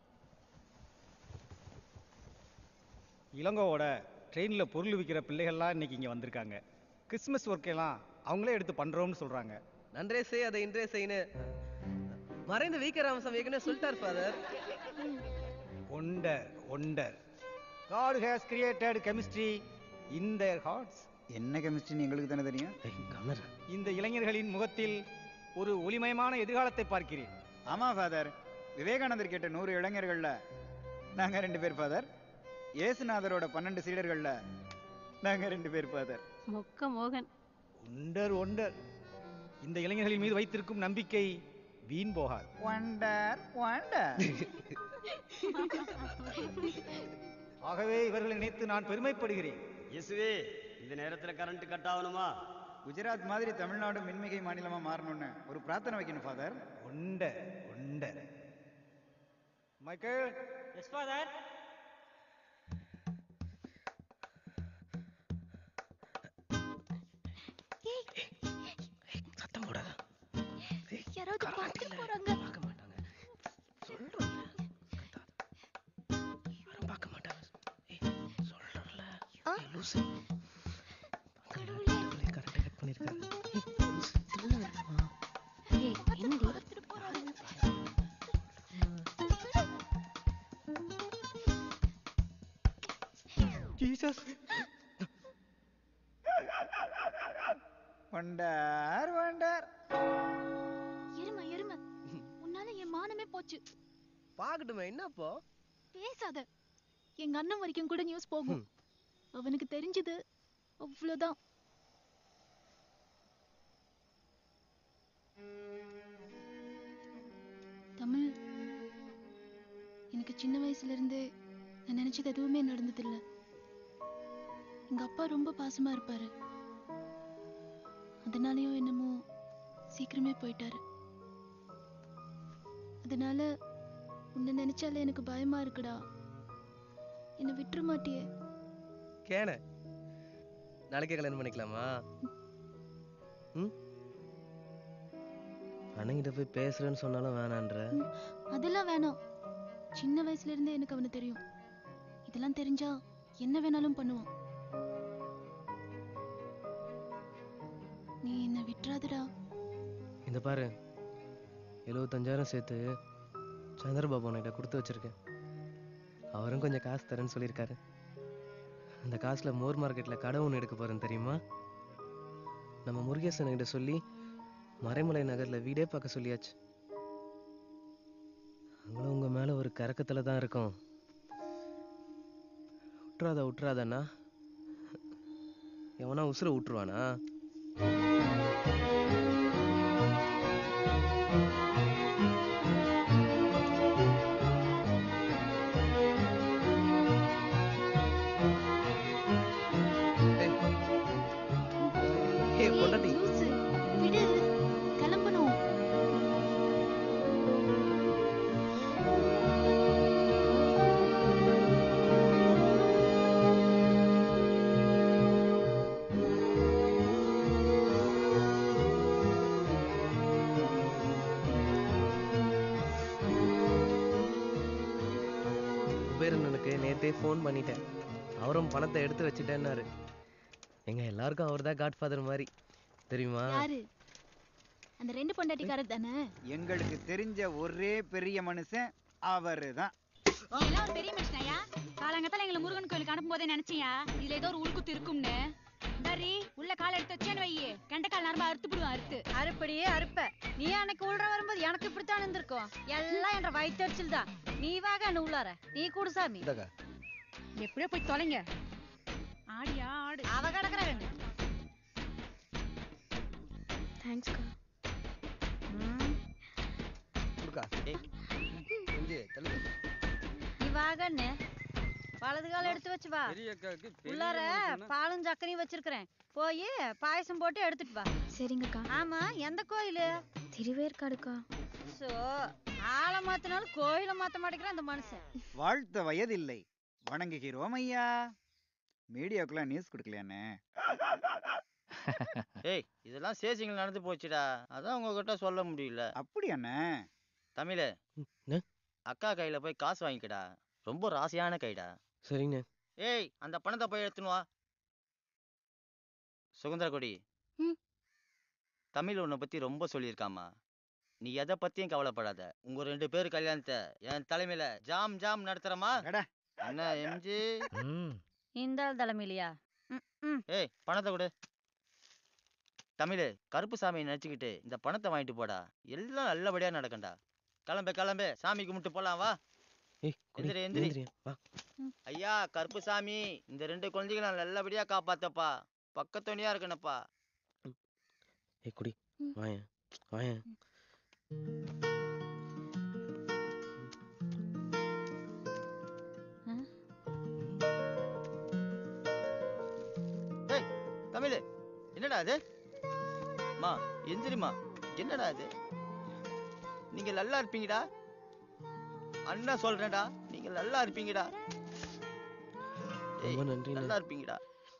இளங்கோவோட ட்ரெயினில் பொருள் விற்கிற பிள்ளைகள்லாம் இன்னைக்கு இங்கே வந்திருக்காங்க கிறிஸ்மஸ் ஒர்க்கெல்லாம் அவங்களே எடுத்து பண்ணுறோம்னு சொல்கிறாங்க நன்றே செய் அதை இன்றே செய்யு மறைந்த வி கே ராமசாமி ஏற்கனவே சொல்லிட்டார் father wonder wonder God has created chemistry in their hearts என்ன கெமிஸ்ட்ரின்னு எங்களுக்கு தானே தெரியும் இந்த இளைஞர்களின் முகத்தில் ஒரு ஒளிமயமான எதிர்காலத்தை பார்க்கிறேன் ஆமா ஃபாதர் விவேகானந்தர் கேட்ட நூறு இளைஞர்கள்ல நாங்க ரெண்டு பேர் ஃபாதர் ஏசுநாதரோட பன்னெண்டு சீடர்கள்ல நாங்க ரெண்டு பேர் ஃபாதர் மொக்க மோகன் ஒண்டர் ஒண்டர் இந்த இளைஞர்களின் மீது வைத்திருக்கும் நம்பிக்கை வீண் போகாது ஒண்டர் ஒண்டர் ஆகவே இவர்களை நினைத்து நான் பெருமைப்படுகிறேன் இயேசுவே இந்த நேரத்துல கரண்ட் கட் ஆகணுமா குஜராத் மாதிரி தமிழ்நாடு மின்மிகை மாநிலமா மாறணும்னு ஒரு பிரார்த்தனை வைக்கணும் father wonder wonder Michael yes father சத்தம் போடாத யாராவது பார்த்துட்டு போறாங்க யாரும் பார்க்க மாட்டாங்க ஆ? லூசு கடவுளே கரெக்டாக கட் பண்ணிருக்காரு லூசு சும்மா இருமா ஏய் என்னடி ஜீசஸ் ஒண்டர் ஒண்டர் எருமை எருமை உன்னால என் மானமே போச்சு பார்க்கட்டுமே என்னப்போ பேசாத எங்க அண்ணன் வரைக்கும் கூட நியூஸ் போகும் அவனுக்கு தெரிஞ்சது அவ்வளவுதான் தமிழ் எனக்கு சின்ன வயசுல இருந்தே நான் நினைச்சது எதுவுமே நடந்ததில்ல எங்க அப்பா ரொம்ப பாசமா இருப்பாரு அதனாலயோ என்னமோ சீக்கிரமே போயிட்டாரு அதனால உன்னை நினைச்சாலே எனக்கு பயமா இருக்குடா என்னை விட்டுற மாட்டியே கேன நாளைக்கே கல்யாணம் பண்ணிக்கலாமா ம் அண்ணங்கிட்ட போய் பேசுறேன்னு சொன்னாலும் வேணான்ற அதெல்லாம் வேணாம் சின்ன வயசுல இருந்தே எனக்கு அவனை தெரியும் இதெல்லாம் தெரிஞ்சா என்ன வேணாலும் பண்ணுவான் நீ என்ன விட்டுறாதடா இந்த பாரு எழுபத்தஞ்சாயிரம் சேர்த்து சந்திரபாபு அண்ணகிட்ட கொடுத்து வச்சிருக்கேன் அவரும் கொஞ்சம் காசு தரேன்னு சொல்லியிருக்காரு அந்த காசுல மோர் மார்க்கெட்ல கடை ஒன்று எடுக்க போறேன் தெரியுமா நம்ம முருகேசன் கிட்ட சொல்லி மறைமலை நகர்ல வீடே பார்க்க சொல்லியாச்சு நாங்களும் உங்க மேல ஒரு கறக்கத்துல தான் இருக்கோம் விட்டுறாத விட்டுறாதண்ணா எவனா உசுர விட்டுருவானா ஏய், பொண்டாட்டி லூசு, விடு கிளம்பணும் குபேரனுக்கு நேத்தே ஃபோன் பண்ணிட்டேன் அவரும் பணத்தை எடுத்து வச்சுட்டேன்னாரு எங்க எல்லாருக்கும் அவர் தான் காட்ஃபாதர் மாதிரி தெரியுமா யாரு அந்த ரெண்டு பொண்டாட்டிக்காரர் தானே எங்களுக்கு தெரிஞ்ச ஒரே பெரிய மனுஷன் அவரு தான் எல்லாம் ஒரு பெரிய மனுஷனாயா காலங்கத்தால எங்களை முருகன் கோயிலுக்கு அனுப்பும் போதே நினைச்சியா இதுல ஏதோ ஒரு உள்குத்து இருக்கும்னு சரி உள்ள கால எடுத்து வச்சேன்னு வையே கெண்டக்கால் நரம்பா அறுத்து போடுவான் அறுத்து அறுப்படியே அறுப்ப நீ அன்னைக்கு உள்ள வரும்போது எனக்கு இப்படித்தான் இருந்திருக்கும் எல்லாம் என்ற வயிற்றுச்சல் தான் நீ வாக அண்ணு உள்ளார நீ கூடு சாமி எப்படியோ போய் தொலைங்க ஆடியா ஆடு அவ கிடக்குற ரெண்டு தேங்க்ஸ்க்கா கொடுக்கா ஏய் கொஞ்சி தள்ளு நீ வாக அண்ணு வலது கால எடுத்து வச்சு வா உள்ளார பாலும் சக்கரையும் வச்சிருக்கிறேன் போய் பாயசம் போட்டு எடுத்துட்டு வா சரிங்கக்கா ஆமா எந்த கோயிலு திருவேற்காடுக்கா சோ ஆளை மாத்தினாலும் கோயிலை மாத்த மாட்டேங்கிறான் அந்த மனுஷன் வாழ்த்த வயதில்லை வணங்குகிறோம் ஐயா மீடியாவுக்குலாம் நியூஸ் கொடுக்கலையாண்ணே ஏய் இதெல்லாம் சேசிங்கள் நடந்து போச்சுடா அதான் உங்ககிட்ட சொல்ல முடியல அப்படியாண்ணே தமிழே அக்கா கையில போய் காசு வாங்கிக்கடா ரொம்ப ராசியான கைடா சரிங்க ஏய் அந்த பணத்தை போய் எடுத்துன்னு வா சுதந்திர கொடி ம். தமிழ் உன்னை பத்தி ரொம்ப சொல்லியிருக்காமா நீ எதை பத்தியும் கவலைப்படாத உங்க ரெண்டு பேர் கல்யாணத்தை என் தலைமையில ஜாம் ஜாம் நடத்துறமா என்ன எம்ஜி இந்த ஆள் தலைமையிலையா ம், ம். ஏய் பணத்தை கொடு தமிழ் கருப்புசாமியை நினைச்சுக்கிட்டு இந்த பணத்தை வாங்கிட்டு போடா எல்லாம் நல்லபடியா நடக்கண்டா கிளம்பு கிளம்பு சாமி கும்பிட்டு போலாம் வா ஏய் குடி, எந்திரி எந்திரி எந்திரி, வா ஐயா கருப்புசாமி இந்த ரெண்டு குழந்தைகளை நல்லபடியா காப்பாத்தப்பா பக்கத்துணையா இருக்கணுப்பா ஏய் குடி வாயேன் வாயேன் ஏய் தமிழ் என்னடா இது மா எந்திரிமா என்னடா இது நீங்க நல்லா இருப்பீங்கடா அண்ணா சொல்றேன்டா நீங்க நல்லா இருப்பீங்கடா ஏய், ரொம்ப நன்றிண்ணே. நல்லா இருப்பீங்கடா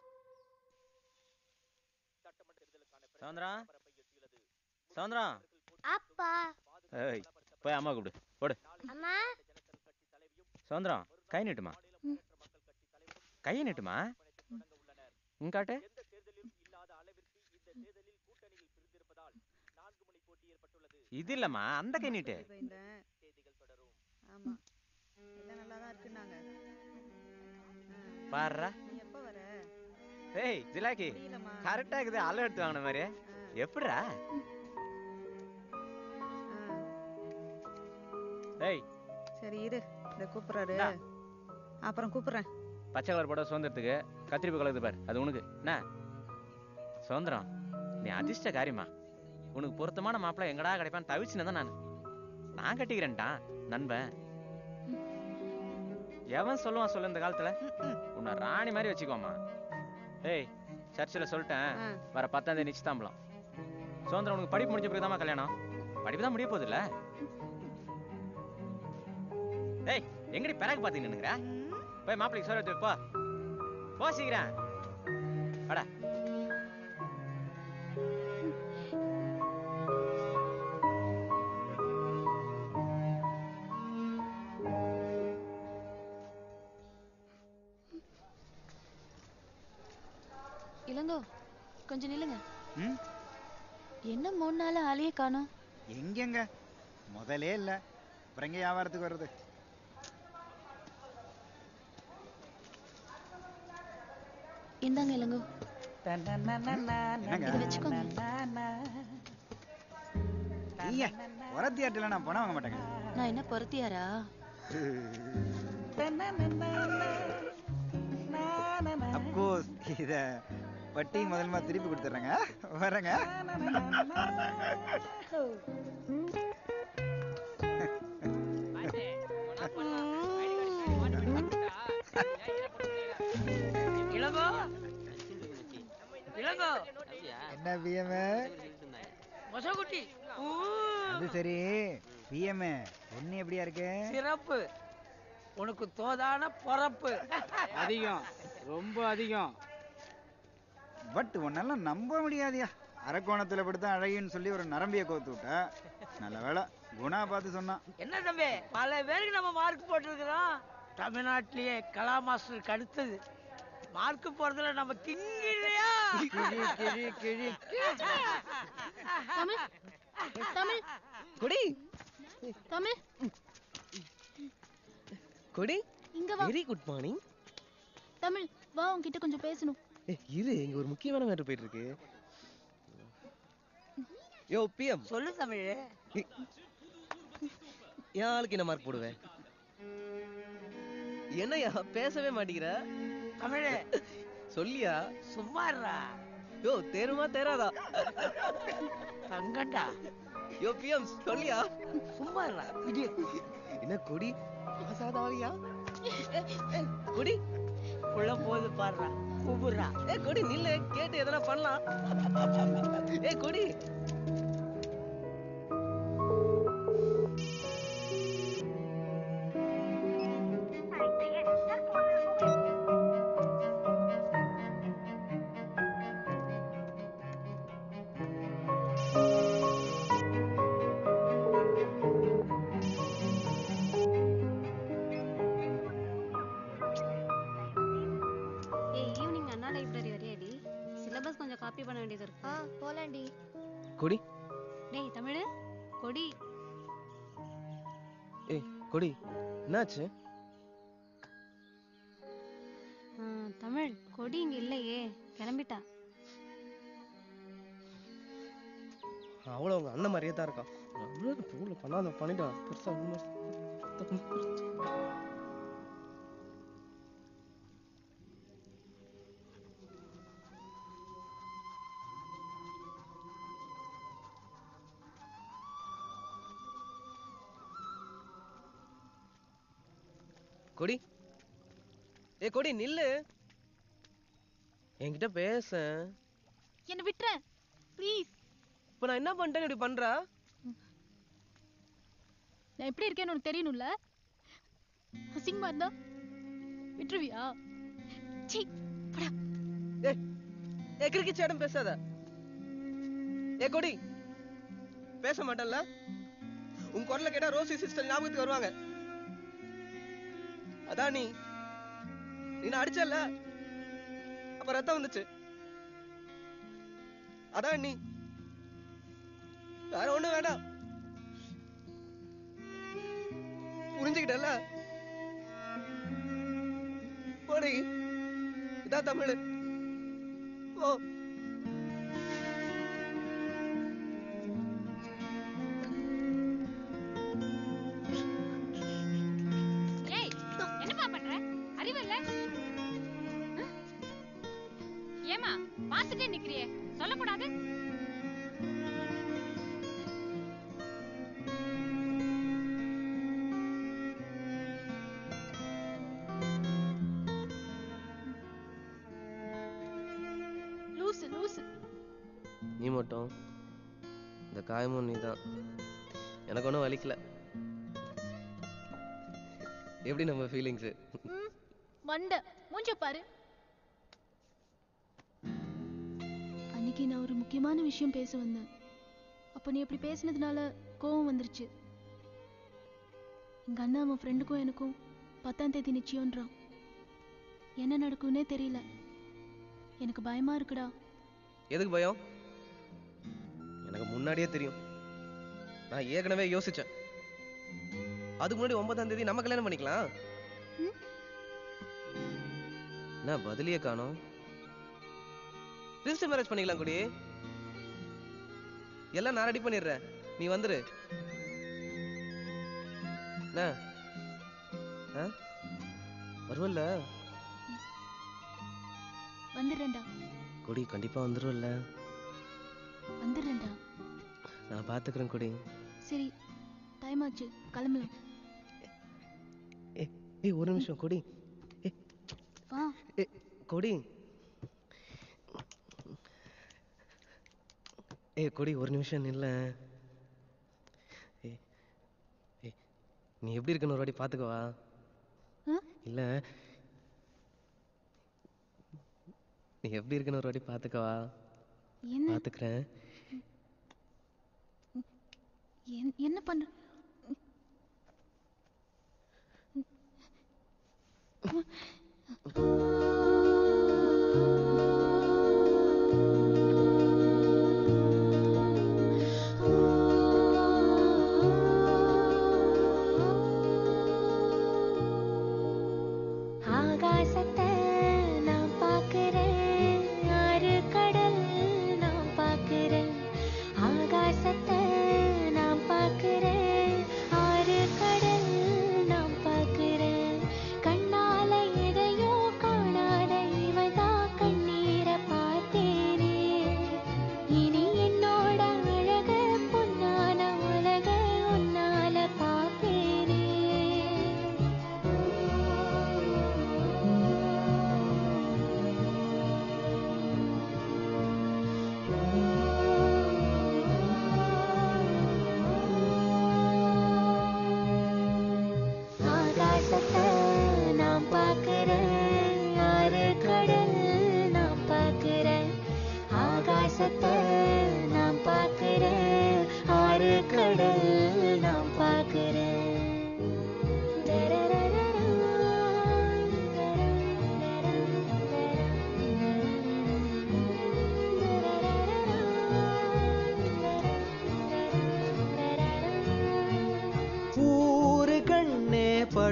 சவுந்தரா சவுந்தரா அப்பா ஏய் போய் அம்மா கூப்பிடு போடு அம்மா சவுந்தரம் கை நீட்டுமா கை நீட்டுமா இங்க காட்டு இது இல்லம்மா அந்த கை நீட்டு ஆமா எல்லாம் நல்லா தான் இருக்குன்னாங்க பாருடா நீ எப்போ வர ஏய் ஜிலாக்கி புரியலம்மா. கரெக்டா இருக்குது அளவு எடுத்து வாங்கின மாதிரி எப்படிடா ஏய் சரி இரு இந்த கூப்பிடுறாரு இந்தா. அப்புறம் கூப்பிடுறேன் பச்சை கலர் போட சுதந்திரத்துக்கு கத்திரிப்பு கலக்குது பாரு அது உனக்கு என்ன சுதந்திரம் நீ அதிர்ஷ்ட காரியமா உனக்கு பொருத்தமான மாப்பிள்ளை எங்கடா கிடைப்பான்னு தவிச்சுன்னு தான் நான் நான் கட்டிக்கிறேன்ட்டான் நண்பன் எவன் சொல்லுவான் சொல்லு இந்த காலத்துல உன்னை ராணி மாதிரி வச்சுக்கோமா ஏய் சர்ச்சில் சொல்லிட்டேன் வர பத்தாம் தேதி நிச்சயதாம்பலம் சுதந்திரம் உனக்கு படிப்பு முடிஞ்ச பிறகுதாம்மா கல்யாணம் படிப்பு தான் முடிய போகுது இல்ல ஏய் எங்கடி பிறகு பார்த்து நின்னுங்கிற போய் மாப்பிளைக்கு சோறு எடுத்து வை, போ போ சீக்கிரம் வாடா இளங்கோ கொஞ்சம் நில்லுங்க ம் என்ன மூணு நாள் ஆளையே காணோம் எங்கெங்க முதலே இல்ல அப்புறம் எங்க வியாபாரத்துக்கு வர்றது இந்தாங்க இளங்கோ என்னங்க இதை வச்சுக்கோங்க ஐயா உரத்தியாட்டில் நான் பணம் வாங்க மாட்டேங்க நான் என்ன பொருத்தியாரா அப்கோர்ஸ் இத வட்டி முதல்மா திருப்பி கொடுத்துட்றேங்க வரேங்க இளங்கோ இளங்கோ என்ன பிஎம் மொசகுட்டி ஊ, அது சரி பிஎம் பொண்ணு எப்படியா இருக்கு சிறப்பு உனக்கு தோதான பொறப்பு அதிகம் ரொம்ப அதிகம் பட் உன்னெல்லாம் நம்ப முடியாதியா அரக்கோணத்துல படுத்த அழகின்னு சொல்லி ஒரு நரம்பிய கோத்து விட்ட நல்ல வேலை குணா பார்த்து சொன்னான் என்ன தம்பி பல பேருக்கு நம்ம மார்க் போட்டிருக்கிறோம் தமிழ்நாட்டிலேயே கலா மாஸ்டருக்கு அடுத்தது மார்க் போறதுல நம்ம கிங் இல்லையா கிழி கிழி கிழி தமிழ் தமிழ் கொடி தமிழ் கொடி இங்க வா வெரி குட் மார்னிங் தமிழ் வா உன்கிட்ட கொஞ்சம் பேசணும் ஏய் இரு இங்க ஒரு முக்கியமான மேட்டர் போயிட்டு இருக்கு யோ பிஎம் சொல்லு தமிழ் என் ஆளுக்கு என்ன மார்க் போடுவேன் என்னய்யா பேசவே மாட்டேங்கிற தமிழ் சொல்லியா சும்மா இருடா யோ தேருமா தேராதா தங்கண்டா யோ பிஎம் சொல்லியா சும்மா இருடா விடு என்ன கொடி அசாதாரியா கொடி உள்ள போது பாடுறா கூப்பிடுறா ஏ கொடி நில்லு கேட்டு எதனா பண்ணலாம் ஏ கொடி ஏய் ஈவினிங் அண்ணா லைப்ரரி வரையாடி சிலபஸ் கொஞ்சம் காப்பி பண்ண வேண்டியது இருக்கு ஆ போலாண்டி கொடி டேய் தமிழ் கொடி ஏய் கொடி என்னாச்சு ஆ, தமிழ் கொடி இங்க இல்லையே கிளம்பிட்டா அவ்வளோ உங்க அண்ணன் மாதிரியே தான் இருக்கான் அவ்வளோ பூவில் பண்ணாத பண்ணிட்டான் பெருசா உண்மை கொடி ஏ கொடி நில்லு என்கிட்ட பேச என்ன விட்டுறேன் ப்ளீஸ் இப்போ நான் என்ன பண்ணிட்டேன்னு இப்படி பண்றா நான் எப்படி இருக்கேன்னு உனக்கு தெரியணும்ல அசிங்கமா இருந்தா விட்டுருவியா சீ போடா ஏ கிறுக்கி சேடம் பேசாத ஏ கொடி பேச மாட்டேன்ல உன் குரலை கேட்டா ரோசி சிஸ்டர் ஞாபகத்துக்கு வருவாங்க அதான் நீ நீ நான் அடிச்சல அப்ப ரத்தம் வந்துச்சு அதான் நீ வேற ஒண்ணும் வேண்டாம் புரிஞ்சுக்கிட்டல போடி இதான் தமிழ் ஓ ஏய் என்னப்பா பண்ற அறிவு இல்ல ம்? ஏம்மா பார்த்துட்டே நிக்கிறியே சொல்லக்கூடாது லூசு லூசு நீ மட்டும் இந்த காயமும் நீ தான் எனக்கு ஒன்றும் வலிக்கல எப்படி நம்ம ஃபீலிங்ஸு ம், மண்டை மூஞ்ச பாரு அன்னைக்கு நான் ஒரு முக்கியமான விஷயம் பேச வந்தேன் அப்போ நீ அப்படி பேசினதுனால கோவம் வந்துருச்சு எங்க அண்ணன் அவன் ஃப்ரெண்டுக்கும் எனக்கும் பத்தாம் தேதி நிச்சயம்ன்றான் என்ன நடக்கும்னே தெரியல எனக்கு பயமா இருக்குடா எதுக்கு பயம் எனக்கு முன்னாடியே தெரியும் நான் ஏற்கனவே யோசிச்சேன் அதுக்கு முன்னாடி ஒன்பதாம் தேதி நம்ம கல்யாணம் பண்ணிக்கலாம் என்ன பதிலியே காணோம் ரிஜிஸ்டர் மேரேஜ் பண்ணிக்கலாம் குடி எல்லாம் நான் ரெடி பண்ணிடுறேன் நீ வந்துரு என்ன ஆ? வருவல்ல வந்துடுறேன்டா கொடி கண்டிப்பா வந்துருவல்ல வந்துடுறேன்டா நான் பாத்துக்கிறேன் கொடி சரி டைம் ஆச்சு கிளம்பலாம் ஏய் ஒரு நிமிஷம் கொடி வா ஏ கொடி ஏ கொடி ஒரு நிமிஷம் நில்ல ஏ ஏ நீ எப்படி இருக்கணும் ஒரு வாட்டி பாத்துக்கவா ஆ? இல்ல நீ எப்படி இருக்கணும் ஒரு வாட்டி பாத்துக்கவா என்ன பாத்துக்கிறேன் என்- என்ன பண்ற ஆகாசத்தை நான் பார்க்கிறேன் ஆறு கடல் நான் பார்க்கிறேன் ஆகாசத்தை நான் பார்க்கிறேன் ஆறு கடல் நான் பார்க்கிறேன் கண்ணால எதையோ காணாத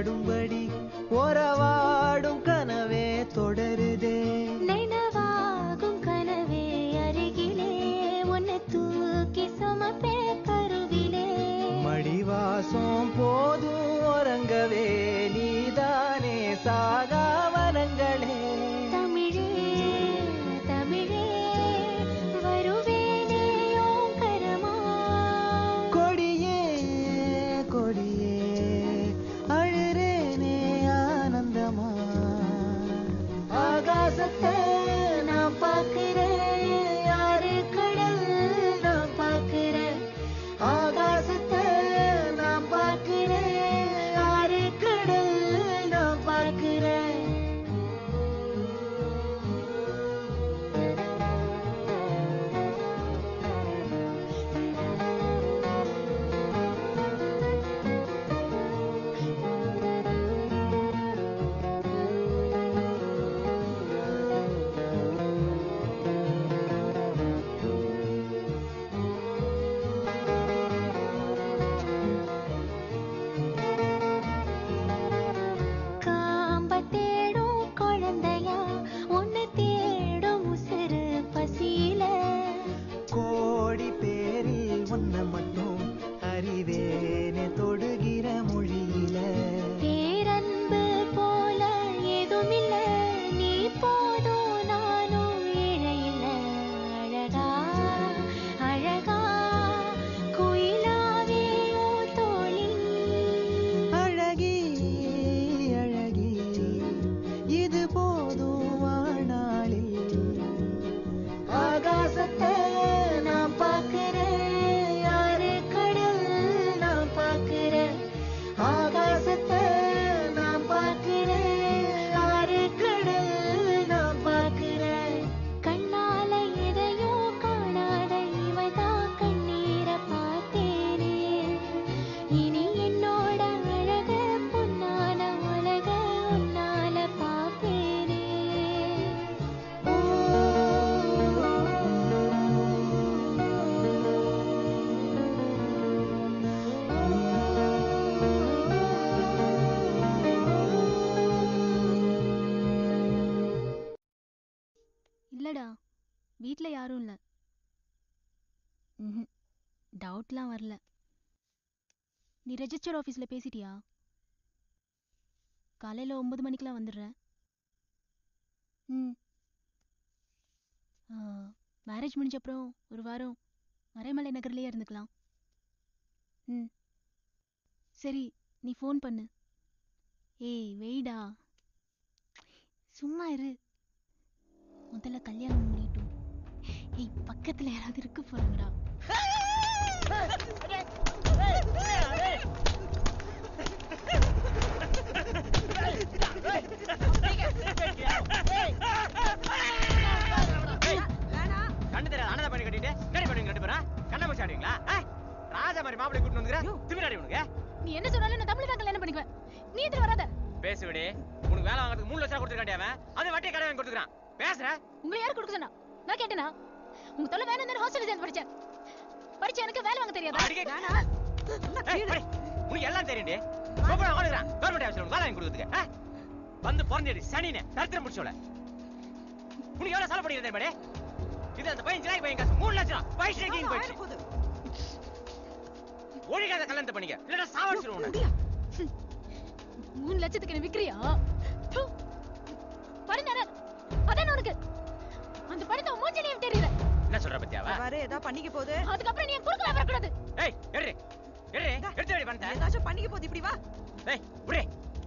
படும்படி உறவாடும் கனவே தொடருதே நினைவாகும் கனவே அருகிலே உன்னை தூக்கி சுமப்பே கருவிலே மடிவாசம் போதும் உறங்கவே நீதானே சாகாவனங்களே தமிழே தமிழே வருவேனே ஓங்கரமா கொடியே கொடியே அழுறேனே ஆனந்தமா ஆகாசத்தை நான் பார்க்கிறேன் யாரு கடல் நான் பார்க்கிறேன் ஆகாசத்தை நான் பார்க்கிறேன் யாரு கடல் நான் பார்க்கிறேன் காம்ப தேடும் குழந்தையா உன்னை தேடும் உசுறு பசியில கோடி பேரில் ஒன்ன மட்டும் அறிவேனே தொடுகிற மொழியில பேரன்பு போல ஏதுமில்ல நீ போதும் நானும் இழையில அழகா அழகா குயிலாவே உன் தோழி அழகி அழகி இது போதும் வாழ்நாளில் ஆகாசத்தை நான் பார்க்கிறேன் யாரு கடல் நான் பார்க்கிறேன் ஆகாசத்தை நான் பார்க்கிறேன் யாரு கடல் நான் பார்க்கிறேன் கண்ணால எதையோ காணாத இவதான் கண்ணீரை பார்த்தேனே இனி என்னோட அழக பொன்னான உலக உன்னால பார்ப்பேனே இல்லடா வீட்ல யாரும் இல்ல ம்ஹும். டவுட்லாம் வரல நீ ரெஜிஸ்டர் ஆஃபீஸ்ல பேசிட்டியா காலையில ஒன்பது மணிக்கெல்லாம் வந்துடுறேன் ம் மேரேஜ் முடிஞ்ச அப்புறம் ஒரு வாரம் மறைமலை நகர்லயே இருந்துக்கலாம் ம் சரி நீ ஃபோன் பண்ணு ஏய் வெயிடா சும்மா இரு முதல்ல கல்யாணம் முடியட்டும் ஏய் பக்கத்துல யாராவது இருக்க போறாங்கடா கண்ணு தெரியாத அனதை பண்ணி கட்டிட்டு என்னடி பண்ணுவீங்க ரெண்டு பேரும் கண்ணை முடிச்சு ஆடுவீங்களா ஆ? ராஜா மாதிரி மாப்பிளை கூட்டு வந்துக்கிறேன் திமிராடி உனக்கு நீ என்ன சொன்னாலும் நான் தமிழ் தான் கல்யாணம் பண்ணிக்குவேன் நீ இதுல வராத பேசு விடு உனக்கு வேலை வாங்குறதுக்கு மூணு லட்சம் கொடுத்துருக்காண்டி அவன் அது வட்டியை கடை வாங்கி கொடுத்துக்கிறான் பேசுற உங்களை யார் கொடுக்க சொன்னா நான் கேட்டேனா உங்க தொலை வேணும் ஹாஸ்டல் சேர்ந்து படிச்சேன் படிச்ச எனக்கு வேலை வாங்க தெரியாதா ஏய், படி. உனக்கு எல்லாம் தெரியும்டி சூப்பரா வாழுகிறான் கவர்மெண்ட் ஆஃபீஸ்ல உனக்கு வேலை வாங்கி கொடுக்குறதுக்கு ஆ? வந்து பிறந்தடி சனினே தரித்திரம் முடிச்சோல உனக்கு எவ்வளவு செலவு பண்ணிருந்தேன் பாடி இது அந்த பையன் ஜிலாய் பையன் காசு மூணு லட்சம் பைசா கேங்க போயிடுச்சு ஒழிக்காத கல்யாணத்தை பண்ணிக்க இல்லடா சாவடிச்சிருவோம் உன்னை. மூணு லட்சத்துக்கு என்ன விக்கிறியா ப்பு. பரிந்தானே அதான் உனக்கு அந்த படத்தை மூஞ்சிலையும் தெரியல என்ன சொல்ற பத்தியாவா பாரு ஏதா பண்ணிக்க போகுது அதுக்கப்புறம் நீ என் குறுக்கல வரக்கூடாது ஏய் எடு எடு எடுத்து வெடி பணத்தை ஏதாச்சும் பண்ணிக்க போகுது இப்படி வா ஏய் புடி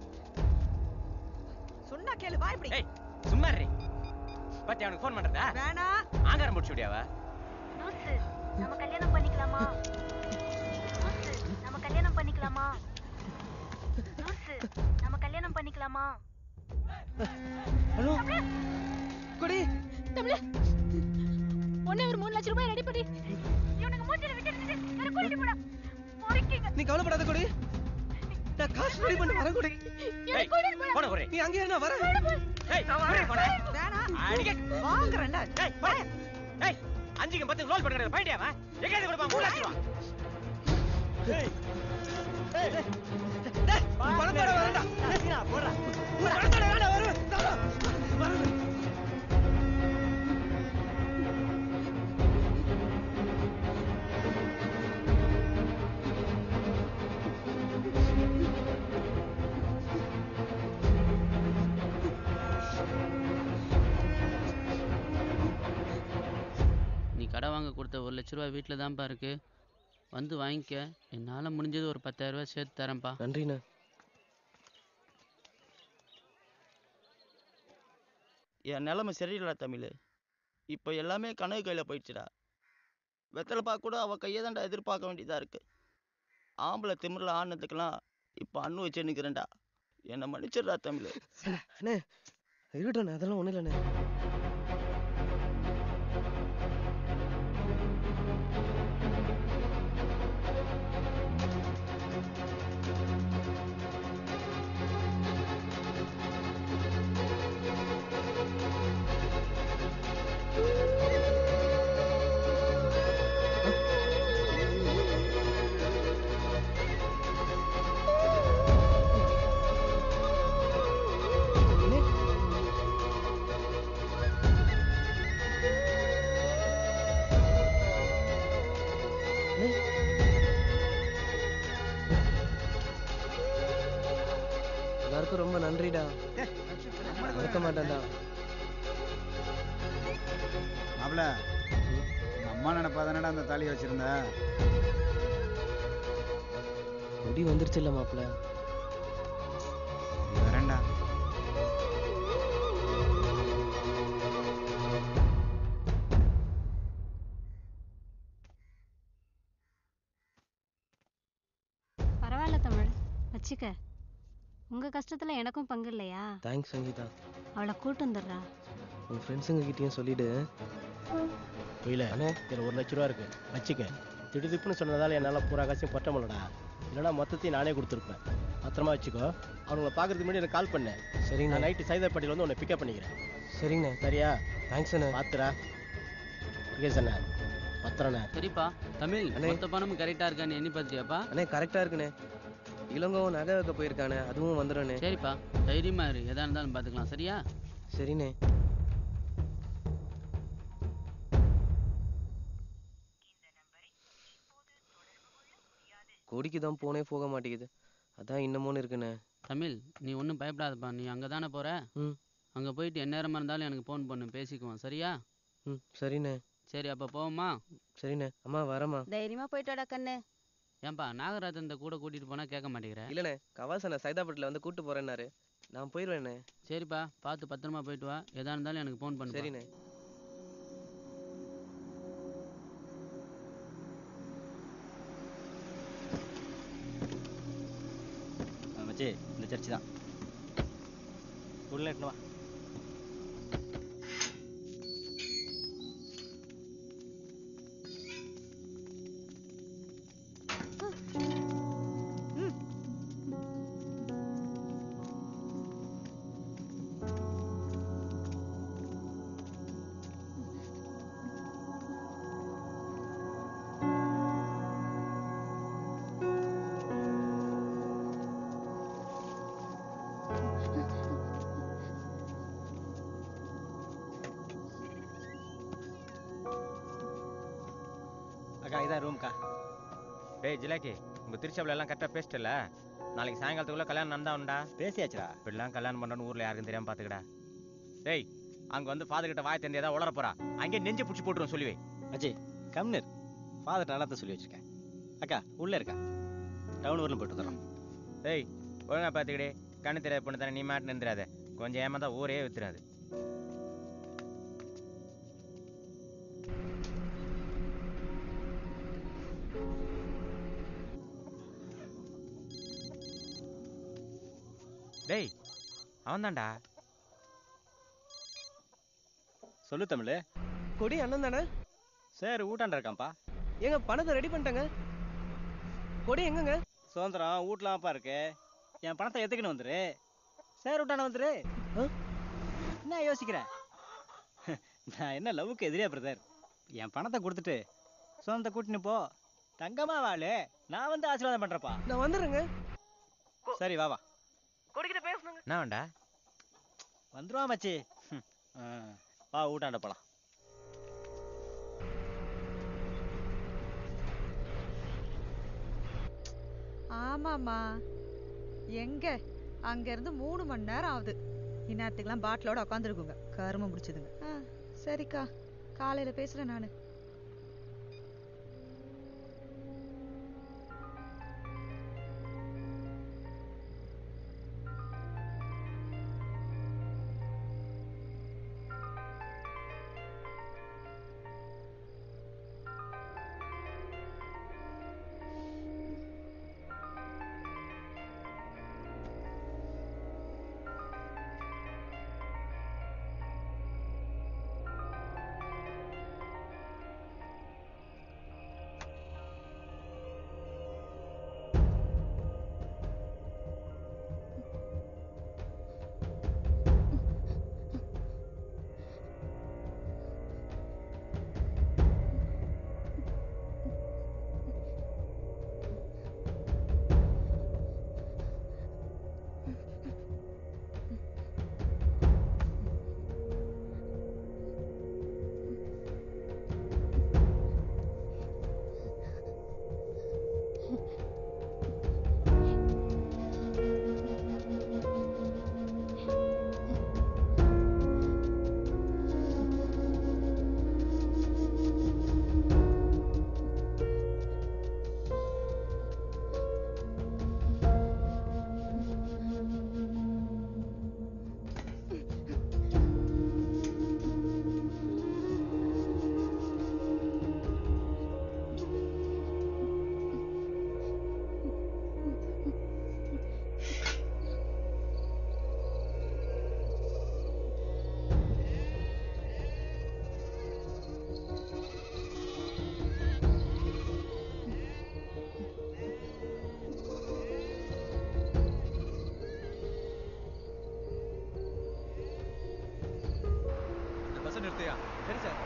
சொன்னா கேளு வா இப்படி ஏய் சும்மா இரு பத்தி அவனுக்கு ஃபோன் பண்றதா வேணா ஆங்காரம் முடிச்சு விடியாவா லூசு நம்ம கல்யாணம் பண்ணிக்கலாமா லூசு நம்ம கல்யாணம் பண்ணிக்கலாமா லூசு நம்ம கல்யாணம் பண்ணிக்கலாமா ஹலோ கொடி தமிழ் ஒண்ணே ஒரு மூணு லட்சம் ரூபாய் ரெடி பண்ணி இவனுக்கு மூஞ்சில விட்டு வேற கூட்டிட்டு போடா பொறுக்கிங்க நீ கவலைப்படாத கொடி நான் காசு ரெடி பண்ணி வரேன் கொடி ஏய் போன ஒரே நீ அங்கேயே நான் வரேன் ஏய் ஒரே போன வேணா அடிக்க வாங்குறேன்டா ஏய் போய் ஏய் அஞ்சுக்கு பத்து ரோல் பண்ணுறது பைண்டியாவா எங்க கொடுப்பான் மூணு லட்சம் ரூபா ஏய் பணத்தோட வரேன்டா போடுறா பணத்தோட வேண்டாம் வருவேன் வரேன் நீ கடை வாங்க கொடுத்த ஒரு லட்ச ரூபா வீட்டில் தான்ப்பா இருக்கு வந்து வாங்கிக்க என்னால் முடிஞ்சது ஒரு பத்தாயிரம் ரூபாய் சேர்த்து தரேன்ப்பா நன்றிண்ணே என் நிலைமை சரியில்லை தமிழ் இப்போ எல்லாமே கனவு கையில் போயிடுச்சுடா வெத்தலைப்பா கூட அவள் கையை தான்டா எதிர்பார்க்க வேண்டியதாக இருக்கு ஆம்பளை திமிரில் ஆனதுக்கெல்லாம் இப்போ அண்ணு வச்சு நிற்கிறேன்டா என்னை மன்னிச்சிடுறா தமிழ் அண்ணே இருக்கட்டும் அதெல்லாம் ஒன்றும் இல்லைண்ணே எல்லாருக்கும் ரொம்ப நன்றிடா மறக்க மாட்டேன்டா மாப்பிள உங்க அம்மா நினைப்பா தானடா அந்த தாலியை வச்சிருந்த முடி வந்துருச்சு இல்ல மாப்பிள்ள சரி, வரேன்டா பரவாயில்ல தமிழ் வச்சுக்க உங்க கஷ்டத்துல எனக்கும் பங்கு இல்லையா தேங்க்ஸ் சங்கீதா அவளை கூட்டு வந்துடுறா உன் ஃப்ரெண்ட்ஸுங்க கிட்டயும் சொல்லிடு புரியல அண்ணே இதில் ஒரு லட்ச ரூபா இருக்கு வச்சுக்க திடுதிப்புன்னு சொன்னதால என்னால் பூரா காசையும் கொட்ட முடியலடா இல்லைனா மொத்தத்தையும் நானே கொடுத்துருப்பேன் பத்திரமா வச்சுக்கோ அவங்கள பார்க்கறதுக்கு முன்னாடி எனக்கு கால் பண்ணேன் சரிங்க நான் நைட்டு சைதாப்பேட்டையில் வந்து உன்னை பிக்கப் பண்ணிக்கிறேன் சரிங்கண்ணே சரியா தேங்க்ஸ் அண்ணே பார்த்துடா முகேஷ் அண்ணா பத்திரண்ணே சரிப்பா தமிழ் மொத்த பணமும் கரெக்டாக இருக்கான்னு எண்ணி பார்த்தியாப்பா அண்ணே கரெக்டா இருக்குண்ணே இளங்கவும் நகை வைக்க போயிருக்கானே அதுவும் வந்துடும்ண்ணே சரிப்பா தைரியமா இரு எதா இருந்தாலும் பார்த்துக்கலாம் சரியா சரிண்ணே கொடிக்கு தான் போனே போக மாட்டேங்குது அதான் இன்னமும் இருக்குண்ணே தமிழ் நீ ஒன்றும் பயப்படாதப்பா நீ அங்கே தானே போற ம் அங்கே போயிட்டு எந்நேரமாக இருந்தாலும் எனக்கு ஃபோன் பண்ணு பேசிக்குவோம் சரியா ம் சரிண்ணே சரி அப்போ போவோமா சரிண்ணே அம்மா வரேம்மா தைரியமா போயிட்டு வாடா கண்ணு ஏன்பா நாகராஜன் இந்த கூட கூட்டிட்டு போனா கேட்க மாட்டேங்கிற இல்லண்ணே கவாசனை சைதாப்பேட்டில் வந்து கூட்டு போறேன்னாரு நான் போயிடுவேண்ணே சரிப்பா பார்த்து பத்திரமா போயிட்டு வா எதா இருந்தாலும் எனக்கு ஃபோன் பண்ணு சரிண்ணே மச்சி இந்த சர்ச்சு தான் உள்ள எட்டுவா அக்கா இதான் ரூம்க்கா டேய் ஜிலாக்கி உங்க திருச்சாவில் எல்லாம் கரெக்டாக பேசிட்டல நாளைக்கு சாயங்காலத்துக்குள்ள கல்யாணம் நடந்தாவுண்டா பேசியாச்சுடா இப்படிலாம் கல்யாணம் பண்ணுறோன்னு ஊரில் யாருக்கும் தெரியாம பார்த்துக்கடா டேய் அங்கே வந்து ஃபாதர் கிட்ட வாய் தெரிஞ்சு ஏதாவது உளர போறா அங்கே நெஞ்சு பிடிச்சி போட்டுரும் சொல்லி வை மச்சி கம்னர் ஃபாதர் நல்லா சொல்லி வச்சிருக்கேன் அக்கா உள்ளே இருக்கா டவுன் ஊரில் போயிட்டு வந்துடுறோம் டேய் ஒழுங்கா பார்த்துக்கிடே கண்ணு தெரியாத பொண்ணு தானே நீ மாட்டு நின்றுறாத கொஞ்சம் ஏமாந்தா ஊரே வித்துறாது டேய் அவன்தான்டா சொல்லு தமிழ் கொடி அண்ணன் தானே சார் ஊட்டாண்ட இருக்கான்ப்பா ஏங்க பணத்தை ரெடி பண்ணிட்டேங்க கொடி எங்கங்க சுதந்திரம் வீட்லாம்ப்பா இருக்கு என் பணத்தை எடுத்துக்கின்னு வந்துரு சார் விட்டான வந்துரு என்ன யோசிக்கிற நான் என்ன லவ்வுக்கு எதிரியா பிரதர் என் பணத்தை கொடுத்துட்டு சுதந்திரத்தை கூட்டின்னு போ தங்கமா வாளு நான் வந்து ஆசீர்வாதம் பண்றப்பா நான் வந்துடுறேங்க சரி வா வா கொடிக்கிட்ட பேசணுங்க என்ன வேண்டா வந்துருவா மச்சி ம், ஆ, வா ஊட்டாண்ட போலாம் ஆமாம்மா எங்க அங்க இருந்து மூணு மணி நேரம் ஆகுது இந்நேரத்துக்குலாம் பாட்டிலோட உட்காந்துருக்குங்க கரும முடிச்சதுங்க ஆ சரிக்கா காலையில பேசுறேன் நானு இந்த பஸ் நிறுத்தியா சரி சார்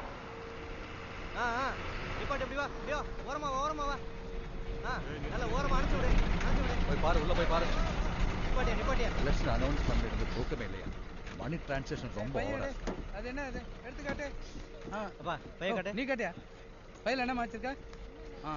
ஆ ஆ நிப்பாட்டு எப்படி வா இப்படி வா ஓரமா வா ஓரமா வா ஆ நல்ல ஓரமா அனுப்பிச்சு விடு அனுப்பிச்சு விடு போய் பாரு உள்ள போய் பாரு நிப்பாட்டியா நிப்பாட்டியா எலெக்ஷன் அனௌன்ஸ் பண்றது தூக்கமே இல்லையா மணி டிரான்சாக்ஷன் ரொம்ப ஓவரா அது என்ன அது எடுத்து காட்டு ஆ அப்பா பைய ஓ, காட்டு நீ காட்டியா பையில என்ன வச்சிருக்க ஆ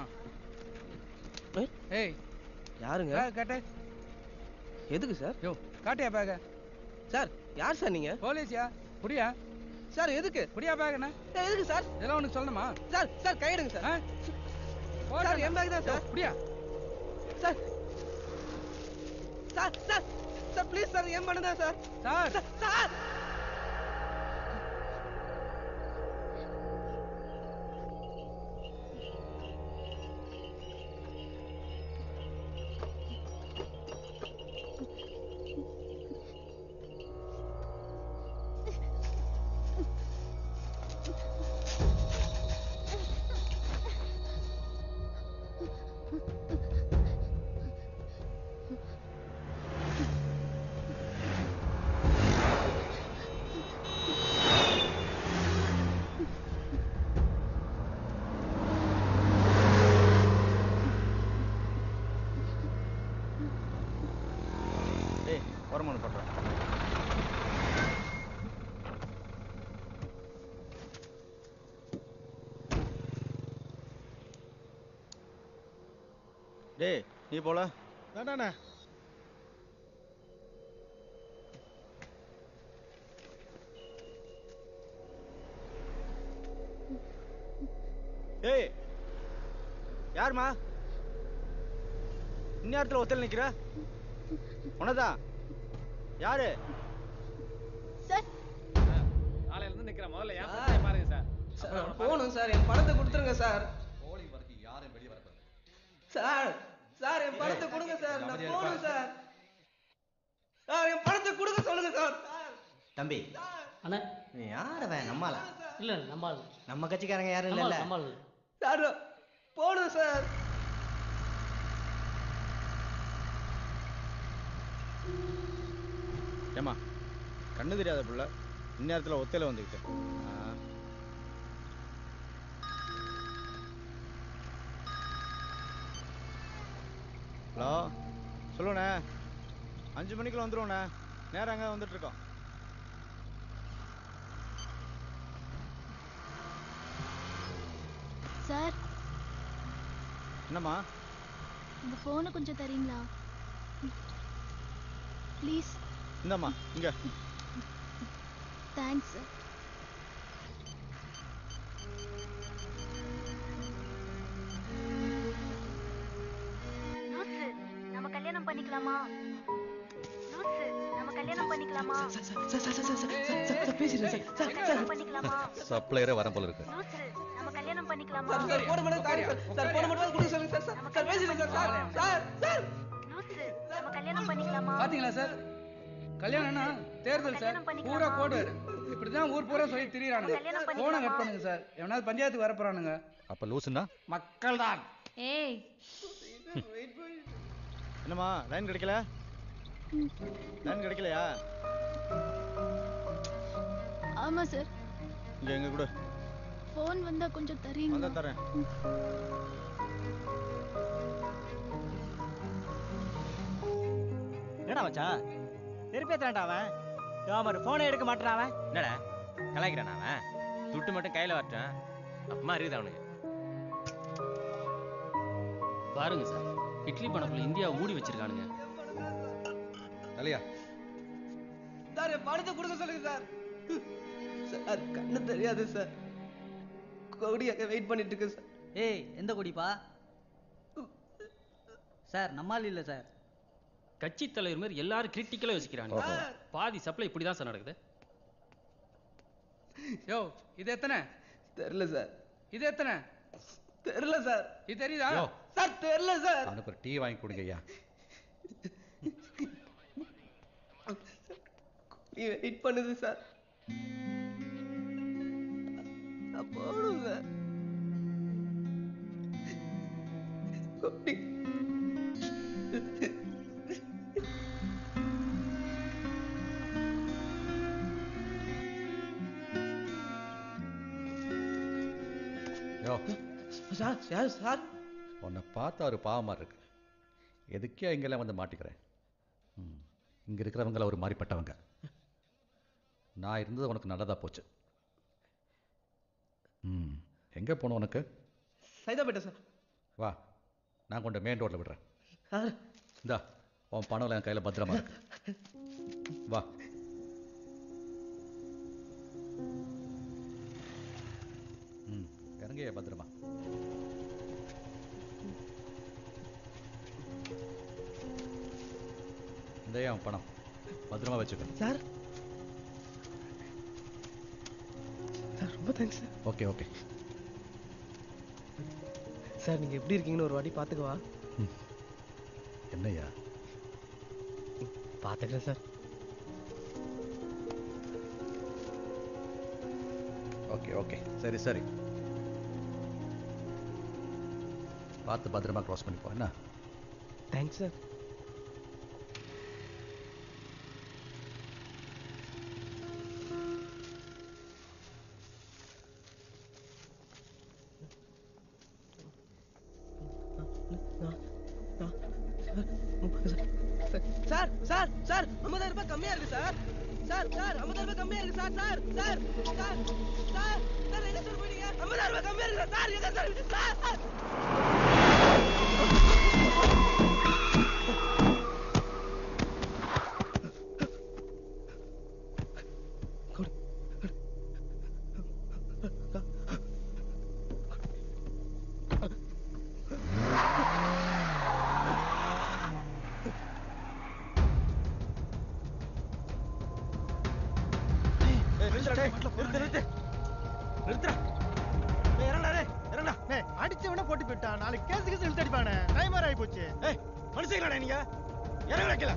ஏய் யாருங்க பேக் காட்டு எதுக்கு சார் யோ காட்டியா பேக சார் யார் சார் நீங்க போலீஸ்யா புடியா சார் எதுக்கு புடியா பேக் என்ன எதுக்கு சார் இதெல்லாம் உனக்கு சொல்லணுமா சார் சார் கையெடுங்க சார் சார் என் பேக் தான் சார் புடியா sir sir sir sir please sir என் பண்ணு தான் சார் சார் சார் ஏய் ஓரமா ஒன்று பண்ணுறேன் டேய் நீ போல வேண்டாண்ணே ஏய் யாரும்மா இந்நேரத்தில் ஒத்தல் நிற்கிற உனதான் யாரு நாளையில இருந்து நிக்கிற முதல்ல ஏன் பிரச்சனையை பாருங்க சார் சார் போகணும் சார் என் பணத்தை கொடுத்துருங்க சார் போலிங் வரைக்கும் யாரும் வெளியே வரக்கூடாது சார் சார் என் பணத்தை கொடுங்க சார் நான் போகணும் சார் சார் என் பணத்தை கொடுக்க சொல்லுங்க சார் தம்பி அண்ணா நீ யாரவன் நம்மால இல்ல நம்ம ஆளு. நம்ம கட்சிக்காரங்க யாரும் நம்ம ஆளு, இல்லைல்ல நம்ம ஆளு. சார் போகணும் சார் ஏமா கண்ணு தெரியாத புள்ள இந்நேரத்தில் ஒத்தையில வந்துக்கிட்டு ஆ. ஹலோ சொல்லுண்ணே அஞ்சு மணிக்குள்ள வந்துருவோண்ணே நேரம் அங்கே வந்துட்டு இருக்கோம் சார் என்னம்மா உங்க போனை கொஞ்சம் தரீங்களா ப்ளீஸ் இந்தாம்மா இங்க தேங்க்ஸ் சார் லூசு நம்ம கல்யாணம் பண்ணிக்கலாமா லூசு நம்ம கல்யாணம் பண்ணிக்கலாமா கல்யாணம் பண்ணிக்கலாமா சப்ளையரே வரம் போல இருக்கு லூசு நம்ம கல்யாணம் பண்ணிக்கலாமா சார் போன மட்டும் தாங்க சார் சார் போன மட்டும் கொடுக்க சொல்லுங்க சார் சார் சார் பேசுங்க சார் சார் சார் சார் லூசு நம்ம கல்யாணம் பண்ணிக்கலாமா பாத்தீங்களா சார் கல்யாணம்னா தேர்தல் சார் பூரா கோடு இப்படிதான் ஊர் பூரா சொல்லி திரியறானுங்க கல்யாணம் போனை கட் பண்ணுங்க சார் எவனாவது பஞ்சாயத்துக்கு வர போறானுங்க அப்ப லூசுன்னா மக்கள் தான் ஏய் என்னம்மா லைன் கிடைக்கல லைன் கிடைக்கலையா ஆமா சார் இங்க எங்க கூட போன் வந்தா கொஞ்சம் தரீங்களா வந்தா தரேன் என்னடா மச்சான் திருப்பேத்தான்டா அவன் யாமர் போனை எடுக்க மாட்டான் அவன் என்னடா கலாய்க்கிறானா அவன் துட்டு மட்டும் கையில வரட்டும் அப்பமா இருக்குது அவனுக்கு பாருங்க சார் இட்லி பணக்குள்ள இந்தியாவை மூடி வச்சிருக்கானுங்க தலையா சார் என் பணத்தை கொடுக்க சொல்லுங்க சார் சார் கண்ணு தெரியாது சார் கொடியாக வெயிட் பண்ணிட்டு இருக்கு சார் ஏய் எந்த கொடிப்பா சார் நம்மால் இல்லை சார் கட்சி தலைவர் மாதிரி எல்லாரும் கிரிட்டிக்கலா யோசிக்கிறாங்க ஓஹோ. பாதி சப்ளை இப்படி தான் சார் நடக்குது யோ இது எத்தனை தெரியல சார் இது எத்தனை தெரியல சார் இது தெரியுதா யோ. சார் தெரியல சார் அவனுக்கு ஒரு டீ வாங்கி கொடுங்க ஐயா நீ வெயிட் பண்ணுது சார் நான் போகணும் சார் கொடி யோ சார் யார் சார் உன்னை பார்த்தா ஒரு பாவமா இருக்கு எதுக்கே இங்கெல்லாம் வந்து மாட்டிக்கிறேன் ம். இங்க இருக்கிறவங்கள ஒரு மாதிரிப்பட்டவங்க நான் இருந்தது உனக்கு நல்லதா போச்சு ம் எங்கே போகணும் உனக்கு சைதாப்பேட்டை சார் வா நான் கொண்டு மெயின் ரோட்டில் விடுறேன் சார் இந்தா உன் பணம் என் கையில் பத்திரமா இருக்கு வா ம் இறங்கிய பத்திரமா இந்த உன் பணம் பத்திரமா வச்சுக்க சார் சார் ரொம்ப thanks sir okay okay sir நீங்க எப்படி இருக்கீங்கன்னு ஒரு வாட்டி பாத்துக்கவா என்னய்யா பாத்துக்கிறேன் சார் ஓகே ஓகே சரி சரி பார்த்து பத்திரமா க்ராஸ் பண்ணி போ என்ன thanks sir sir sir sir ஐம்பதாயிரம் ரூபாய் கம்மியா இருக்கு சார் சார் சார் ஐம்பதாயிரம் ரூபாய் கம்மியா இருக்கு sir sir sir sir sir sir எங்க சார் போயிட்டீங்க ஐம்பதாயிரம் ரூபாய் கம்மியா இருக்கு சார் எங்க சார் சார் சார் அடிச்சவன போட்டு போயிட்டான் நாளைக்கு கேஸ் கேஸ் இழுத்து அடிப்பானே டைமர் ஆகி போச்சு ஏய் மனுஷங்களா நீங்க இறங்க வைக்கல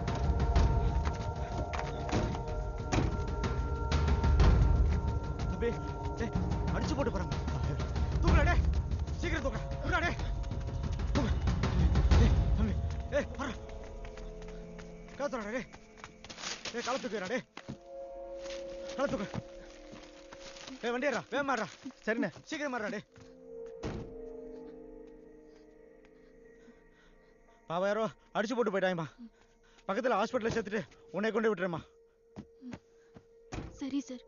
தம்பி டேய் அடிச்சு போட்டு போறாங்க தூக்குடா டேய் சீக்கிரம் தூக்குடா தூக்குடா டேய் தூக்கு டேய் தம்பி ஏய் வர காத்துடா டேய் டேய் கள தூக்குடா டேய் கள தூக்கு ஏய் வண்டி ஏறா வேகமா ஏறா சரிண்ணே சீக்கிரம் ஏறா டேய் பாவம் யாரோ அடிச்சு போட்டு போயிட்டாங்கம்மா பக்கத்துல ஹாஸ்பிட்டல்ல சேர்த்துட்டு உன்னை கொண்டு விட்டுறேம்மா சரி சார்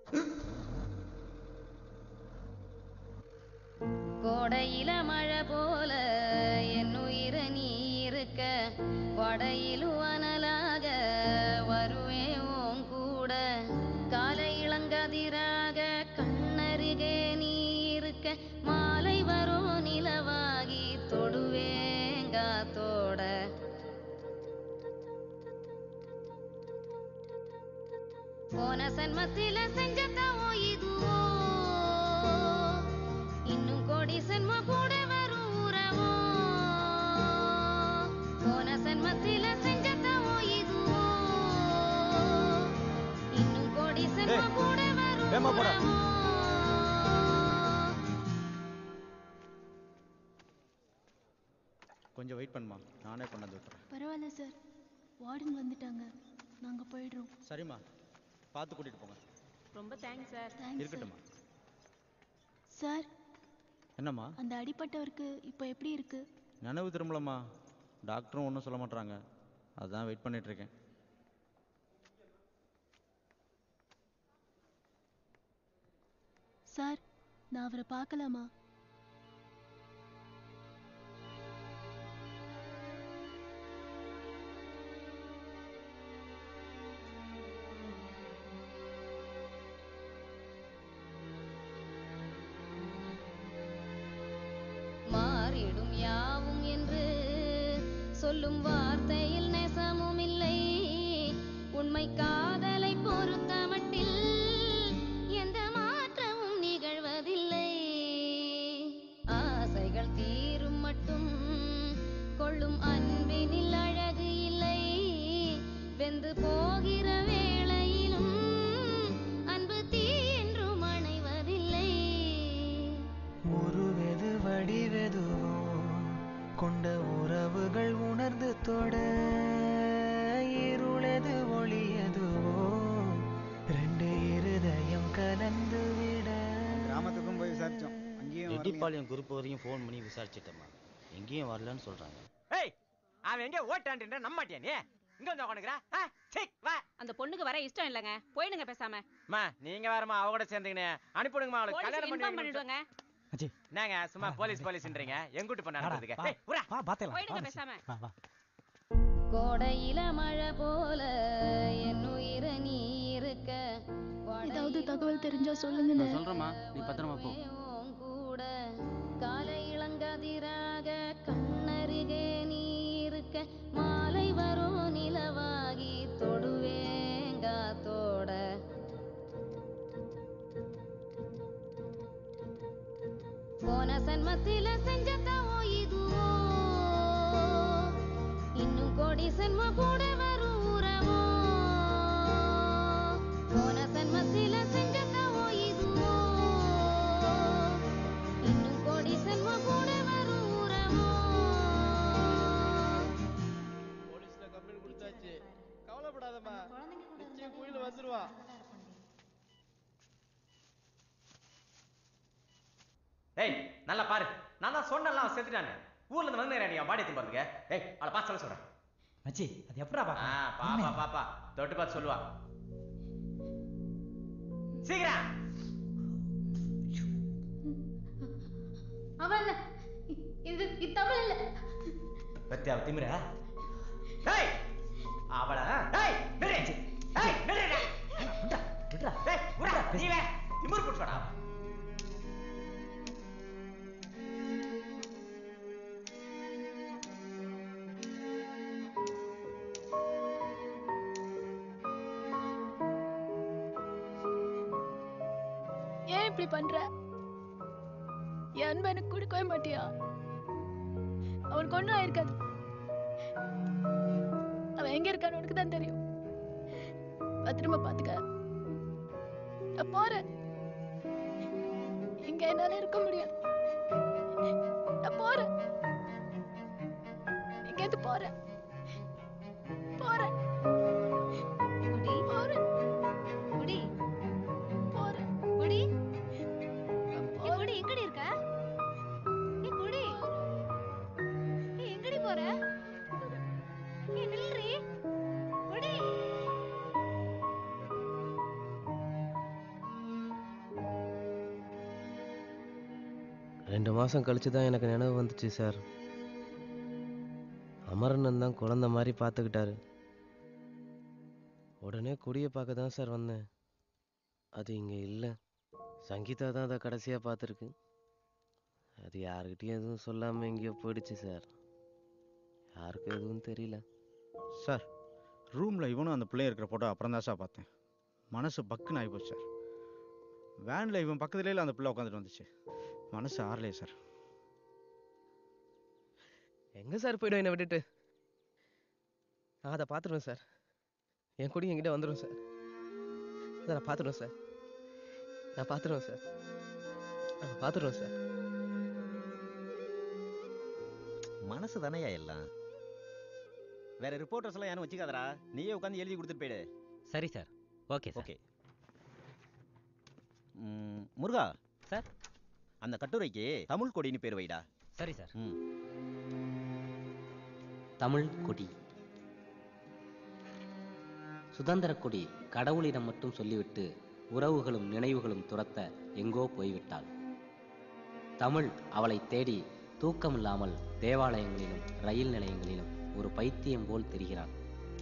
கோடையில மழை போல என் உயிர நீ இருக்க கொடையிலும் அனலாக வருவேன் உன் கூட காலை இளங்கதிராக கண்ணருகே நீ இருக்க மாலை வரும் நிலவாகி தொடுவேங்காத்தோட போன சன்மத்தில செஞ்ச தவோ இதுவோ இன்னும் கோடி சன்மம் கூட வரும் உறவோ போன சன்மத்தில செஞ்ச தவோ இதுவோ இன்னும் கோடி சன்மம் கூட வரும் வேகமா போடா. உறவோ கொஞ்சம் வெயிட் பண்ணுமா நானே கொண்டாந்து விட்டுறேன் பரவாயில்ல சார் வார்டன் வந்துட்டாங்க நாங்க போயிடுறோம் சரிம்மா பார்த்து கூட்டிட்டு போங்க ரொம்ப தேங்க்ஸ் சார் தேங்க்ஸ் சார் இருக்கட்டும்மா சார் என்னம்மா அந்த அடிப்பட்டவருக்கு இப்போ எப்படி இருக்கு நினைவு திரும்பலம்மா டாக்டரும் ஒன்றும் சொல்ல மாட்றாங்க அதான் வெயிட் பண்ணிட்டு இருக்கேன் சார் நான் அவரை பார்க்கலாமா மாறிடும் யாவும் என்று சொல்லும் வார்த்தையில் நெசமும் இல்லை உண்மை காதலை பொறுத்தமட்டில் எந்த மாற்றமும் நிகழ்வதில்லை ஆசைகள் தீரும் மட்டும் கொள்ளும் அன்பினில் அழகு இல்லை வெந்து போகிற வேளையிலும் அன்பு தீ என்றும் அணைவதில்லை உருவெது வடிவெதுவோ கொண்ட உறவுகள் உணர்ந்து தொட இருளெது ஒளியதுவோ ரெண்டு இருதயம் கலந்து விட கிராமத்துக்கும் போய் விசாரிச்சோம் அங்கேயும் வரலைங்க. ரெட்டிப்பாளையம் குரூப் வரையும் ஃபோன் பண்ணி விசாரிச்சிட்டேம்மா எங்கேயும் வரலன்னு சொல்றாங்க ஏய் அவன் எங்க ஓட்டான்ட்டு நம்ப மாட்டியா நீ இங்க வந்து உட்காந்துக்கிறா வா அந்த பொண்ணுக்கு வர இஷ்டம் இல்லைங்க போயிடுங்க பேசாம அம்மா நீங்க வேறம்மா அவ கூட சேர்ந்துக்கினு அனுப்பிடுங்கம்மா அவளுக்கு போலீஸ் கல்யாணம் இன்ஃபார்ம் பண்ணி பண்ணிடுவாங்க என்னங்க சும்மா போலீஸ் போலீஸ்ன்றீங்க எங்குட்டு பண்ண அனுப்புறதுக்கு ஏய், உர்ரா. போயிடுங்க பேசாம கோடையில மழை போல என் உயிர நீ இருக்க ஏதாவது தகவல் தெரிஞ்சா சொல்லுங்கண்ணே நான் சொல்றேம்மா நீ பத்திரமா போ உன் கூட காலை இளங்கதிராக கண்ணருகே நீ இருக்க மாலை வரும் நிலவாகி தொடுவேங்காத்தோட போன சன்மத்தில செஞ்ச தவோ இதுவோ இன்னும் கோடி சன்மம் கூட வரும் உறவோ போன சன்மத்தில செஞ்ச தவோ இதுவோ இன்னும் கோடி சன்மம் கூட வரும் உறவோ போலீஸ்ல கம்ப்ளைண்ட் கொடுத்தாச்சு கவலைப்படாதம்மா நிச்சயம் குயில வந்துருவா ஏய் நல்லா பாரு நான் தான் சொன்னேன்ல அவன் செத்துட்டானே ஊர்ல இருந்து வந்து நீ பாடி எடுத்து பாருங்க ஏய் அவளை பார்த்து சொல்ல சொல்றேன் மச்சி அது எப்படா ஆ பாப்பா பாப்பா தொட்டு பார்த்து சொல்லுவா சீக்கிரம் அவன் இது இது தமிழ் இல்ல பத்தி அவ திமிர ஏய் அவள ஏய் நிறு ஏய் நிறு விட்றா விட்றா ஏய் விட்றா நீ வே திமிரு புடிச்சடா ஏன் இப்படி பண்ற என் அன்பை எனக்கு கொடுக்கவே மாட்டியா அவன் கொண்டு ஆயிருக்காது அவன் எங்க இருக்கான்னு உனக்கு தான் தெரியும் பத்திரமா பாத்துக்க நான் போறேன் இங்க என்னால இருக்க முடியாது நான் போறேன் எங்கேயாவது போறேன் போறேன் குடி போறேன் குடி போறேன் குடி ஏய், குடி எங்கடி இருக்க ஏய், குடி ஏய், எங்கடி போற ரெண்டு மாதம் கழிச்சு தான் எனக்கு நினைவு வந்துச்சு சார் அமரண்ணன் தான் குழந்த மாதிரி பார்த்துக்கிட்டாரு உடனே குடியை பார்க்க தான் சார் வந்தேன் அது இங்கே இல்லை சங்கீதா தான் அதை கடைசியாக பார்த்துருக்கு அது யாருக்கிட்டையும் எதுவும் சொல்லாமல் எங்கேயோ போயிடுச்சு சார் யாருக்கும் எதுவும் தெரியல சார் ரூமில் இவனும் அந்த பிள்ளை இருக்கிற ஃபோட்டோ அப்புறம் தான் சார் பார்த்தேன் மனசு பக்குன்னு ஆகிப்போச்சு சார் வேனில் இவன் பக்கத்துலேயே அந்த பிள்ளை உட்காந்துட்டு வந்துச்சு மனசு ஆறலையே சார் எங்கே சார் போயிடும் என்னை விட்டுட்டு நான் அதை பார்த்துருவேன் சார் என் கொடி என்கிட்ட வந்துடும் சார் அதை நான் பார்த்துருவேன் சார் நான் பார்த்துருவேன் சார் நான் பார்த்துருவேன் சார் மனசு தானேயா எல்லாம் வேற ரிப்போர்ட்டர்ஸ் எல்லாம் யாரும் வச்சுக்காதடா நீயே உட்காந்து எழுதி கொடுத்துட்டு போயிடு சரி சார் ஓகே சார் ஓகே முருகா சார் அந்த கட்டுரைக்கு தமிழ் கொடின்னு பேர் வைடா சரி சார் ம் தமிழ் கொடி சுதந்திர கொடி கடவுளிடம் மட்டும் சொல்லிவிட்டு உறவுகளும் நினைவுகளும் துரத்த எங்கோ போய்விட்டாள் தமிழ் அவளை தேடி தூக்கமில்லாமல் தேவாலயங்களிலும் ரயில் நிலையங்களிலும் ஒரு பைத்தியம் போல் தெரிகிறாள்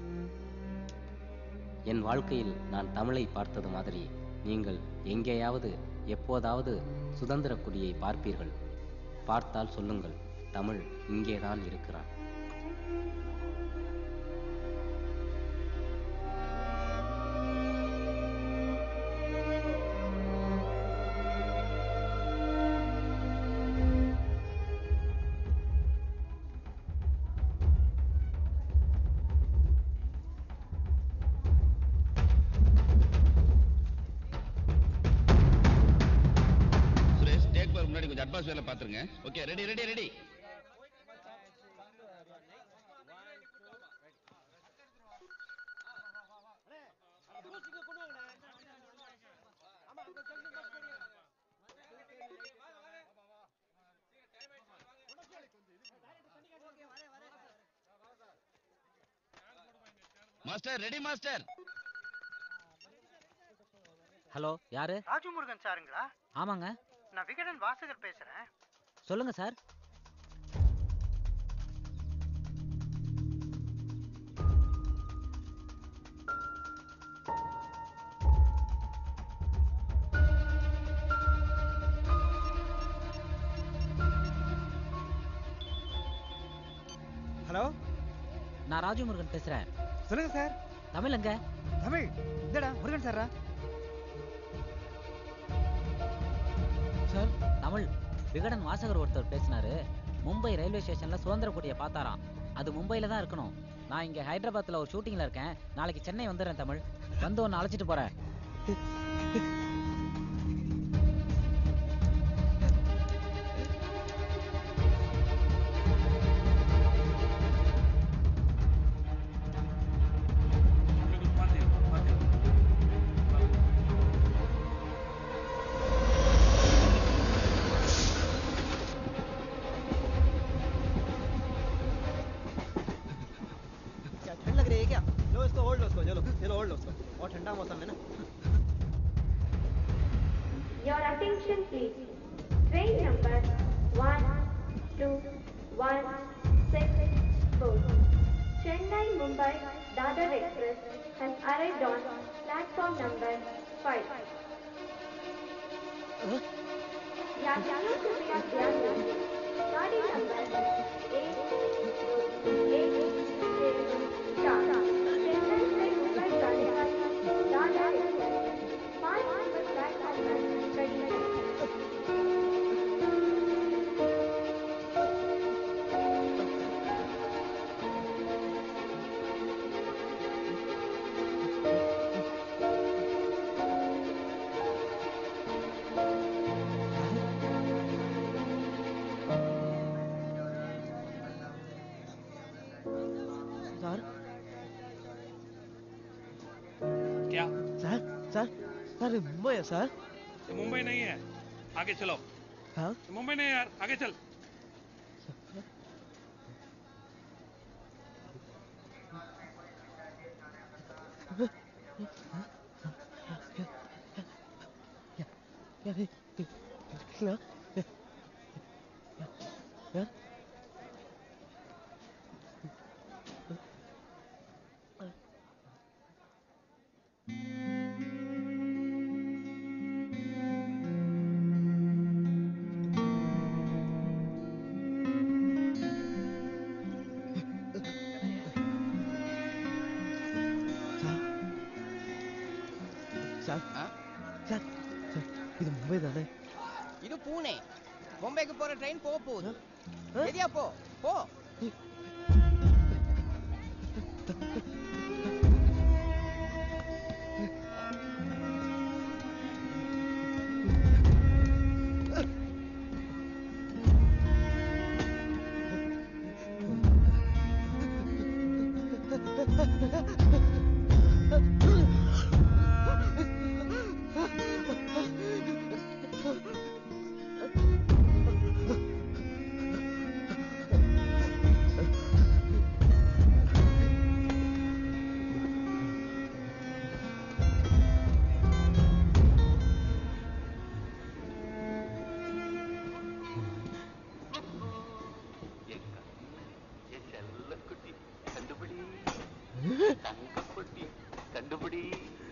என் வாழ்க்கையில் நான் தமிழை பார்த்தது மாதிரி நீங்கள் எங்கேயாவது எப்போதாவது சுதந்திர கொடியை பார்ப்பீர்கள் பார்த்தால் சொல்லுங்கள் தமிழ் இங்கேதான் இருக்கிறான் சுரேஷ் டேக் பார் முன்னாடி கொஞ்சம் அட்வான்ஸ் வேலை பார்த்துருங்க okay ready ready ready master ready master hello யாரு ராஜமுருகன் சாருங்களா ஆமாங்க நான் விகடன் வாசகர் பேசுறேன் சொல்லுங்க சார் ஹலோ நான் ராஜமுருகன் பேசுறேன் சொல்லுங்க சார் தமிழ் எங்க தமிழ் இதடா முருகன் சாரா சார் தமிழ் விகடன் வாசகர் ஒருத்தர் பேசினாரு மும்பை ரயில்வே ஸ்டேஷன்ல சுதந்திர கொடியை பார்த்தாராம் அது மும்பையில தான் இருக்கணும் நான் இங்க ஹைதராபாத்ல ஒரு ஷூட்டிங்ல இருக்கேன் நாளைக்கு சென்னை வந்துடுறேன் தமிழ் வந்து ஒன்னு அழைச்சிட்டு போறேன் क्या ठंड लग रही है क्या लो इसको होल्ड लो इसको चलो चलो होल्ड लो इसको बहुत ठंडा मौसम है ना Your attention please. Train number 1216 Chennai Mumbai Dadar Express has arrived on platform number 5. यात्रियों को कृपया ध्यान दें गाड़ी नंबर एक एक चार चेन्नई से मुंबई जाने वाली दादर एक्सप्रेस पाँच नंबर प्लेटफॉर्म पर खड़ी है சார் क्या சார் சார் சார் இது மும்பையா சார் ये मुंबई नहीं है आगे चलो हाँ ये मुंबई नहीं है यार आगे चल यार ये- ये- சார் சார் சார் இது மும்பை தானே இது பூனே பொம்பைக்கு போற ட்ரெயின் போக போகுது சரியா போ போ கண்டுபிடி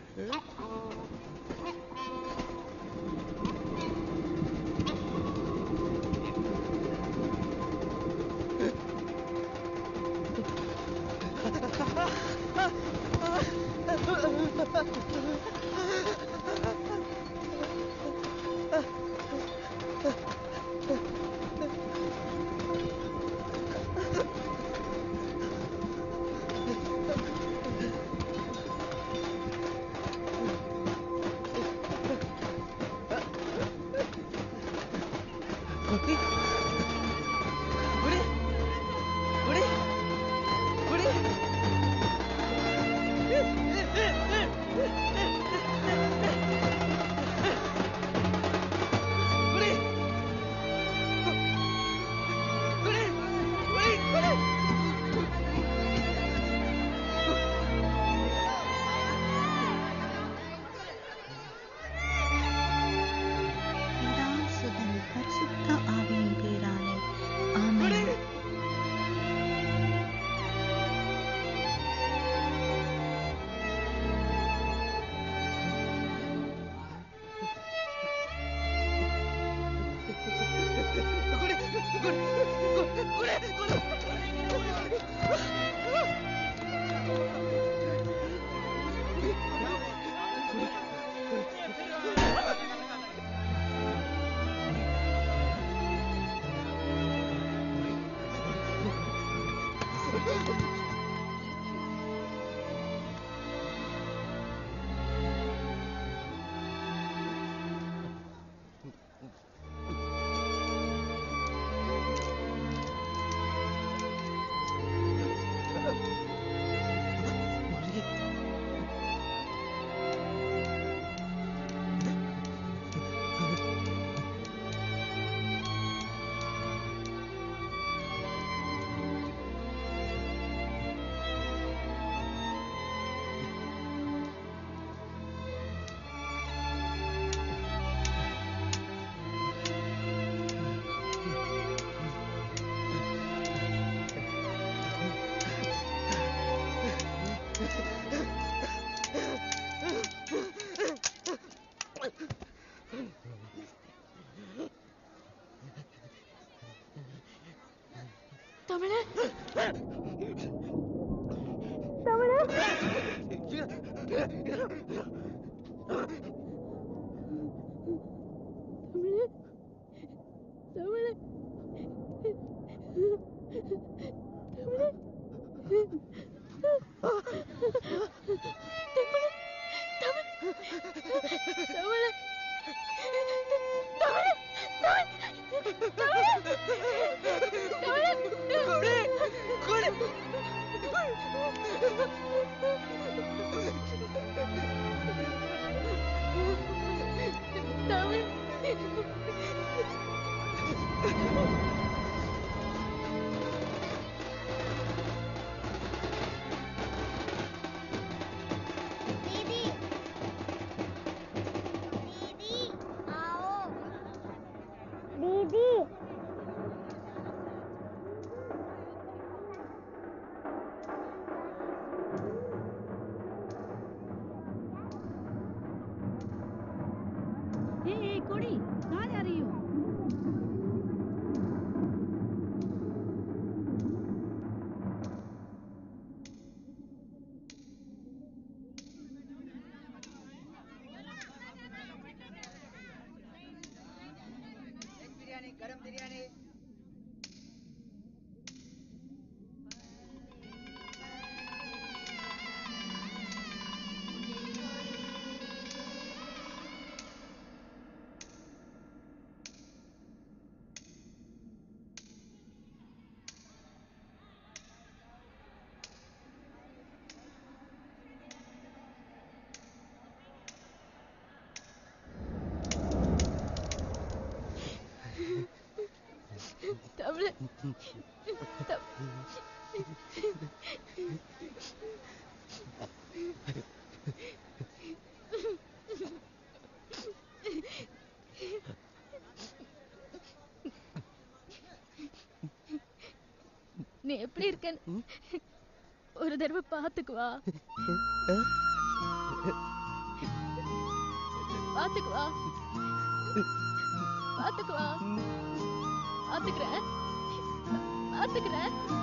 சுதன் பரிசுத்த ஆவியின் பேராலே ஆமென் தமிழ தமிழ் தமிழ் தம்- நீ எப்படி இருக்கன்னு ஒரு தடவை பாத்துக்குவா பாத்துக்குவா பாத்துக்குவா பாத்துக்கிறேன் பாத்துக்கிறேன்